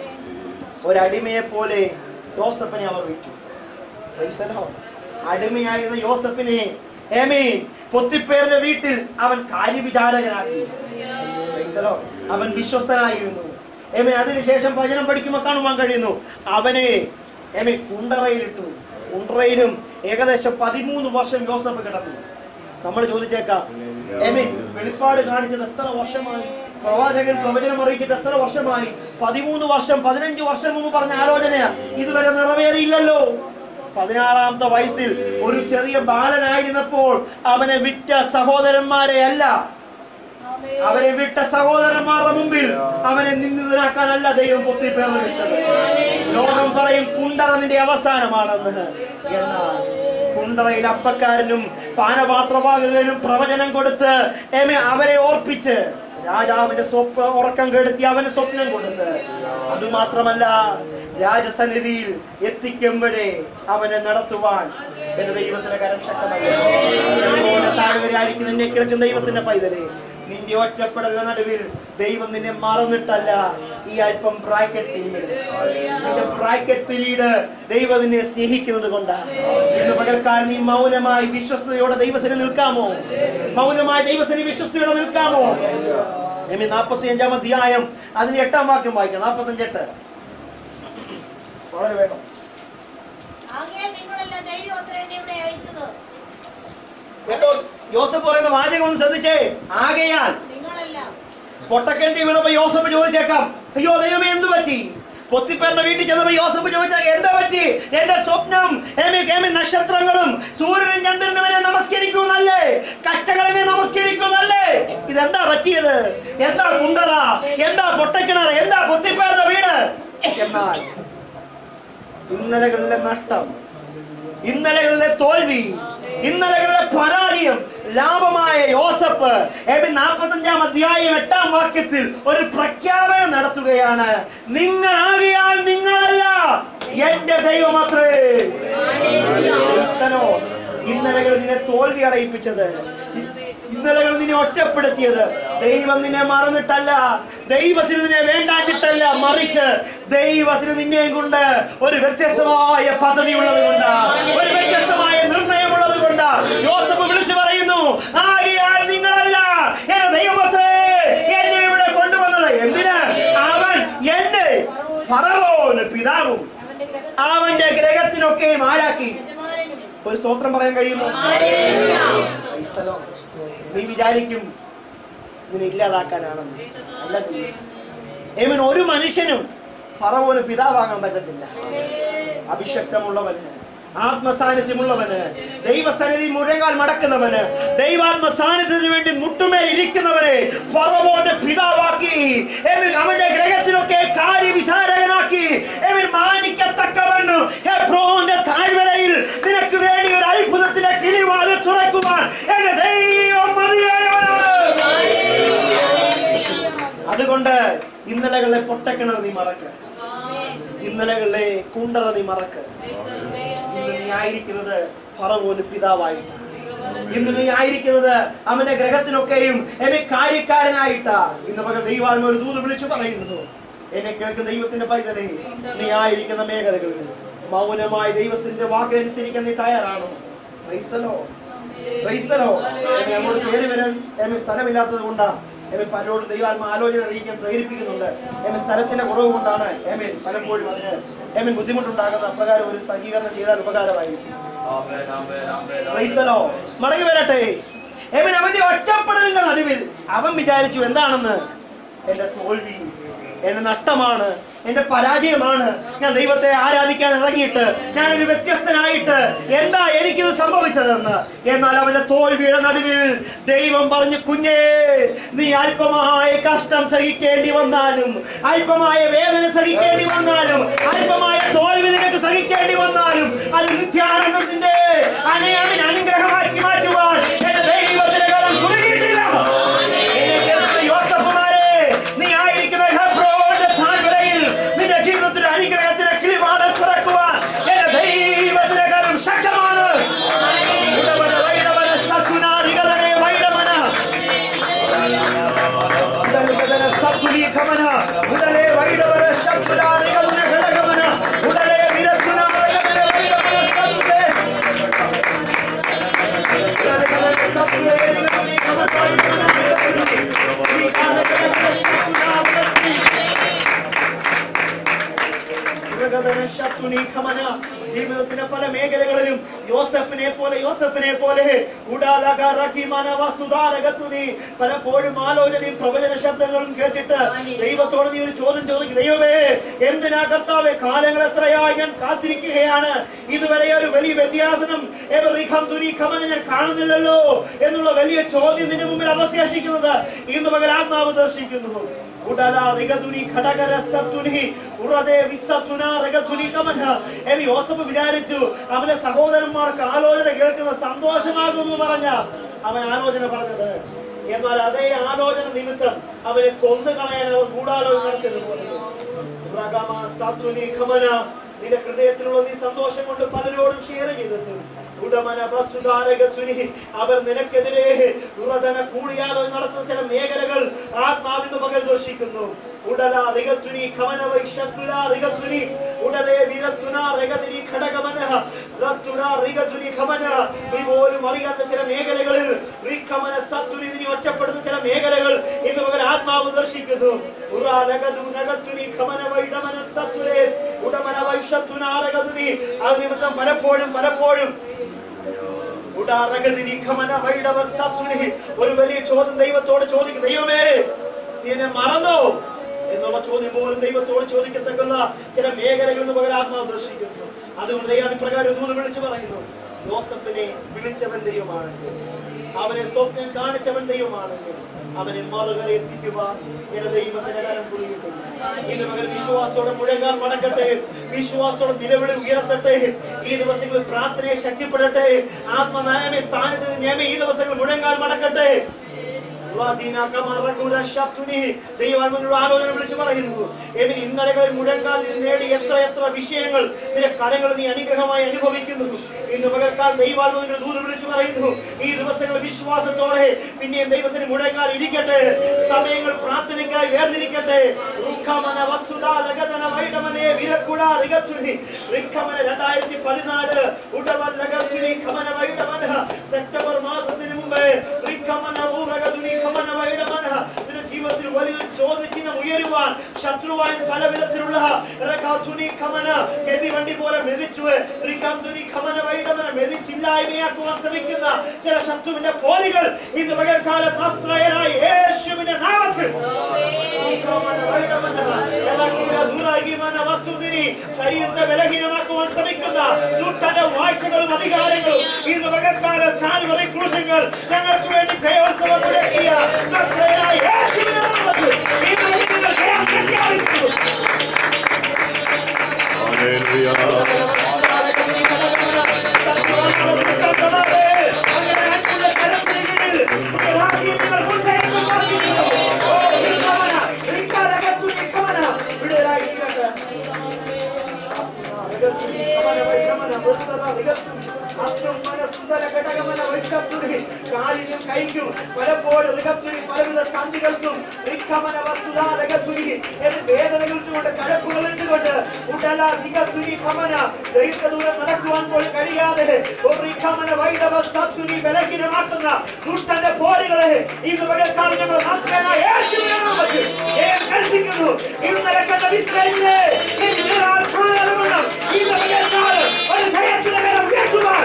ഒരടിമയെ പോലെ യോസഫിനെ അവർ വിട്ടു Praise the Lord. അടിമയായിരുന്ന യോസഫിനെ എമീൻ പൊത്തിപ്പേറിന്റെ വീട്ടിൽ അവൻ കാര്യവിചാരകനാക്കി Praise the Lord. അവൻ വിശ്വസ്തനായിരുന്നു എമേ അതിനുശേഷം ഭജനം പഠിക്കുമ്പോൾ കാണുവാൻ കഴിയുന്നു അവനെ എമേ കുണ്ടറയിലിട്ടു കുണ്ടറയിലും ഏകദേശം പതിമൂന്ന് വർഷം യോസഫ് കിടന്നു നമ്മൾ ചോദിച്ചേക്കാം എമേ വെളിപ്പാട് കാണിച്ചത് എത്ര വർഷമായി പ്രവാചകൻ പ്രവചനം അറിയിച്ചിട്ട് എത്ര വർഷമായി പതിമൂന്ന് വർഷം പതിനഞ്ച് വർഷം മുമ്പ് പറഞ്ഞ ആലോചനയാ ഇതുവരെ നിറവേറിയില്ലല്ലോ പതിനാറാമത്തെ വയസ്സിൽ ഒരു ചെറിയ ബാലനായിരുന്നപ്പോൾ അവനെ വിറ്റ സഹോദരന്മാരെ അല്ല അവരെ വിട്ട സഹോദരന്മാരുടെ മുമ്പിൽ അവനെ നിന്ദിതനാക്കാനല്ല ദൈവം പൊത്തിപ്പേർന്ന് വിട്ടത് ലോകം പറയും കുണ്ടറ നിന്റെ അവസാനമാണെന്ന് എന്നാൽ കുണ്ടറയിൽ അപ്പക്കാരനും പാനപാത്രവാഹകനും പ്രവചനം കൊടുത്ത് എമെ അവരെ ഓർപ്പിച്ച് രാജാവിന്റെ സ്വപ്ന ഉറക്കം കെടുത്തി അവന് സ്വപ്നം കൊടുത്ത് അതുമാത്രമല്ല രാജസന്നിധിയിൽ എത്തിക്കുമ്പോഴേ അവനെ നടത്തുവാൻ എന്റെ ദൈവത്തിന്റെ കരം ശക്തമല്ല താഴ്വരായിരിക്കും നിന്നെ കിടക്കുന്ന ദൈവത്തിന്റെ പൈതലേ നിന്റെ ഒറ്റപ്പെടലിന്റെ നടുവിൽ ദൈവം നിന്നെ മറന്നിട്ടല്ല ഈ അല്പം ബ്രാക്കറ്റ് പിരീഡ് നിന്റെ ബ്രാക്കറ്റ് പിരീഡ് ദൈവം നിന്നെ സ്നേഹിക്കുന്നത് കൊണ്ടാണ് ഇന്ന് പകൽക്കാലം നീ മൗനമായി വിശ്വസ്തയോടെ ദൈവസനെ നിൽക്കാമോ മൗനമായി ദൈവസനെ വിശ്വസ്തയോടെ നിൽക്കാമോ എമ്മി നാൽപ്പത്തി അഞ്ചാം അധ്യായം അതിന് എട്ടാം വാക്യം വായിക്കാം നാൽപ്പത്തഞ്ച് എട്ട് വളരെ വേഗം ആകയാൽ നിങ്ങളെല്ലാം ധൈര്യമോടെ എന്നെ ഇവിടെ അയച്ചത് കേട്ടോ യോസഫ് പറയുന്ന വാചകം ഒന്ന് ശ്രദ്ധിച്ചേ ആകയാൽ നിങ്ങളെല്ലാം പൊട്ടക്കേണ്ടി വീണപ്പോ യോസഫ് ചോദിച്ചേക്കാം അയ്യോ ദൈവമേ എന്തു പറ്റി പൊത്തിപ്പേറിന്റെ വീട്ടിൽ ചെന്നപ്പോ യോസഫ് ചോദിച്ചാൽ എന്താ പറ്റി എന്റെ സ്വപ്നം ഏമി കേമി നക്ഷത്രങ്ങളും സൂര്യനും ചന്ദ്രനും എന്നെ നമസ്കരിക്കുന്നല്ലേ കറ്റകളെന്നെ നമസ്കരിക്കുന്നല്ലേ ഇതെന്താ പറ്റിയത് എന്താ കുണ്ടറ എന്താ പൊട്ടക്കിണർ എന്താ പൊത്തിപ്പേറിന്റെ വീട് എന്നാൽ ഇന്നലകളിലെ നഷ്ടം ഇന്നലകളിലെ തോൽവി ഇന്നലകളിലെ പരാജയം ലാഭമായ യോസഫ് എബി നാൽപ്പത്തഞ്ചാം അധ്യായം എട്ടാം വാക്യത്തിൽ ഒരു പ്രഖ്യാപനം നടത്തുകയാണ് നിങ്ങളാകിയാൽ നിങ്ങളല്ല എന്റെ ദൈവമത്രേ ക്രിസ്തനോ ഇന്നലകൾ നിന്നെ തോൽവി അടയിപ്പിച്ചത് ഇന്നലകൾ നിന്നെ ഒറ്റപ്പെടുത്തിയത് ദൈവം നിന്നെ മറന്നിട്ടല്ല ദൈവത്തിന് നിന്നെ വേണ്ടാഞ്ഞിട്ടല്ല മറിച്ച് ദൈവത്തിന് നിന്നെയും കൊണ്ട് ഒരു വ്യത്യസ്തമായ പദ്ധതി ഉള്ളത് കൊണ്ട് ഒരു വ്യത്യസ്തമായ നിർണയമുള്ളത് കൊണ്ട് യോസഫ് വിളിച്ചു പറയുന്നു ആകിയാൽ നിങ്ങളല്ല എന്റെ ദൈവമത്രേ എന്നെ ഇവിടെ കൊണ്ടുവന്നത് എന്തിന് അവൻ എന്റെ ഫറവോന് പിതാവും അവന്റെ ഗ്രഹത്തിനൊക്കെയും ആരാക്കി ഒരു സ്തോത്രം പറയാൻ കഴിയുമോ ക്രൈസ്തലോ, നീ വിചാരിക്കും ഇതിനെ ഇല്ലാതാക്കാനാണെന്ന് അല്ല ഏമൻ ഒരു മനുഷ്യനും പറവോന് പിതാവാകാൻ പറ്റത്തില്ല അഭിഷക്തമുള്ളവന് ആത്മസാന്നിധ്യമുള്ളവന് ദൈവസന്നിധി മുഴങ്ങാൽ മടക്കുന്നവന് ദൈവാത്മ സാന്നിധ്യത്തിന് വേണ്ടി മുട്ടുമേൽ ഇരിക്കുന്നവനെ ഫറവോന്റെ പിതാവാക്കി ഏമൻ അവന്റെ ഗ്രഹത്തിലൊക്കെ കാര്യവിധാരകനാക്കി ഏമൻ മാനിക്കത്തക്കവണ്ണം ഹെബ്രോന്റെ താഴ്വരയിൽ നിനക്ക് വേണ്ടി ഒരു അത്ഭുതത്തിന്റെ കിളിവാതിൽ തുറക്കുവാൻ എന്റെ ദൈവം മതിയായവനാണ് അതുകൊണ്ട് ഇന്നലകളിലെ പൊട്ടക്കിണർ നീ മറക്ക ഇന്നലകളിലെ കുണ്ടറ നീ മറക്ക ഇന്ന് നീ ആയിരിക്കുന്നത് പറവോന് പിതാവായിട്ടാണ് ഇന്ന് നീ ആയിരിക്കുന്നത് അവന്റെ ഗ്രഹത്തിനൊക്കെയും എന്നെ കാര്യക്കാരനായിട്ടാ ഇന്ന് പകൽ ദൈവാത്മ ഒരു ദൂത് വിളിച്ചു പറയുന്നു എന്നെ കേൾക്കുന്ന ദൈവത്തിന്റെ പൈതലേ നീ ആയിരിക്കുന്ന മേഖലകളിൽ മൗനമായി ദൈവത്തിന്റെ വാക്ക് അനുസരിക്കാൻ നീ തയ്യാറാണോ ക്രൈസ്തലോ ക്രൈസ്തലോ എന്നെ അങ്ങോട്ട് കയറി വരാൻ എന്നെ സ്ഥലമില്ലാത്തത് കൊണ്ടാ എന്നെ പലരോടും ദൈവാത്മ ആലോചന അറിയിക്കാൻ പ്രേരിപ്പിക്കുന്നുണ്ട് എന്നെ സ്ഥലത്തിന്റെ കുറവ് കൊണ്ടാണ് എമൻ പലപ്പോഴും അതിന് എമൻ ബുദ്ധിമുട്ടുണ്ടാകുന്ന അപ്രകാരം ഒരു സജ്ജീകരണം ചെയ്താൽ ഉപകാരമായിരിക്കും ക്രൈസ്തലോ മടങ്ങി വരട്ടെ എമൻ അവന്റെ ഒറ്റപ്പെടലിന്റെ നടുവിൽ അവൻ വിചാരിച്ചു എന്താണെന്ന് എന്റെ തോൽവി എന്റെ നഷ്ടമാണ് എന്റെ പരാജയമാണ് ഞാൻ ദൈവത്തെ ആരാധിക്കാൻ ഇറങ്ങിയിട്ട് ഞാൻ ഒരു വ്യത്യസ്തനായിട്ട് എന്താ എനിക്കിത് സംഭവിച്ചതെന്ന് എന്നാൽ അവന്റെ തോൽവിയുടെ നടുവിൽ ദൈവം പറഞ്ഞു കുഞ്ഞേ നീ അല്പമായ കഷ്ടം സഹിക്കേണ്ടി വന്നാലും അല്പമായ വേദന സഹിക്കേണ്ടി വന്നാലും അല്പമായ തോൽവി നിനക്ക് സഹിക്കേണ്ടി വന്നാലും അത് നിത്യാനന്ദത്തിന്റെ അനയാമിന് അനുഗ്രഹമാക്കി മാറ്റുവാൻ എന്റെ ദൈവത്തിന്റെ കരം കുറുകിയിട്ടില്ല എന്നെ കേൾക്കുന്ന യോസഫുമാരെ, നീ ആയിരിക്കുന്ന ഹെബ്രോന്റെ താഴ്വരയിൽ നിന്റെ ജീവിതത്തിന്റെ അനുഗ്രഹത്തിന്റെ കിളിവാതിൽ തുറക്കുവാൻ എന്റെ ദൈവത്തിന്റെ കരം ശക്തമാണ് ഉടവന, വൈടവന, സത്തുനാരികളനെ വൈടവന. ഉടലുകതന, സത്തുലീഖമന. ഉടലെ വൈടവന, ശത്തുനാരികളുടെ ഘടകമന. ഉടലെ വിരത്തുനാരികളെ വൈടവന, സത്തുലേ. ഉടലുകതന, സത്തുലേ, നിഗമനീഖമന, വൈടവന, ഈ കാലഘട്ടത്തിലെ ശത്തുനാരികളെ ഉലകതന ശത്രുനി ഖമന. ജീവിതത്തിന്റെ പല മേഖലകളിലും യോസഫിനെ പോലെ യോസഫിനെ പോലെ ഉടാലക റഖിമന വസുധാരകത്തുനി. പലപ്പോഴും ആലോചനയും പ്രവചന ശബ്ദങ്ങളും കേട്ടിട്ട് ദൈവത്തോട് നീ ഒരു ചോദ്യം ചോദിക്കും ദൈവമേ എന്തിനാ കർത്താവേ കാലങ്ങൾ എത്രയായി ഞാൻ കാത്തിരിക്കുകയാണ് ഇതുവരെ ഒരു വലിയ വ്യത്യാസനം എവറിഖം തുനി ഖമന ഞാൻ കാണുന്നില്ലല്ലോ എന്നുള്ള വലിയ ചോദ്യം നിന്റെ മുമ്പിൽ അവശേഷിക്കുന്നത് ഇന്ന് പകൽ ആത്മാവ് ദർശിക്കുന്നു ഉടല റിഗതുനി ഘടകര സത്തുനി ഉറദേ വിസത്തുന റിഗതുനി കമന എവി യോസഫ് വിചാരിച്ചു അവന്റെ സഹോദരന്മാർക്ക് ആലോചന കേൾക്കുന്ന സന്തോഷമാകുന്നു പറഞ്ഞ അവൻ ആലോചന പറഞ്ഞത് എന്നാൽ അതേ ആലോചന നിമിത്തം അവനെ കൊന്നുകളയാൻ അവർ ഗൂഢാലോചന നടത്തിയത് പോലെ ഉറഗമ സത്തുനി ഖമന നിന്റെ ഹൃദയത്തിലുള്ള നീ സന്തോഷം കൊണ്ട് പലരോടും ഷെയർ ചെയ്തിട്ട് ഉടമന പ്രസ്തുതാരകത്തുനി അവർ നിനക്കെതിരെ ദുരതന കൂടിയാലോചന നടത്തുന്ന ചില മേഖലകൾ ആത്മാവിന്ന് പകൽ ദോഷിക്കുന്നു ഉടല റിഗത്തുനി ഖമന വൈശത്തുല റിഗത്തുനി ഉടലെ വിരത്തുന റിഗതിനി ഘടകമന റത്തുന റിഗതുനി ഖമന നീ പോലും അറിയാത്ത ചില മേഖലകളിൽ റിഖമന സത്തുനി നീ ഒറ്റപ്പെടുന്ന ചില മേഖലകൾ ഇന്ന് പകൽ ആത്മാവ് ദർശിക്കുന്നു ഉറാ രഗതു നഗത്തുനി ഖമന വൈഡമന സത്തുലേ ഉടമന വൈശത്തുന രഗതുനി അത് നിമിത്തം പലപ്പോഴും പലപ്പോഴും ഉടാറഗതിനി ഖമന വൈഡവ സത്തുനി ഒരു വലിയ ചോദ്യം ദൈവത്തോട് ചോദിക്കും ദൈവമേ നീ എന്നെ മറന്നോ എന്നുള്ള ചോദ്യം പോലും ദൈവത്തോട് ചോദിക്കത്തക്കുള്ള ചില മേഖലകളിൽ നിന്ന് പകരം ആത്മാവ് ദർശിക്കുന്നു അതുകൊണ്ട് ദൈവം ഇപ്രകാരം ദൂത് വിളിച്ചു പറയുന്നു യോസഫിനെ വിളിച്ചവൻ ദൈവമാണെങ്കിൽ അവനെ സ്വപ്നം കാണിച്ചവൻ ദൈവമാണെങ്കിൽ അവനെ മറുകര എത്തിക്കുവാൻ എന്റെ ദൈവത്തിന്റെ കരം കുറിയുന്നു ഇന്ന് പകരം വിശ്വാസത്തോടെ മുഴങ്ങാൻ മടക്കട്ടെ വിശ്വാസത്തോടെ നിലവിളി ഉയർത്തട്ടെ ഈ ദിവസങ്ങളിൽ പ്രാർത്ഥനയെ ശക്തിപ്പെടട്ടെ ആത്മനയമേ സ്ഥാനത്ത് ഞാമേ ഈ ദിവസങ്ങൾ മുഴങ്ങാൻ മടക്കട്ടെ ദൈവാത്മനോട് ആലോചന വിളിച്ചു പറയുന്നു എവൻ ഇന്നലകളിൽ മുഴങ്കാലിൽ നേടി എത്ര എത്ര വിഷയങ്ങൾ നിന്റെ കരങ്ങൾ നീ അനുഗ്രഹമായി അനുഭവിക്കുന്നു ഇന്ന് പകർക്കാൽ ദൈവാത്മനോട് ദൂത് വിളിച്ചു പറയുന്നു ഈ ദിവസങ്ങൾ വിശ്വാസത്തോടെ പിന്നെയും ദൈവത്തിന് മുഴങ്ങാൽ ഇരിക്കട്ടെ സമയങ്ങൾ പ്രാർത്ഥനയ്ക്കായി വേർതിരിക്കട്ടെ റുഖമന വസ്തുത ലഗതന വൈഡമനെ വിരക്കുട റിഗത്തുനി റിഖമന രണ്ടായിരത്തി പതിനാല് ഉടവൻ ലഗത്തുനി ഖമന വൈഡമന സെപ്റ്റംബർ മാസത്തിന് മുമ്പ് റിഖമന ഊറഗതുനി ഖമന വൈഡമന നിന്റെ ജീവിതത്തിൽ വലിയൊരു ചോദ്യചിഹ്നം ഉയരുവാൻ ശത്രുവായ പല വിധത്തിലുള്ള റഗതുനി ഖമന മെതിവണ്ടി പോലെ മെതിച്ചു റിഖംതുനി ഖമന വൈഡമന മെതിച്ചില്ലായ്മയാക്കുവാൻ ശ്രമിക്കുന്ന ചില ശത്രുവിന്റെ പോരികൾ ഇന്ന് പകൽക്കാലം നസ്രായനായ യേശുവിന്റെ നാമത്തിൽ ശരീരത്തെ ബലഹീനമാക്കുവാൻ ശ്രമിക്കുന്ന ദുഷ്ടന്റെ വാഴ്ചകളും അധികാരങ്ങളും ഇന്ന് പകൽക്കാലം കാൽവറി ക്രൂശങ്ങൾ ഞങ്ങൾക്ക് വേണ്ടി ജയോത്സവം മുടക്കിയ നസ്രയനായ യേശുവിന്റെ നാമത്തിൽ ഇന്ന് നിങ്ങൾ ജയം പ്രഖ്യാപിക്കുന്നു. കാലിനും കൈക്കും പലപ്പോഴും ഋഗത്തുനി പലവിധ സന്ധികൾക്കും ഋഖമന വസ്തുത ലഗത്തുനി എന്ന് വേദനകൾ കൊണ്ട് കഴപ്പുകൾ ഇട്ടുകൊണ്ട് ഉടല നികത്തുനി കമന ദീർഘദൂരം നടക്കുവാൻ പോലും കഴിയാതെ ഒരു ഋഖമന വൈഡവ സത്തുനി ബലഹീനമാക്കുന്ന ദുഷ്ടന്റെ പോരുകളെ ഇന്ന് പകൽക്കാലം ഞങ്ങൾ നാസ്രനായ യേശുവിന്റെ നാമത്തിൽ ജയം കൽപ്പിക്കുന്നു ഇന്നലെ കണ്ട ഇസ്രായേലിനെ ഇനി നിങ്ങളാൽ കാണാറുമുണ്ട് ഇന്ന് പകൽക്കാലം ഒരു ജയത്തിന്റെ മേലെ ഉയർത്തുവാൻ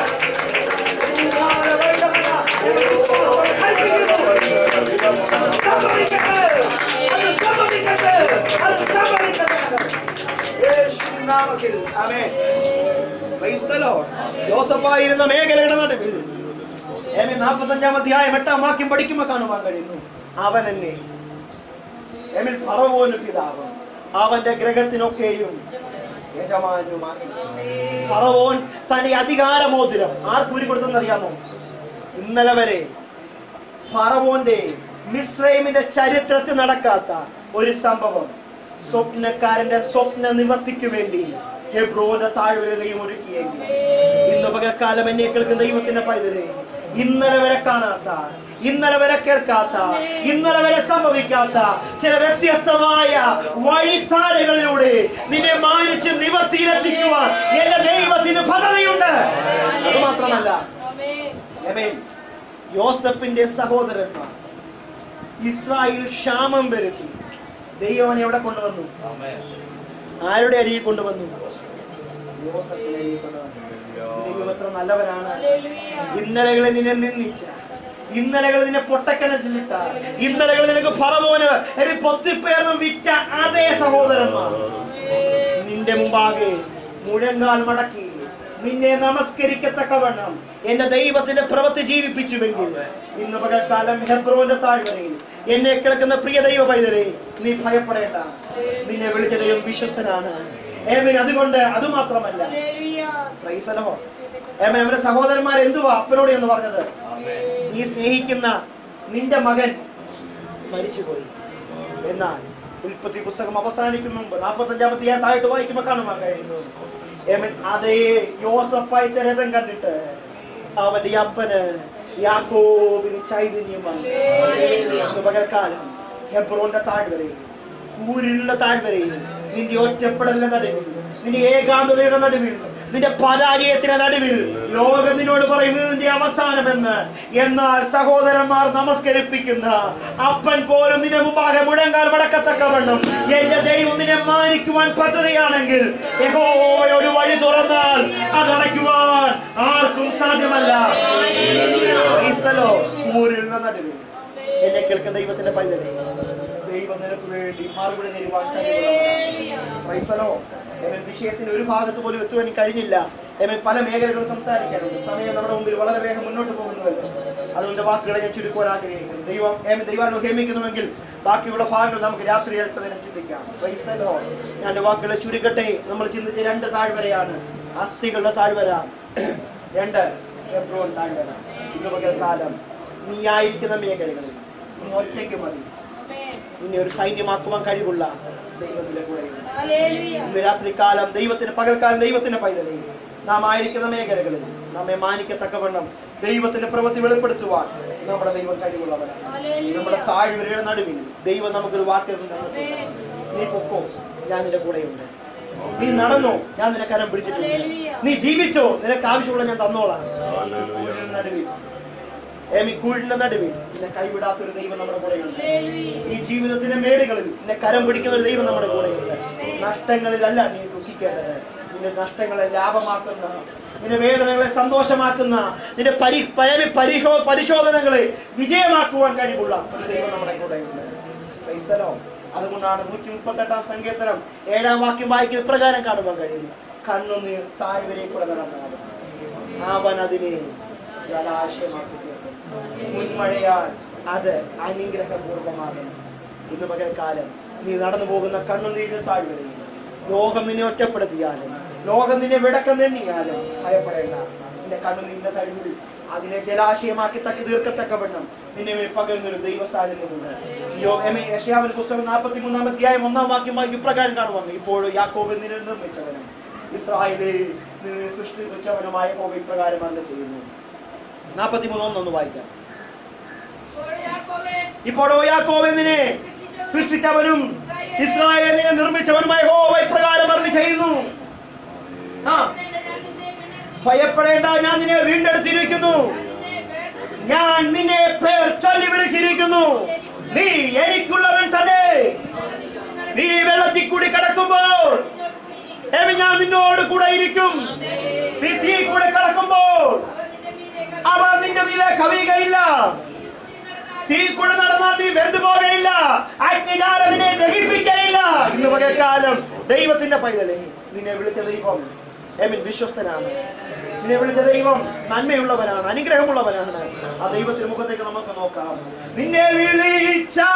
ഋഖമന വൈഡവന കൽപ്പിക്കുന്നു സംഭവിക്കട്ടെ അത് സംഭവിക്കട്ടെ അത് സംഭവിക്കട്ടെ യേശുവിൻ നാമത്തിൽ ആമേൻ Praise the Lord. യോസഫായിരുന്ന മേഖലയുടെ നടുവിൽ ഏമേ നാൽപ്പത്തഞ്ചാം അധ്യായം എട്ടാം വാക്യം പഠിക്കുമ്പോൾ കാണുവാൻ കഴിയുന്നു അവൻ എന്നെ ഏമൻ പറവോന് പിതാവ് അവന്റെ ഗ്രഹത്തിനൊക്കെയും യജമാനുമാക്കി പറവോൻ തന്റെ അധികാരമോതിരം ആർക്കൂരി കൊടുത്തെന്നറിയാമോ ഇന്നലെ വരെ ഫറവോന്റെ മിസ്രൈമിന്റെ ചരിത്രത്തിൽ നടക്കാത്ത ഒരു സംഭവം സ്വപ്നക്കാരന്റെ സ്വപ്ന നിവർത്തിക്ക് വേണ്ടി ഹെബ്രോന്റെ താഴ്വരയും ഒരുക്കിയെങ്കിൽ ഇന്ന് പകൽക്കാലം എന്നെ കേൾക്കുന്ന ദൈവത്തിന്റെ പൈതലെ ഇന്നലെ വരെ കാണാത്ത ഇന്നലെ വരെ കേൾക്കാത്ത ഇന്നലെ വരെ സംഭവിക്കാത്ത ചില വ്യത്യസ്തമായ വഴിത്താരകളിലൂടെ നിന്നെ മാനിച്ച് നിവർത്തിയിലെത്തിക്കുവാൻ എന്റെ ദൈവത്തിന് പദ്ധതിയുണ്ട് അത് മാത്രമല്ല ആമേൻ. യോസഫിന്റെ സഹോദരന്മാർ ഇസ്രായേൽ ക്ഷാമം വരുത്തി ദൈവനെ എവിടെ കൊണ്ടുവന്നു ആരുടെ അരികെ കൊണ്ടുവന്നു യോസഫിന്റെ അരികെ കൊണ്ടുവന്നു ദൈവം എത്ര നല്ലവനാണ് ഇന്നലകളെ നിന്നെ നിന്ദിച്ച ഇന്നലകൾ നിന്നെ പൊട്ടക്കിണറ്റിലിട്ട ഇന്നലകൾ നിനക്ക് പറവോന് ഒരു പൊത്തിപ്പേർന്നും വിറ്റ അതേ സഹോദരന്മാർ നിന്റെ മുമ്പാകെ മുഴങ്കാൽ മടക്കി നിന്നെ നമസ്കരിക്കത്തക്കവണ്ണം എന്റെ ദൈവത്തിന്റെ പ്രവൃത്തി ജീവിപ്പിച്ചുവെങ്കിൽ ഇന്ന് പകൽക്കാലം ഹെബ്രോന്റെ താഴ്വരയിൽ എന്നെ കേൾക്കുന്ന പ്രിയ ദൈവ പൈതലെ നീ ഭയപ്പെടേണ്ട നിന്നെ വിളിച്ച ദൈവം വിശ്വസ്തനാണ് ഏമൻ അതുകൊണ്ട് അതുമാത്രമല്ല Praise the Lord. ഏമൻ അവരുടെ സഹോദരന്മാർ എന്തുവാ അപ്പനോട് എന്ന് പറഞ്ഞത് നീ സ്നേഹിക്കുന്ന നിന്റെ മകൻ മരിച്ചുപോയി എന്നാൽ ഉൽപ്പത്തി പുസ്തകം അവസാനിക്കും മുമ്പ് നാൽപ്പത്തഞ്ചാമത്തെ ഞാൻ താഴോട്ട് വായിക്കുമ്പോൾ കാണുവാൻ കഴിയുന്നു ഏമൻ അതേ യോസഫായിച്ച രഥം കണ്ടിട്ട് അവന്റെ അപ്പന് യാക്കോബിന് ചൈതന്യം വന്നു അന്ന് പകൽക്കാലം ഹെബ്രോന്റെ താഴ്വരയിൽ കൂരിലുള്ള താഴ്വരയിൽ നിന്റെ ഒറ്റപ്പെടലിന്റെ നടുവിൽ നിന്റെ ഏകാന്തതയുടെ നടുവിൽ നിന്റെ പരാജയത്തിന്റെ നടുവിൽ ലോകം നിന്നോട് പറയുന്നത് നിന്റെ അവസാനമെന്ന് എന്നാൽ സഹോദരന്മാർ നമസ്കരിപ്പിക്കുന്ന അപ്പൻ പോലും നിന്റെ മുമ്പാകെ മുഴങ്കാൽ മടക്കത്തക്കവണ്ണം എന്റെ ദൈവം നിന്നെ മാനിക്കുവാൻ പദ്ധതിയാണെങ്കിൽ യഹോവയോട് വഴി തുറന്നാൽ അതടയ്ക്കുവാൻ ആർക്കും സാധ്യമല്ല ക്രൈസ്തലോ ഊരിലുള്ള നടുവിൽ എന്നെ കേൾക്കുന്ന ദൈവത്തിന്റെ പൈതലേ ദൈവം നിനക്ക് വേണ്ടി മറുപടി തരുവാൻ കഴിവുള്ളവനാണ് ക്രൈസ്തലോ എമൻ വിഷയത്തിന്റെ ഒരു ഭാഗത്ത് പോലും എത്തുവാൻ കഴിഞ്ഞില്ല എമൻ പല മേഖലകളും സംസാരിക്കാനുണ്ട് സമയം നമ്മുടെ മുമ്പിൽ വളരെ വേഗം മുന്നോട്ട് പോകുന്നുവല്ലോ അതുകൊണ്ട് വാക്കുകളെ ഞാൻ ചുരുക്കുവാൻ ആഗ്രഹിക്കുന്നു ദൈവം ഏമ ദൈവാൻ ഹേമിക്കുന്നുവെങ്കിൽ ബാക്കിയുള്ള ഭാഗങ്ങൾ നമുക്ക് രാത്രി അല്പനേരം ചിന്തിക്കാം ക്രൈസ്തലോ ഞാൻ എൻ്റെ വാക്കുകളെ ചുരുക്കട്ടെ നമ്മൾ ചിന്തിച്ച രണ്ട് താഴ്വരയാണ് അസ്ഥികളുടെ താഴ്വര രണ്ട് ഹെബ്രോൺ താഴ്വര ഇന്ന് പകൽക്കാലം നീ ആയിരിക്കുന്ന മേഖലകളിൽ നീ ഒറ്റയ്ക്ക് മതി നിന്നെ ഒരു സൈന്യമാക്കുവാൻ കഴിവുള്ള ദൈവത്തിലെ കൂടെയുണ്ട് ഹല്ലേലൂയ ഇന്ന് രാത്രികാലം ദൈവത്തിന് പകൽക്കാലം ദൈവത്തിന്റെ പൈതലേ നാം ആയിരിക്കുന്ന മേഖലകളിൽ നമ്മെ മാനിക്കത്തക്കവണ്ണം ദൈവത്തിന്റെ പ്രവൃത്തി വെളിപ്പെടുത്തുവാൻ നമ്മുടെ ദൈവം കഴിവുള്ളവരാണ് നമ്മുടെ താഴ്വരയുടെ നടുവിൽ ദൈവം നമുക്കൊരു വാക്യം തന്നിട്ടുണ്ട്. നീ പൊക്കോ ഞാൻ നിന്റെ കൂടെയുണ്ട് നീ നടന്നോ ഞാൻ നിന്നെ കരം പിടിച്ചിട്ടുണ്ട് നീ ജീവിച്ചോ നിനക്ക് ആവശ്യമുള്ള ഞാൻ തന്നോളാം കൂടിന്റെ നടുവിൽ ഏമി കൂടിന്റെ നടുവിൽ നിന്നെ കൈവിടാത്തൊരു ദൈവം നമ്മുടെ കൂടെയുണ്ട് ഈ ജീവിതത്തിന്റെ മേടുകളിൽ നിന്നെ കരം പിടിക്കുന്ന ഒരു ദൈവം നമ്മുടെ കൂടെയുണ്ട് നഷ്ടങ്ങളിലല്ല നീ ദുഃഖിക്കേണ്ടത് നിന്റെ നഷ്ടങ്ങളെ ലാഭമാക്കുന്ന നിന്റെ വേദനകളെ സന്തോഷമാക്കുന്ന നിന്റെ പരി പരമി പരിശോ പരിശോധനകളെ വിജയമാക്കുവാൻ കഴിവുള്ള ഒരു ദൈവം നമ്മുടെ കൂടെയുണ്ട് Praise the Lord. അതുകൊണ്ടാണ് നൂറ്റി മുപ്പത്തെട്ടാം സങ്കീർത്തനം ഏഴാം വാക്യം വായിക്കുന്ന ഇപ്രകാരം കാണുവാൻ കഴിയുന്നു കണ്ണുനീർ താഴ്വരെ കൂടെ നടന്നാലും അവൻ അതിനെ ജലാശയമാക്കി തീർക്കും മുൻമഴയാൽ അത് അനുഗ്രഹപൂർവമാകും ഇന്ന് പകൽക്കാലം നീ നടന്നു പോകുന്ന കണ്ണുനീരിന് താഴ്വരയിൽ ലോകം നിന്നെ ഒറ്റപ്പെടുത്തിയാലും ലോകം നിന്നെ വിടക്കം തന്നെയാലും ഭയപ്പെടേണ്ട നിന്റെ കണ്ണുനീരിന്റെ കഴിവിൽ അതിനെ ജലാശയമാക്കി തക്കി തീർക്കത്തക്കവണ്ണം നിന്നെ മേൽ പകരുന്നൊരു ദൈവ സാന്നിധ്യമുണ്ട് യോ- എമേ യശയാവിൻ പുസ്തകം നാൽപ്പത്തി മൂന്നാം അധ്യായം ഒന്നാം വാക്യം വായിക്കും ഇപ്രകാരം കാണുവാൻ ഇപ്പോഴും യാക്കോബ് നിന്നെ നിർമ്മിച്ചവനും ഇസ്രായേലെ നിന്നെ സൃഷ്ടിച്ചവനുമായ കോപ ഇപ്രകാരമാണ് ചെയ്യുന്നു നാൽപ്പത്തി മൂന്ന് ഒന്നൊന്ന് വായിക്കാം ഇപ്പോൾ യാക്കോബേ, ഇപ്പോഴോ യാക്കോബ് നിന്നെ സൃഷ്ടിച്ചവനും ഇസ്രായേലിനെ നിർമ്മിച്ചവനുമായ ഹോവ ഇപ്രകാരം അരുളി ചെയ്യുന്നു ആ ഭയപ്പെടേണ്ട, ഞാൻ നിന്നെ ഭയപ്പെടേണ്ട ഞാൻ നിന്നെ വീണ്ടെടുത്തു. വീണ്ടെടുത്തിരിക്കുന്നു നിന്നെ പേർത്ത് ഞാൻ നിന്നെ പേർ ചൊല്ലി വിളിച്ചിരിക്കുന്നു നീ എനിക്കുള്ളവൻ തന്നെ നീ വെള്ളത്തിൽ കൂടി കിടക്കുമ്പോൾ ഏമി ഞാൻ നിന്നോട് കൂടെ ഇരിക്കും നീ തീ കൂടെ കിടക്കുമ്പോൾ അവർ നിന്റെ മീതെ അവ നിന്റെ മീതെ കവിയുകയില്ല തീ കൂടെ നടന്നാൽ നീ വെന്തു പോകുകയില്ല അഗ്നികാലം നിന്നെ ദഹിപ്പിക്കുകയില്ല ഇന്ന് പകൽക്കാലം ദൈവത്തിന്റെ പൈതലേ നിന്നെ വിളിച്ച ദൈവം എമിൻ വിശ്വസ്തനാണ് നിന്നെ വിളിച്ച ദൈവം നന്മയുള്ളവനാണ് അനുഗ്രഹമുള്ളവനാണ് ആ ദൈവത്തിന്റെ മുഖത്തേക്ക് നമുക്ക് നോക്കാം നിന്നെ വിളിച്ച